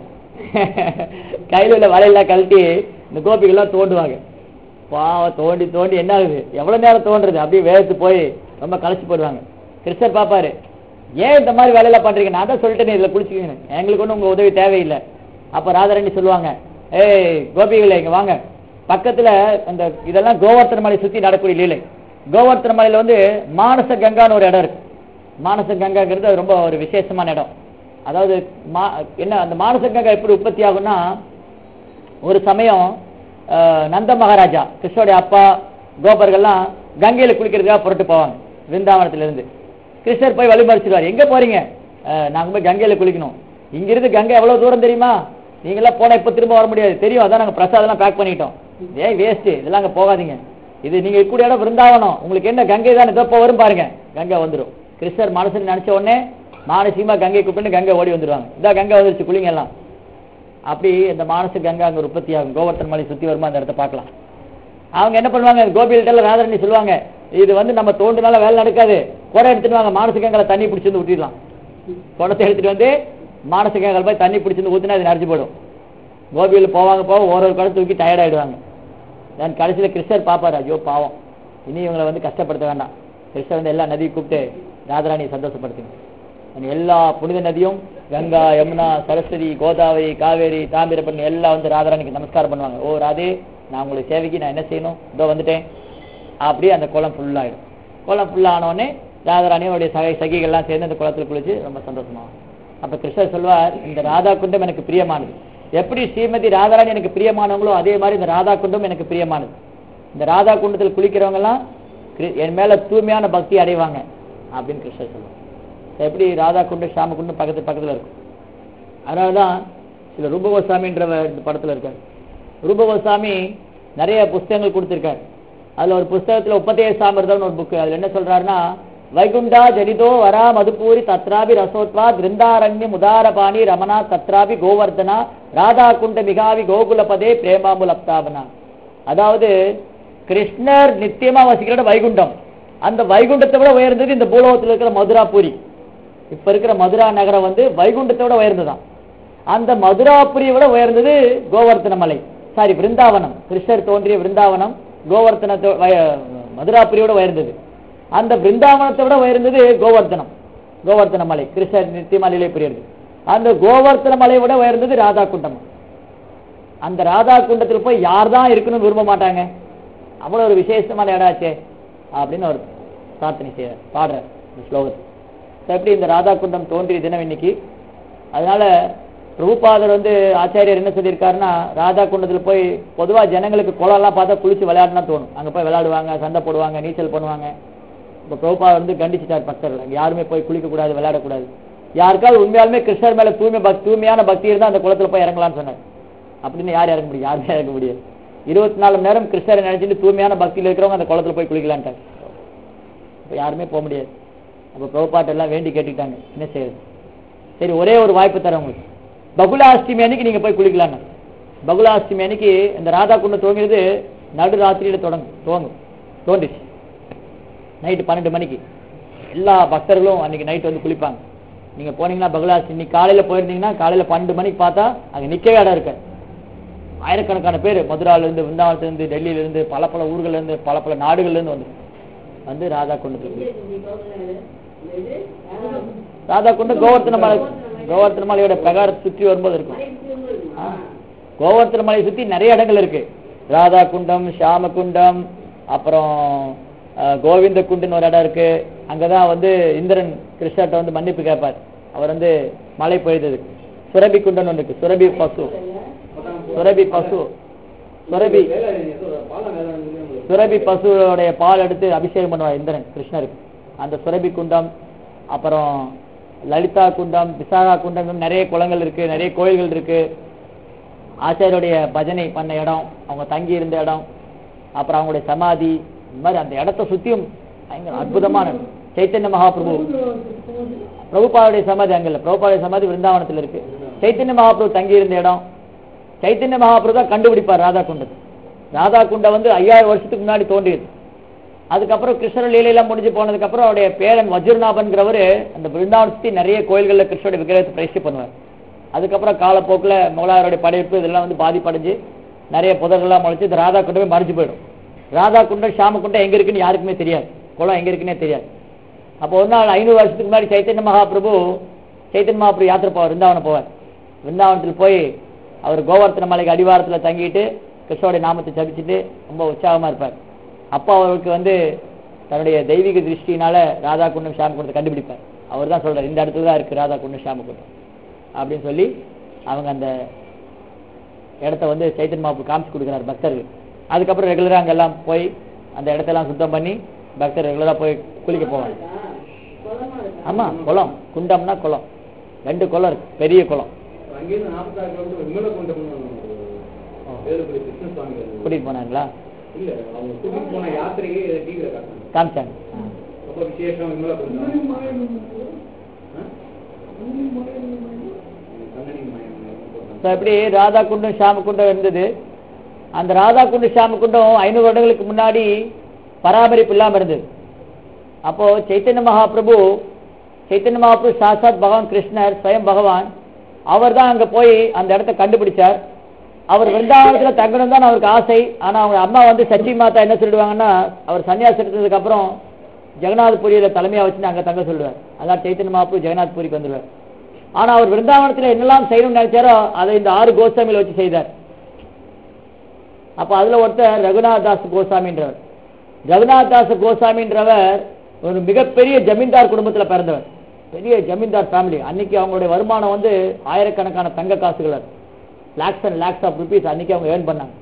கையில உள்ள வலையெல்லாம் கழட்டி இந்த கோபிகள்லாம் தோண்டுவாங்க பாவம் தோண்டி தோண்டி என்ன ஆகுது எவ்வளவு நேரம் தோன்றுறது அப்படியே வேகத்து போய் ரொம்ப களைச்சு போடுவாங்க கிருஷ்ணர் பாப்பாரு ஏன் இந்த மாதிரி வேலையெல்லாம் பண்றீங்க நான் தான் சொல்லிட்டேனே இதுல குளிச்சுக்கீங்க எங்களுக்கு ஒன்றும் உங்க உதவி தேவையில்லை அப்ப ராதாரணி சொல்லுவாங்க ஏய் கோபிகளே இங்க வாங்க பக்கத்துல அந்த இதெல்லாம் கோவர்த்தன மலை சுத்தி நடக்கூடிய லீலை கோவர்த்தன மலையில வந்து மானச கங்கான்னு ஒரு இடம் இருக்கு மானச கங்காங்கிறது அது ரொம்ப ஒரு விசேஷமான இடம் அதாவது மா- என்ன அந்த மானச கங்கா எப்படி உற்பத்தி ஆகும்னா ஒரு சமயம் அஹ், நந்த மகாராஜா கிருஷ்ணருடைய அப்பா கோபர்கள்லாம் கங்கையில குளிக்கிறதுக்காக புறட்டு போவாங்க விருந்தாவனத்துல இருந்து கிருஷ்ணர் போய் வழிமறிச்சிருவார் எங்க போறீங்க அஹ், நாங்க போய் கங்கையில குளிக்கணும் இங்கிருந்து கங்கை எவ்வளவு தூரம் தெரியுமா நீங்களாம் போனா இப்ப திரும்ப வர முடியாது தெரியும் அதான் நாங்க பிரசாதம்லாம் பேக் பண்ணிட்டோம் ஏன் வேஸ்ட் இதெல்லாம் அங்க போகாதீங்க இது நீங்க இருக்கக்கூடிய இடம் விருந்தாவனம் உங்களுக்கு என்ன கங்கை தானே இதோ இப்போ வரும் பாருங்க கங்கை வந்துரும் கிருஷ்ணர் மனசுல நினைச்ச உடனே மானசீகமா கங்கை கூப்பிட்டு கங்கை ஓடி வந்துருவாங்க இதா கங்கை வந்துருச்சு குளிங்க எல்லாம் அப்படி இந்த மானச கங்கா அங்க உற்பத்தி ஆகும் கோவர்த்தன் மலை சுத்தி வருமா அந்த இடத்த பார்க்கலாம் அவங்க என்ன பண்ணுவாங்க கோபிகிட்ட ராதரணி சொல்லுவாங்க இது வந்து நம்ம தோண்டுனால வேலை நடக்காது குடம் எடுத்துட்டு வாங்க மானச கங்கால தண்ணி பிடிச்சி வந்து ஊற்றிடலாம் குடத்தை எடுத்துட்டு வந்து மானச கங்கால போய் தண்ணி பிடிச்சி வந்து ஊற்றினா அது நரைச்சு போயிடும் கோபியில் போவாங்க போக ஒரு ஒரு குடம் தூக்கி டயர்ட் ஆயிடுவாங்க நான் கடைசியில கிருஷ்ணர் பாப்பாரு ஐயோ பாவம் இனி இவங்களை வந்து கஷ்டப்படுத்த வேண்டாம் கிருஷ்ணர் வந்து எல்லா நதியும் கூப்பிட்டு ராதாராணியை சந்தோஷப்படுத்துங்க அந்த எல்லா புனித நதியும் கங்கா யமுனா சரஸ்வதி கோதாவரி காவேரி தாமிரபரணி எல்லாம் வந்து ராதாராணிக்கு நமஸ்காரம் பண்ணுவாங்க ஓ ராதே நான் உங்களுக்கு சேவைக்கு நான் என்ன செய்யணும் இதோ வந்துட்டேன் அப்படியே அந்த குளம் ஃபுல்லாயிடும் குளம் ஃபுல்லானோடனே ராதாராணியும் அவருடைய சகை சகிகள்லாம் சேர்ந்து அந்த குளத்துல குளிச்சு ரொம்ப சந்தோஷமாகும் அப்ப கிருஷ்ணர் சொல்வார் இந்த ராதா குண்டம் எனக்கு பிரியமானது எப்படி ஸ்ரீமதி ராதாராணி எனக்கு பிரியமானவங்களோ அதே மாதிரி இந்த ராதா குண்டம் எனக்கு பிரியமானது இந்த ராதா குண்டத்தில் குளிக்கிறவங்க எல்லாம் கிரி- என் மேல தூய்மையான பக்தி அடைவாங்க அப்படின்னு கிருஷ்ணர் சொல்லுவார் எப்படி ராதா குண்டம் ஷாம குண்டம் பக்கத்து பக்கத்துல இருக்கும் அதனாலதான் சில ரூபகோசாமின்ற இந்த படத்துல இருக்காரு ரூபகோசாமி நிறைய புஸ்தகங்கள் கொடுத்திருக்காரு அதுல ஒரு புஸ்தகத்துல உப்பத்தேய சாமிர்தம்னு ஒரு புக் அதுல என்ன சொல்றாருன்னா வைகுண்டா ஜனிதோ வரா மதுபூரி தத்ராபி ரசோத்வா பிருந்தாரண்யம் உதாரபாணி ரமணா தத்ராபி கோவர்தனா ராதா குண்ட மிகாவி கோகுலபதே பிரேமாமுலப்தாபனா அதாவது கிருஷ்ணர் நித்தியமா வசிக்கிற இடம் வைகுண்டம் அந்த வைகுண்டத்தை விட உயர்ந்தது இந்த பூலோகத்தில் இருக்கிற மதுராபுரி இப்ப இருக்கிற மதுரா நகரம் வந்து வைகுண்டத்தை விட உயர்ந்ததான் அந்த மதுராபுரியை விட உயர்ந்தது கோவர்த்தன மலை சாரி பிருந்தாவனம் கிருஷ்ணர் தோன்றிய பிருந்தாவனம் கோவர்த்தனத்தை வய- மதுராபுரியோட உயர்ந்தது அந்த பிருந்தாவனத்தை விட உயர்ந்தது கோவர்த்தனம் கோவர்த்தன மலை கிருஷ்ணர் நித்தியமலையிலே புரியுது அந்த கோவர்த்தன மலை விட உயர்ந்தது ராதா குண்டம் அந்த ராதா குண்டத்தில் போய் யார் தான் இருக்கணும்னு விரும்ப மாட்டாங்க அவ்வளவு ஒரு விசேஷமான இடாச்சே அப்படின்னு ஒரு பிரார்த்தனை செய்ய பாடுறார் இந்த ஸ்லோகத்தில் So, எப்படி இந்த ராதா குண்டம் தோன்றிய தினம் இன்னைக்கு அதனால பிரபுபாதர் வந்து ஆச்சாரியர் என்ன சொல்லியிருக்காருன்னா ராதா குண்டத்தில் போய் பொதுவா ஜனங்களுக்கு குளம்லாம் பார்த்தா குளிச்சு விளையாடுனா தோணும் அங்க போய் விளையாடுவாங்க சண்டை போடுவாங்க நீச்சல் பண்ணுவாங்க இப்போ பிரபுபாதர் வந்து கண்டிச்சிட்டார் பக்தர்கள் அங்க யாருமே போய் குளிக்க கூடாது விளையாடக்கூடாது யாருக்காவது உண்மையாலுமே கிருஷ்ணர் மேல தூய்மை பக்தி தூய்மையான பக்தி இருந்தா அந்த குளத்துல போய் இறங்கலாம்னு சொன்னார் அப்படின்னு யார் இறங்க முடியும் யாருமே இறங்க முடியாது இருபத்தி நாலு மணி நேரம் கிருஷ்ணரை நினைச்சிட்டு தூய்மையான பக்தியில் இருக்கிறவங்க அந்த குளத்துல போய் குளிக்கலான்ட்டாங்க இப்போ யாருமே போக முடியாது அப்போ பிரபுபாட்டு எல்லாம் வேண்டி கேட்டுக்கிட்டாங்க என்ன செய்யறது சரி ஒரே ஒரு வாய்ப்பு தரேன் உங்களுக்கு பகுலாஷ்டமி அன்னைக்கு நீங்க போய் குளிக்கலான்னு பகுலாஷ்டமி அன்னைக்கு இந்த ராதா குண்டம் துவங்கிறது நடு ராத்திரியில தொடங்கும் துவங்கும் தோன்றுச்சு நைட்டு பன்னெண்டு மணிக்கு எல்லா பக்தர்களும் அன்னைக்கு நைட் வந்து குளிப்பாங்க நீங்க போனீங்கன்னா பகுலாஷ்டமி இன்னைக்கு காலையில போயிருந்தீங்கன்னா காலையில பன்னெண்டு மணிக்கு பார்த்தா அங்க நிக்கவே இடம் இருக்காது ஆயிரக்கணக்கான பேர் மதுரால இருந்து விருந்தாவனத்துல இருந்து டெல்லியில இருந்து பல பல ஊர்கள்ல இருந்து பல பல நாடுகள்ல இருந்து வந்து வந்து ராதா குண்டத்தில் குளி- ராதா குண்டம் கோவர்த்தன மலை கோவர்த்தன மலையோட பிரகாரத்தை சுற்றி வரும்போது இருக்கும் ஆ. கோவர்த்தன மலையை சுத்தி நிறைய இடங்கள் இருக்கு ராதா குண்டம் ஷாம குண்டம் அப்புறம் அஹ், கோவிந்த குண்டுன்னு ஒரு இடம் இருக்கு அங்கதான் வந்து இந்திரன் கிருஷ்ணர்ட்ட வந்து மன்னிப்பு கேட்பார் அவர் வந்து மழை பெய்தது சுரபி குண்டம்னு ஒன்று இருக்கு சுரபி பசு சுரபி பசு சுரபி சுரபி பசுவோடைய பால் எடுத்து அபிஷேகம் பண்ணுவார் இந்திரன் கிருஷ்ணருக்கு அந்த சுரபி குண்டம் அப்புறம் லலிதா குண்டம் விசாகா குண்டம் இன்னும் நிறைய குளங்கள் இருக்கு நிறைய கோயில்கள் இருக்கு ஆச்சாரியருடைய பஜனை பண்ண இடம் அவங்க தங்கி இருந்த இடம் அப்புறம் அவங்களுடைய சமாதி இந்த மாதிரி அந்த இடத்த சுத்தியும் பயங்கர அற்புதமான இடம். சைத்தன்ய மகாபிரபு பிரபுபாவுடைய சமாதி அங்க இல்ல பிரபுபாவுடைய சமாதி விருந்தாவனத்துல இருக்கு சைத்தன்ய மகாபிரபு தங்கி இருந்த இடம் சைத்தன்ய மகாபிரபு தான் கண்டுபிடிப்பார் ராதா குண்டத்தை ராதா குண்டம் வந்து ஐயாயிரம் வருஷத்துக்கு முன்னாடி தோன்றியது அதுக்கப்புறம் கிருஷ்ணர் லீலையெல்லாம் முடிஞ்சு போனதுக்கு அப்புறம் அவருடைய பேரன் வஜ்ரநாபன்கிறவர் அந்த பிருந்தாவன சுத்தி நிறைய கோயில்கள்ல கிருஷ்ணருடைய விக்கிரகத்தை பிரதிஷ்டை பண்ணுவார் அதுக்கப்புறம் காலப்போக்குல முகலாயருடைய படையெடுப்பு இதெல்லாம் வந்து பாதிப்படைஞ்சு நிறைய புதர்கள்லாம் முளைச்சு இந்த ராதா குண்டமே மறைஞ்சு போயிடும் ராதா குண்டம் ஷாம குண்டம் எங்க இருக்குன்னு யாருக்குமே தெரியாது குளம் எங்க இருக்குன்னே தெரியாது அப்போ ஒரு நாள் ஐநூறு வருஷத்துக்கு முன்னாடி சைத்தன்ய மகாபிரபு சைத்தன்ய மகாபிரபு யாத்திரை போவார் விருந்தாவனம் போவார் விருந்தாவனத்தில் போய் அவர் கோவர்த்தன மலைக்கு அடிவாரத்துல தங்கிட்டு கிருஷ்ணோடைய நாமத்தை ஜபிச்சுட்டு ரொம்ப உற்சாகமா இருப்பார் அப்போ அவருக்கு வந்து தன்னுடைய தெய்வீக திருஷ்டினால ராதா குண்டம் ஷாம குண்டத்தை கண்டுபிடிப்பார் அவர் தான் சொல்றார் இந்த இடத்துல தான் இருக்கு ராதா குண்டம் ஷாம குண்டம் அப்படின்னு சொல்லி அவங்க அந்த இடத்த வந்து சைத்தன்ய மகாபு காமிச்சு கொடுக்குறாரு பக்தர்கள் அதுக்கப்புறம் ரெகுலரா அங்கெல்லாம் போய் அந்த இடத்தெல்லாம் சுத்தம் பண்ணி பக்தர் ரெகுலரா போய் குளிக்க போவாங்க ஆமா குளம் குண்டம்னா குளம் ரெண்டு குளம் இருக்கு பெரிய குளம் அங்கிருந்து நாற்பத்தாறு கிலோமீட்டர் விமல குண்டம்னு ஒண்ணு ஓ. வேலுக்குடி கிருஷ்ண சுவாமி அது. கூட்டிட்டு போனாங்களா இல்ல அவங்க கூட்டிட்டு போன யாத்திரையே டிவியில காட்டினாங்க காமிச்சாங்க ஆ. ரொம்ப விசேஷம் விமல குண்டம் ஆ? கண்ணனி மாயம் So, இப்படி ராதா குண்டம் ஷாம குண்டம் இருந்தது அந்த ராதா குண்டம் ஷாம குண்டம் ஐநூறு வருடங்களுக்கு முன்னாடி பராமரிப்பு இல்லாம இருந்தது அப்போ சைத்தன்ய மகாபிரபு சைத்தன்ய மகாபிரபு சாட்சாத் பகவான் கிருஷ்ணர் ஸ்வயம் பகவான் அவர் தான் அங்க போய் அந்த இடத்த கண்டுபிடிச்சார் அவர் விருந்தாவனத்துல தங்கணும் தான் அவருக்கு ஆசை ஆனா அவங்க அம்மா வந்து சச்சி மாதா என்ன சொல்லிடுவாங்கன்னா அவர் சன்னியாசி எடுத்ததுக்கு அப்புறம் ஜெகநாதபுரியில தலைமையா வச்சு அங்க தங்க சொல்லுவார் அதான் சைத்தன்ய மகாபிரபு ஜெகநாத்புரிக்கு வந்துருவார் ஆனா அவர் விருந்தாவனத்துல என்னெல்லாம் செய்யணும்னு நினைச்சாரோ அதை இந்த ஆறு கோஸ்வாமியில வச்சு செய்தார் அப்ப அதுல ஒருத்தர் ரகுநாத் தாஸ் கோசாமின்றவர் ரகுநாத் தாஸ் கோசாமின்றவர் ஒரு மிகப்பெரிய ஜமீன்தார் குடும்பத்துல பிறந்தவர் பெரிய ஜமீன்தார் ஃபேமிலி அன்னைக்கு அவங்களுடைய வருமானம் வந்து ஆயிரக்கணக்கான தங்க காசுகள் lakhs and lakhs of rupees அன்னைக்கு அவங்க ஏர்ன் பண்ணாங்க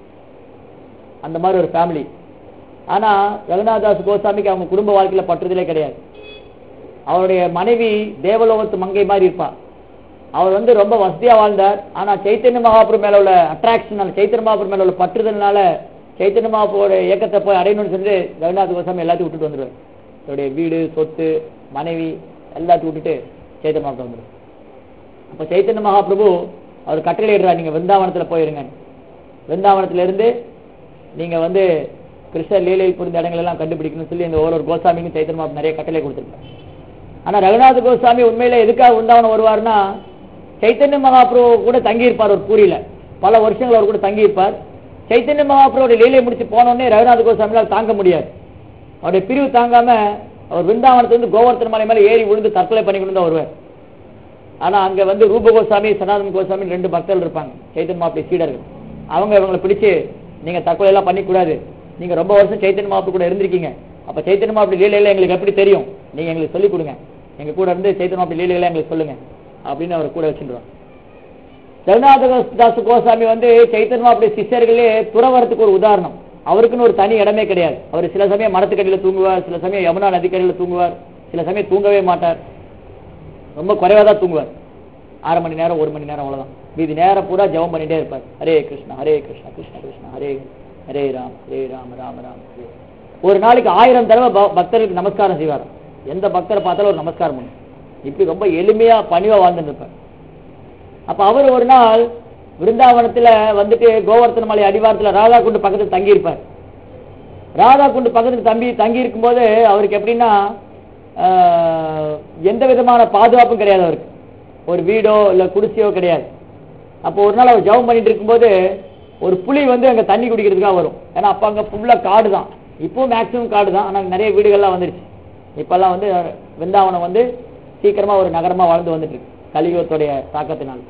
அந்த மாதிரி ஒரு ஃபேமிலி ஆனா ரகுநாத் தாஸ் கோசாமிக்கு அவங்க குடும்ப வாழ்க்கையில பற்றுதலே கிடையாது அவருடைய மனைவி தேவலோகத்து மங்கை மாதிரி இருப்பா அவர் வந்து ரொம்ப வசதியா வாழ்ந்தார் ஆனா சைத்தன்ய மகாபுரம் மேல உள்ள அட்ராக்ஷன் சைத்தன்ய மகாபுரம் மேல உள்ள பற்றுதல்னால சைத்தன்ய மகாபுரோட இயக்கத்தை போய் அடையணும்னு சொல்லி ரகுநாத் கோசாமி எல்லாத்தையும் விட்டுட்டு வந்துருவார் அவருடைய வீடு சொத்து மனைவி எல்லாத்தையும் விட்டுட்டு சைத்தன்ய மகாபுரம் வந்துருவார் அப்ப சைத்தன்ய மகாபிரபு அவர் கட்டளையிடுறார் நீங்க விருந்தாவனத்துல போயிருங்க விருந்தாவனத்துல இருந்து நீங்க வந்து கிருஷ்ணர் லீலை புரிந்த இடங்கள் எல்லாம் கண்டுபிடிக்கணும்னு சொல்லி இந்த ஒவ்வொரு கோசாமிக்கும் சைத்தன்ய மகாபுரம் நிறைய கட்டளை கொடுத்துருக்காரு ஆனா ரகுநாத கோஸ்வாமி உண்மையில எதுக்காக விருந்தாவனம் வருவார்னா சைத்தன்ய மகாபிரபு கூட தங்கியிருப்பார் ஒரு பூரியில பல வருஷங்கள் அவர் கூட தங்கியிருப்பார் சைத்தன்ய மகாபிரபுடைய லீலை முடிச்சு போனோடனே ரகுநாத கோஸ்வாமியால் தாங்க முடியாது அவருடைய பிரிவு தாங்காம அவர் விருந்தாவனத்திலிருந்து கோவர்த்தன மலை மேல ஏறி விழுந்து தற்கொலை பண்ணிக்கணும் தான் வருவார் ஆனா அங்க வந்து ரூப கோசாமி சனாதன கோசாமி ரெண்டு பக்தர்கள் இருப்பாங்க சைத்தன்ய மாப்பிள்ளை சீடர்கள் அவங்க இவங்களை பிடிச்சு நீங்க தற்கொலை எல்லாம் பண்ணிக்கூடாது நீங்க ரொம்ப வருஷம் சைத்தன்ய மாப்பிள்ளை கூட இருந்திருக்கீங்க அப்ப சைத்தன்ய மாப்பிள்ளை லீலையில எங்களுக்கு எப்படி தெரியும் நீங்க எங்களுக்கு சொல்லிக் கொடுங்க எங்க கூட இருந்து சைத்தன்ய மாப்பிள்ளை லீலையில எங்களுக்கு சொல்லுங்க அப்படின்னு அவர் கூட வச்சுருவாங்க ரகுநாத தாஸ் கோசாமி வந்து சைத்தன்ய மாப்பிள்ளை சிஷ்யர்களே துறவரத்துக்கு ஒரு உதாரணம் அவருக்குன்னு ஒரு தனி இடமே கிடையாது அவர் சில சமயம் மரத்துக்கடியில தூங்குவார் சில சமயம் யமுனா நதிக்கடியில தூங்குவார் சில சமயம் தூங்கவே மாட்டார் ரொம்ப குறைவா தான் தூங்குவார் அரை மணி நேரம் ஒரு மணி நேரம் அவ்வளவுதான் மீதி நேரம் பூரா ஜெபம் பண்ணிட்டே இருப்பார் ஹரே கிருஷ்ணா ஹரே கிருஷ்ணா கிருஷ்ண கிருஷ்ணா ஹரே ஹரே ராம் ஹரே ராம ராம ராம ஹரே ஒரு நாளைக்கு ஆயிரம் தடவை ப- பக்தர்களுக்கு நமஸ்காரம் செய்வார் எந்த பக்தரை பார்த்தாலும் ஒரு நமஸ்காரம் பண்ணும் இப்படி ரொம்ப எளிமையா பணிவா வாழ்ந்துட்டு இருப்பார் அப்ப அவர் ஒரு நாள் விருந்தாவனத்துல வந்துட்டு கோவர்த்தன மலை அடிவாரத்துல ராதா குண்டு பக்கத்துல தங்கி இருப்பார் ராதா குண்டு பக்கத்துல தம்பி தங்கி இருக்கும்போது அவருக்கு எப்படின்னா ஆஹ், எந்த விதமான பாதுகாப்பும் கிடையாது அவருக்கு ஒரு வீடோ இல்ல குடிசையோ கிடையாது அப்போ ஒரு நாள் அவர் ஜெபம் பண்ணிட்டு இருக்கும்போது ஒரு புலி வந்து அங்க தண்ணி குடிக்கிறதுக்காக வரும் ஏன்னா அப்ப அங்க ஃபுல்லா காடு தான் இப்பவும் மேக்சிமம் காடு தான் ஆனா நிறைய வீடுகள்லாம் வந்துருச்சு இப்பெல்லாம் வந்து விருந்தாவனம் வந்து சீக்கிரமா ஒரு நகரமா வாழ்ந்து வந்துட்டு இருக்கு கலியுகத்துடைய தாக்கத்தினால்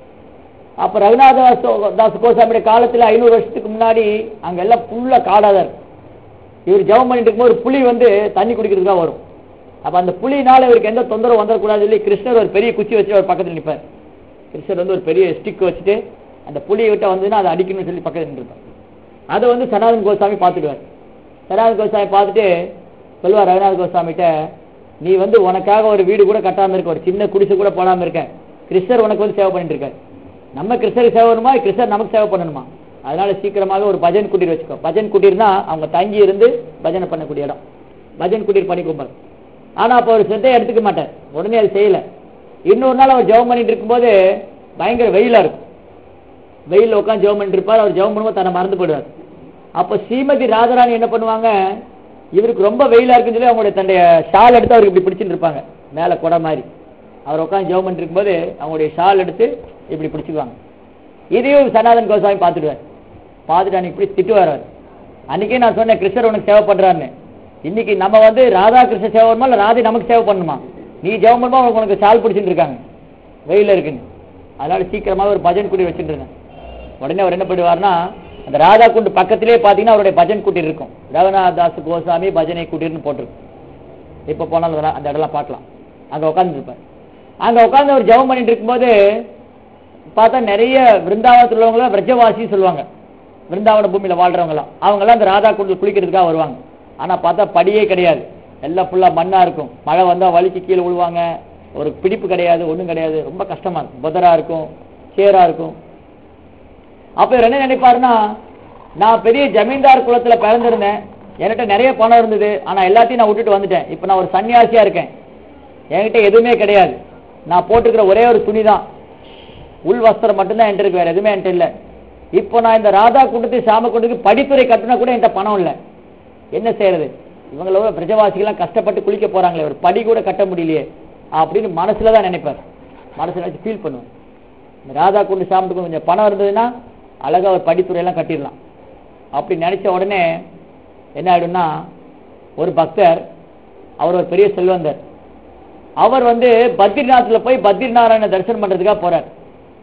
அப்ப ரகுநாத தாஸ் தாஸ் கோசாமியுடைய காலத்துல ஐநூறு வருஷத்துக்கு முன்னாடி அங்க எல்லாம் ஃபுல்லா காடா தான் இருக்கு இவர் ஜெபம் பண்ணிட்டு இருக்கும்போது ஒரு புலி வந்து தண்ணி குடிக்கிறதுக்காக வரும் அப்ப அந்த புலினால இவருக்கு எந்த தொந்தரவு வந்துடக்கூடாது சொல்லி கிருஷ்ணர் ஒரு பெரிய குச்சி வச்சு அவர் பக்கத்துல நிற்பார் கிருஷ்ணர் வந்து ஒரு பெரிய ஸ்டிக் வச்சுட்டு அந்த புலியை விட்ட வந்ததுன்னா அதை அடிக்கணும்னு சொல்லி பக்கத்துல நின்றுப்பார் அதை வந்து சனாதன் கோசாமி பார்த்துடுவார் சனாதன் கோசாமி பார்த்துட்டு சொல்லுவார் ரகுநாத கோசாமிகிட்ட நீ வந்து உனக்காக ஒரு வீடு கூட கட்டாம இருக்க ஒரு சின்ன குடிசை கூட போடாம இருக்க கிருஷ்ணர் உனக்கு வந்து சேவை பண்ணிட்டு இருக்காரு நம்ம கிருஷ்ணருக்கு சேவை பண்ணணுமா கிருஷ்ணர் நமக்கு சேவை பண்ணணுமா அதனால சீக்கிரமாக ஒரு பஜன் குட்டீர் வச்சுக்கோ பஜன் குட்டீர்னா அவங்க தங்கி இருந்து பஜனை பண்ணக்கூடிய இடம் பஜன் குட்டீர் பண்ணி கும்பல் ஆனா அப்ப அவர் சிரத்தையை எடுத்துக்க மாட்டார் உடனே அது செய்யல இன்னொரு நாள் அவர் ஜெபம் பண்ணிட்டு இருக்கும்போது பயங்கர வெயிலா இருக்கும் வெயில்ல உட்காந்து ஜெபம் பண்ணிட்டு இருப்பார் அவர் ஜெபம் பண்ணும்போது தன்னை மறந்து போயிடுவார் அப்ப ஸ்ரீமதி ராஜராணி என்ன பண்ணுவாங்க இவருக்கு ரொம்ப வெயிலா இருக்குன்னு சொல்லி அவங்களுடைய தன்னுடைய ஷால் எடுத்து அவருக்கு இப்படி பிடிச்சிட்டு இருப்பாங்க மேல குடை மாதிரி அவர் உட்காந்து ஜெபம் பண்ணிட்டு இருக்கும்போது அவங்களுடைய ஷால் எடுத்து இப்படி பிடிச்சுக்குவாங்க இதையும் சனாதன் கோசாமி பார்த்துடுவார் பார்த்துட்டு அன்னைக்கு இப்படி திட்டுவார் அவர் அன்னைக்கே நான் சொன்னேன் கிருஷ்ணர் உனக்கு சேவை பண்றாருன்னு இன்னைக்கு நம்ம வந்து ராதா கிருஷ்ண சேவை பண்ணணுமா இல்ல ராதை நமக்கு சேவை பண்ணணுமா நீ ஜெபம் பண்ணுமா உனக்கு உனக்கு ஷால் பிடிச்சிட்டு இருக்காங்க வெயில இருக்குன்னு அதனால சீக்கிரமாக ஒரு பஜன் குடி வச்சுட்டு இருந்தேன் உடனே அவர் என்ன பண்ணுவார்னா அந்த ராதா குண்டு பக்கத்திலே பாத்தீங்கன்னா அவருடைய பஜன் குட்டீர் இருக்கும் ரகுநாத் தாஸ் கோசாமி பஜனை குட்டீர்னு போட்டிருக்கும் இப்ப போனாலும் அதெல்லாம் அந்த இடம்லாம் பார்க்கலாம் அங்க உட்கார்ந்து இருப்பார் அங்க உட்கார்ந்து அவர் ஜெபம் பண்ணிட்டு இருக்கும்போது பார்த்தா நிறைய விருந்தாவனத்தில் உள்ளவங்க விரஜவாசி சொல்லுவாங்க விருந்தாவன பூமியில வாழ்றவங்க எல்லாம் அவங்க எல்லாம் அந்த ராதா குண்டு குளிக்கிறதுக்காக வருவாங்க ஆனா பார்த்தா படியே கிடையாது எல்லாம் ஃபுல்லா மண்ணா இருக்கும் மழை வந்தா வலிக்கு கீழே விழுவாங்க ஒரு பிடிப்பு கிடையாது ஒண்ணும் கிடையாது ரொம்ப கஷ்டமா இருக்கும் புதரா இருக்கும் சேரா இருக்கும் அப்ப இவர் என்ன நினைப்பாருன்னா நான் பெரிய ஜமீன்தார் குலத்துல பிறந்திருந்தேன் என்கிட்ட நிறைய பணம் இருந்தது ஆனா எல்லாத்தையும் நான் விட்டுட்டு வந்துட்டேன் இப்ப நான் ஒரு சன்னியாசியா இருக்கேன் என்கிட்ட எதுவுமே கிடையாது நான் போட்டுக்கிற ஒரே ஒரு துணி தான் உள் வஸ்திரம் மட்டும்தான் என்கிட்ட இருக்கு வேற எதுவுமே என்கிட்ட இல்ல இப்போ நான் இந்த ராதா குண்டத்தை சாம குண்டுக்கு படித்துறை கட்டினா கூட என்கிட்ட பணம் இல்ல என்ன செய்யறது இவங்களோட பிரஜவாசிகள்லாம் கஷ்டப்பட்டு குளிக்க போறாங்களே ஒரு படி கூட கட்ட முடியலையே அப்படின்னு மனசுல தான் நினைப்பார் மனசுல வச்சு ஃபீல் பண்ணுவேன் இந்த ராதா குண்டு சாமத்துக்கு கொஞ்சம் பணம் இருந்ததுன்னா அழகா ஒரு படித்துறையெல்லாம் கட்டிடலாம் அப்படி நினைச்ச உடனே என்ன ஆயிடும்னா ஒரு பக்தர் அவர் ஒரு பெரிய செல்வந்தர் அவர் வந்து பத்ரிநாத்ல போய் பத்ரிநாராயண தரிசனம் பண்றதுக்காக போறார்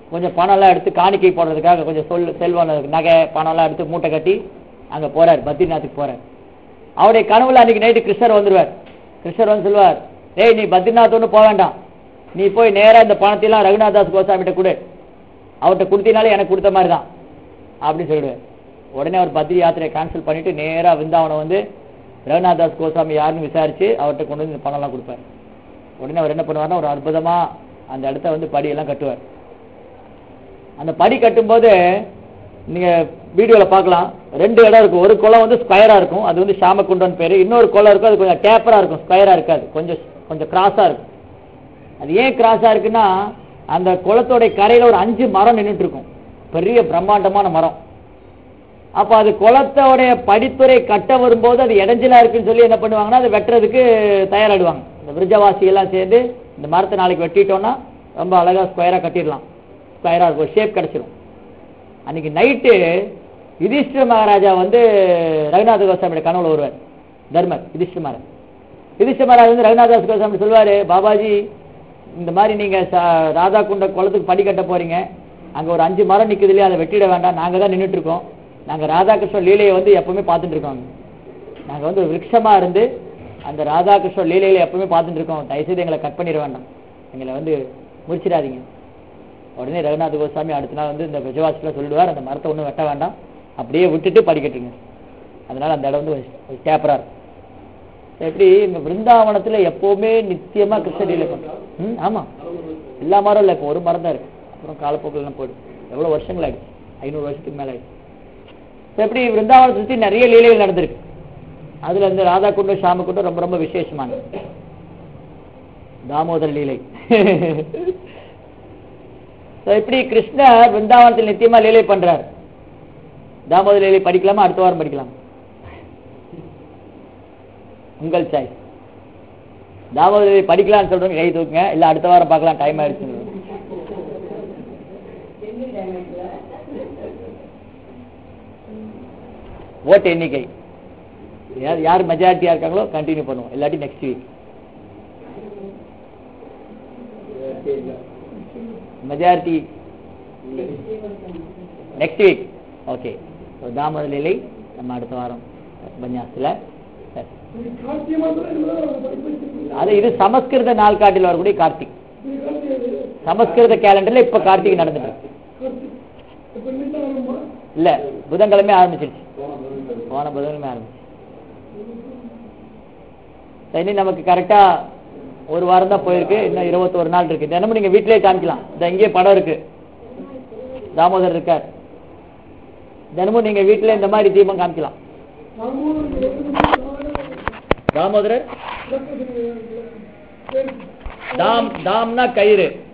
கொஞ்சம் பணம்லாம் எடுத்து காணிக்கை போடுறதுக்காக கொஞ்சம் சொல் செல்வம் நகை பணம்லாம் எடுத்து மூட்டை கட்டி அங்க போறார் பத்ரிநாத்துக்கு போறார் அவருடைய கனவுல அன்னைக்கு நைட்டு கிருஷ்ணர் வந்துருவார் கிருஷ்ணர் வந்து சொல்லுவார் ஏய் நீ பத்ரிநாத் ஒன்றும் போக வேண்டாம் நீ போய் நேரா இந்த பணத்தையெல்லாம் ரகுநாதாஸ் கோசாமிகிட்ட கொடு அவர்கிட்ட கொடுத்தினாலே எனக்கு கொடுத்த மாதிரி தான் அப்படின்னு சொல்லிடுவார் உடனே அவர் பத்ரி யாத்திரையை கேன்சல் பண்ணிட்டு நேரா விருந்தாவனம் வந்து ரகுநாதாஸ் கோசாமி யாருன்னு விசாரிச்சு அவர்கிட்ட கொண்டு வந்து இந்த பணம்லாம் கொடுப்பார் உடனே அவர் என்ன பண்ணுவார்னா ஒரு அற்புதமா அந்த இடத்த வந்து படியெல்லாம் கட்டுவார் அந்த படி கட்டும்போது நீங்க வீடியோல பார்க்கலாம் ரெண்டு இடம் இருக்கும் ஒரு குளம் வந்து ஸ்கொயரா இருக்கும் அது வந்து ஷாமகுண்டன் பேரு இன்னொரு குளம் இருக்கும் அது கொஞ்சம் டேப்பரா இருக்கும் ஸ்கொயரா இருக்காது கொஞ்சம் கொஞ்சம் கிராஸா இருக்கும் அது ஏன் கிராஸா இருக்குன்னா அந்த குளத்தோட கரையில ஒரு அஞ்சு மரம் நின்னுட்டு இருக்கும் பெரிய பிரம்மாண்டமான மரம் அப்ப அது குளத்தோடைய படித்துறை கட்ட வரும்போது அது இடைஞ்சலா இருக்குன்னு சொல்லி என்ன பண்ணுவாங்கன்னா அதை வெட்டுறதுக்கு தயாராடுவாங்க இந்த விருஜவாசி எல்லாம் சேர்ந்து இந்த மரத்தை நாளைக்கு வெட்டிட்டோம்னா ரொம்ப அழகா ஸ்கொயரா கட்டிடலாம் ஸ்கொயரா இருக்கும் ஒரு ஷேப் கிடைச்சிரும் அன்னைக்கு நைட்டு யுதிஷ்டிர மகாராஜா வந்து ரகுநாத கோசாமியோட கனவுல வருவார் தர்மர் யுதிஷ்டிர மகாராஜ் யுதிஷ்டிர மகாராஜ் வந்து ரகுநாத கோசாமி சொல்வாரு பாபாஜி இந்த மாதிரி நீங்க ச- ராதா குண்ட குளத்துக்கு படி கட்ட போறீங்க அங்க ஒரு அஞ்சு மரம் நிக்குது இல்லையா அதை வெட்டிட வேண்டாம் நாங்க தான் நின்னுட்டு இருக்கோம் நாங்க ராதாகிருஷ்ண லீலையை வந்து எப்பவுமே பார்த்துட்டு இருக்கோம் நாங்க வந்து ஒரு விருட்சமா இருந்து அந்த ராதாகிருஷ்ண லீலையில எப்பவுமே பார்த்துட்டு இருக்கோம் தயவுசெய்து எங்களை கட் பண்ணிட வேண்டாம் எங்களை வந்து முடிச்சிடாதீங்க உடனே ரகுநாத கோசாமி அடுத்த நாள் வந்து இந்த விஜயவாசில சொல்லிடுவார் அந்த மரத்தை ஒன்றும் வெட்ட வேண்டாம் அப்படியே விட்டுட்டு படிக்கட்டுங்க அதனால அந்த இடம் வந்து டேப்பரா இருக்கும் எப்படி இந்த பிருந்தாவனத்துல எப்பவுமே நித்தியமா கிருஷ்ண லீலை பண்றோம் ம் ஆமா எல்லா மரம் இல்லை இப்போ ஒரு மரம் தான் இருக்கு அப்புறம் காலப்போக்கில் எல்லாம் போயிடும் எவ்வளவு வருஷங்கள் ஆயிடுச்சு ஐநூறு வருஷத்துக்கு மேல ஆயிடுச்சு இப்ப எப்படி பிருந்தாவனத்தை சுத்தி நிறைய லீலைகள் நடந்திருக்கு அதுல இந்த ராதா குண்டம் ஷாம குண்டம் ரொம்ப ரொம்ப விசேஷமானது தாமோதர் லீலை So, எப்படி கிருஷ்ணர் பிருந்தாவனத்தில் நித்தியமா லீலை பண்றார் தாமோதர் லீலை படிக்கலாமா அடுத்த வாரம் படிக்கலாம் உங்கள் சாய்ஸ் தாமோதர் லீலை படிக்கலாம்னு சொல்றவங்க கை தூக்குங்க இல்ல அடுத்த வாரம் பார்க்கலாம் டைம் ஆயிடுச்சு ஓட்டு எண்ணிக்கை யார் யார் மெஜாரிட்டியா இருக்காங்களோ கண்டினியூ பண்ணுவோம் இல்லாட்டி next week majority next week okay Damodar லீலை நம்ம அடுத்த வாரம் உபன்யாசத்துல சரி. அது இது சமஸ்கிருத நாள்காட்டில் வரக்கூடிய கார்த்திக் சமஸ்கிருத கேலண்டர்ல இப்ப கார்த்திகை நடந்துட்டு இருக்கு இல்ல புதன்கிழமை ஆரம்பிச்சிருச்சு போன புதன்கிழமை ஆரம்பிச்சு இனி நமக்கு கரெக்டா ஒரு வாரம் தான் போயிருக்கு இன்னும் இருபத்தொரு நாள் இருக்கு தினமும் நீங்க வீட்டிலேயே காமிக்கலாம் இந்த இங்கேயே படம் இருக்கு தாமோதர் இருக்கார் தினமும் நீங்க வீட்டுல இந்த மாதிரி தீபம் காமிக்கலாம் தாமோதரர் தாம் தாம்னா கயிறு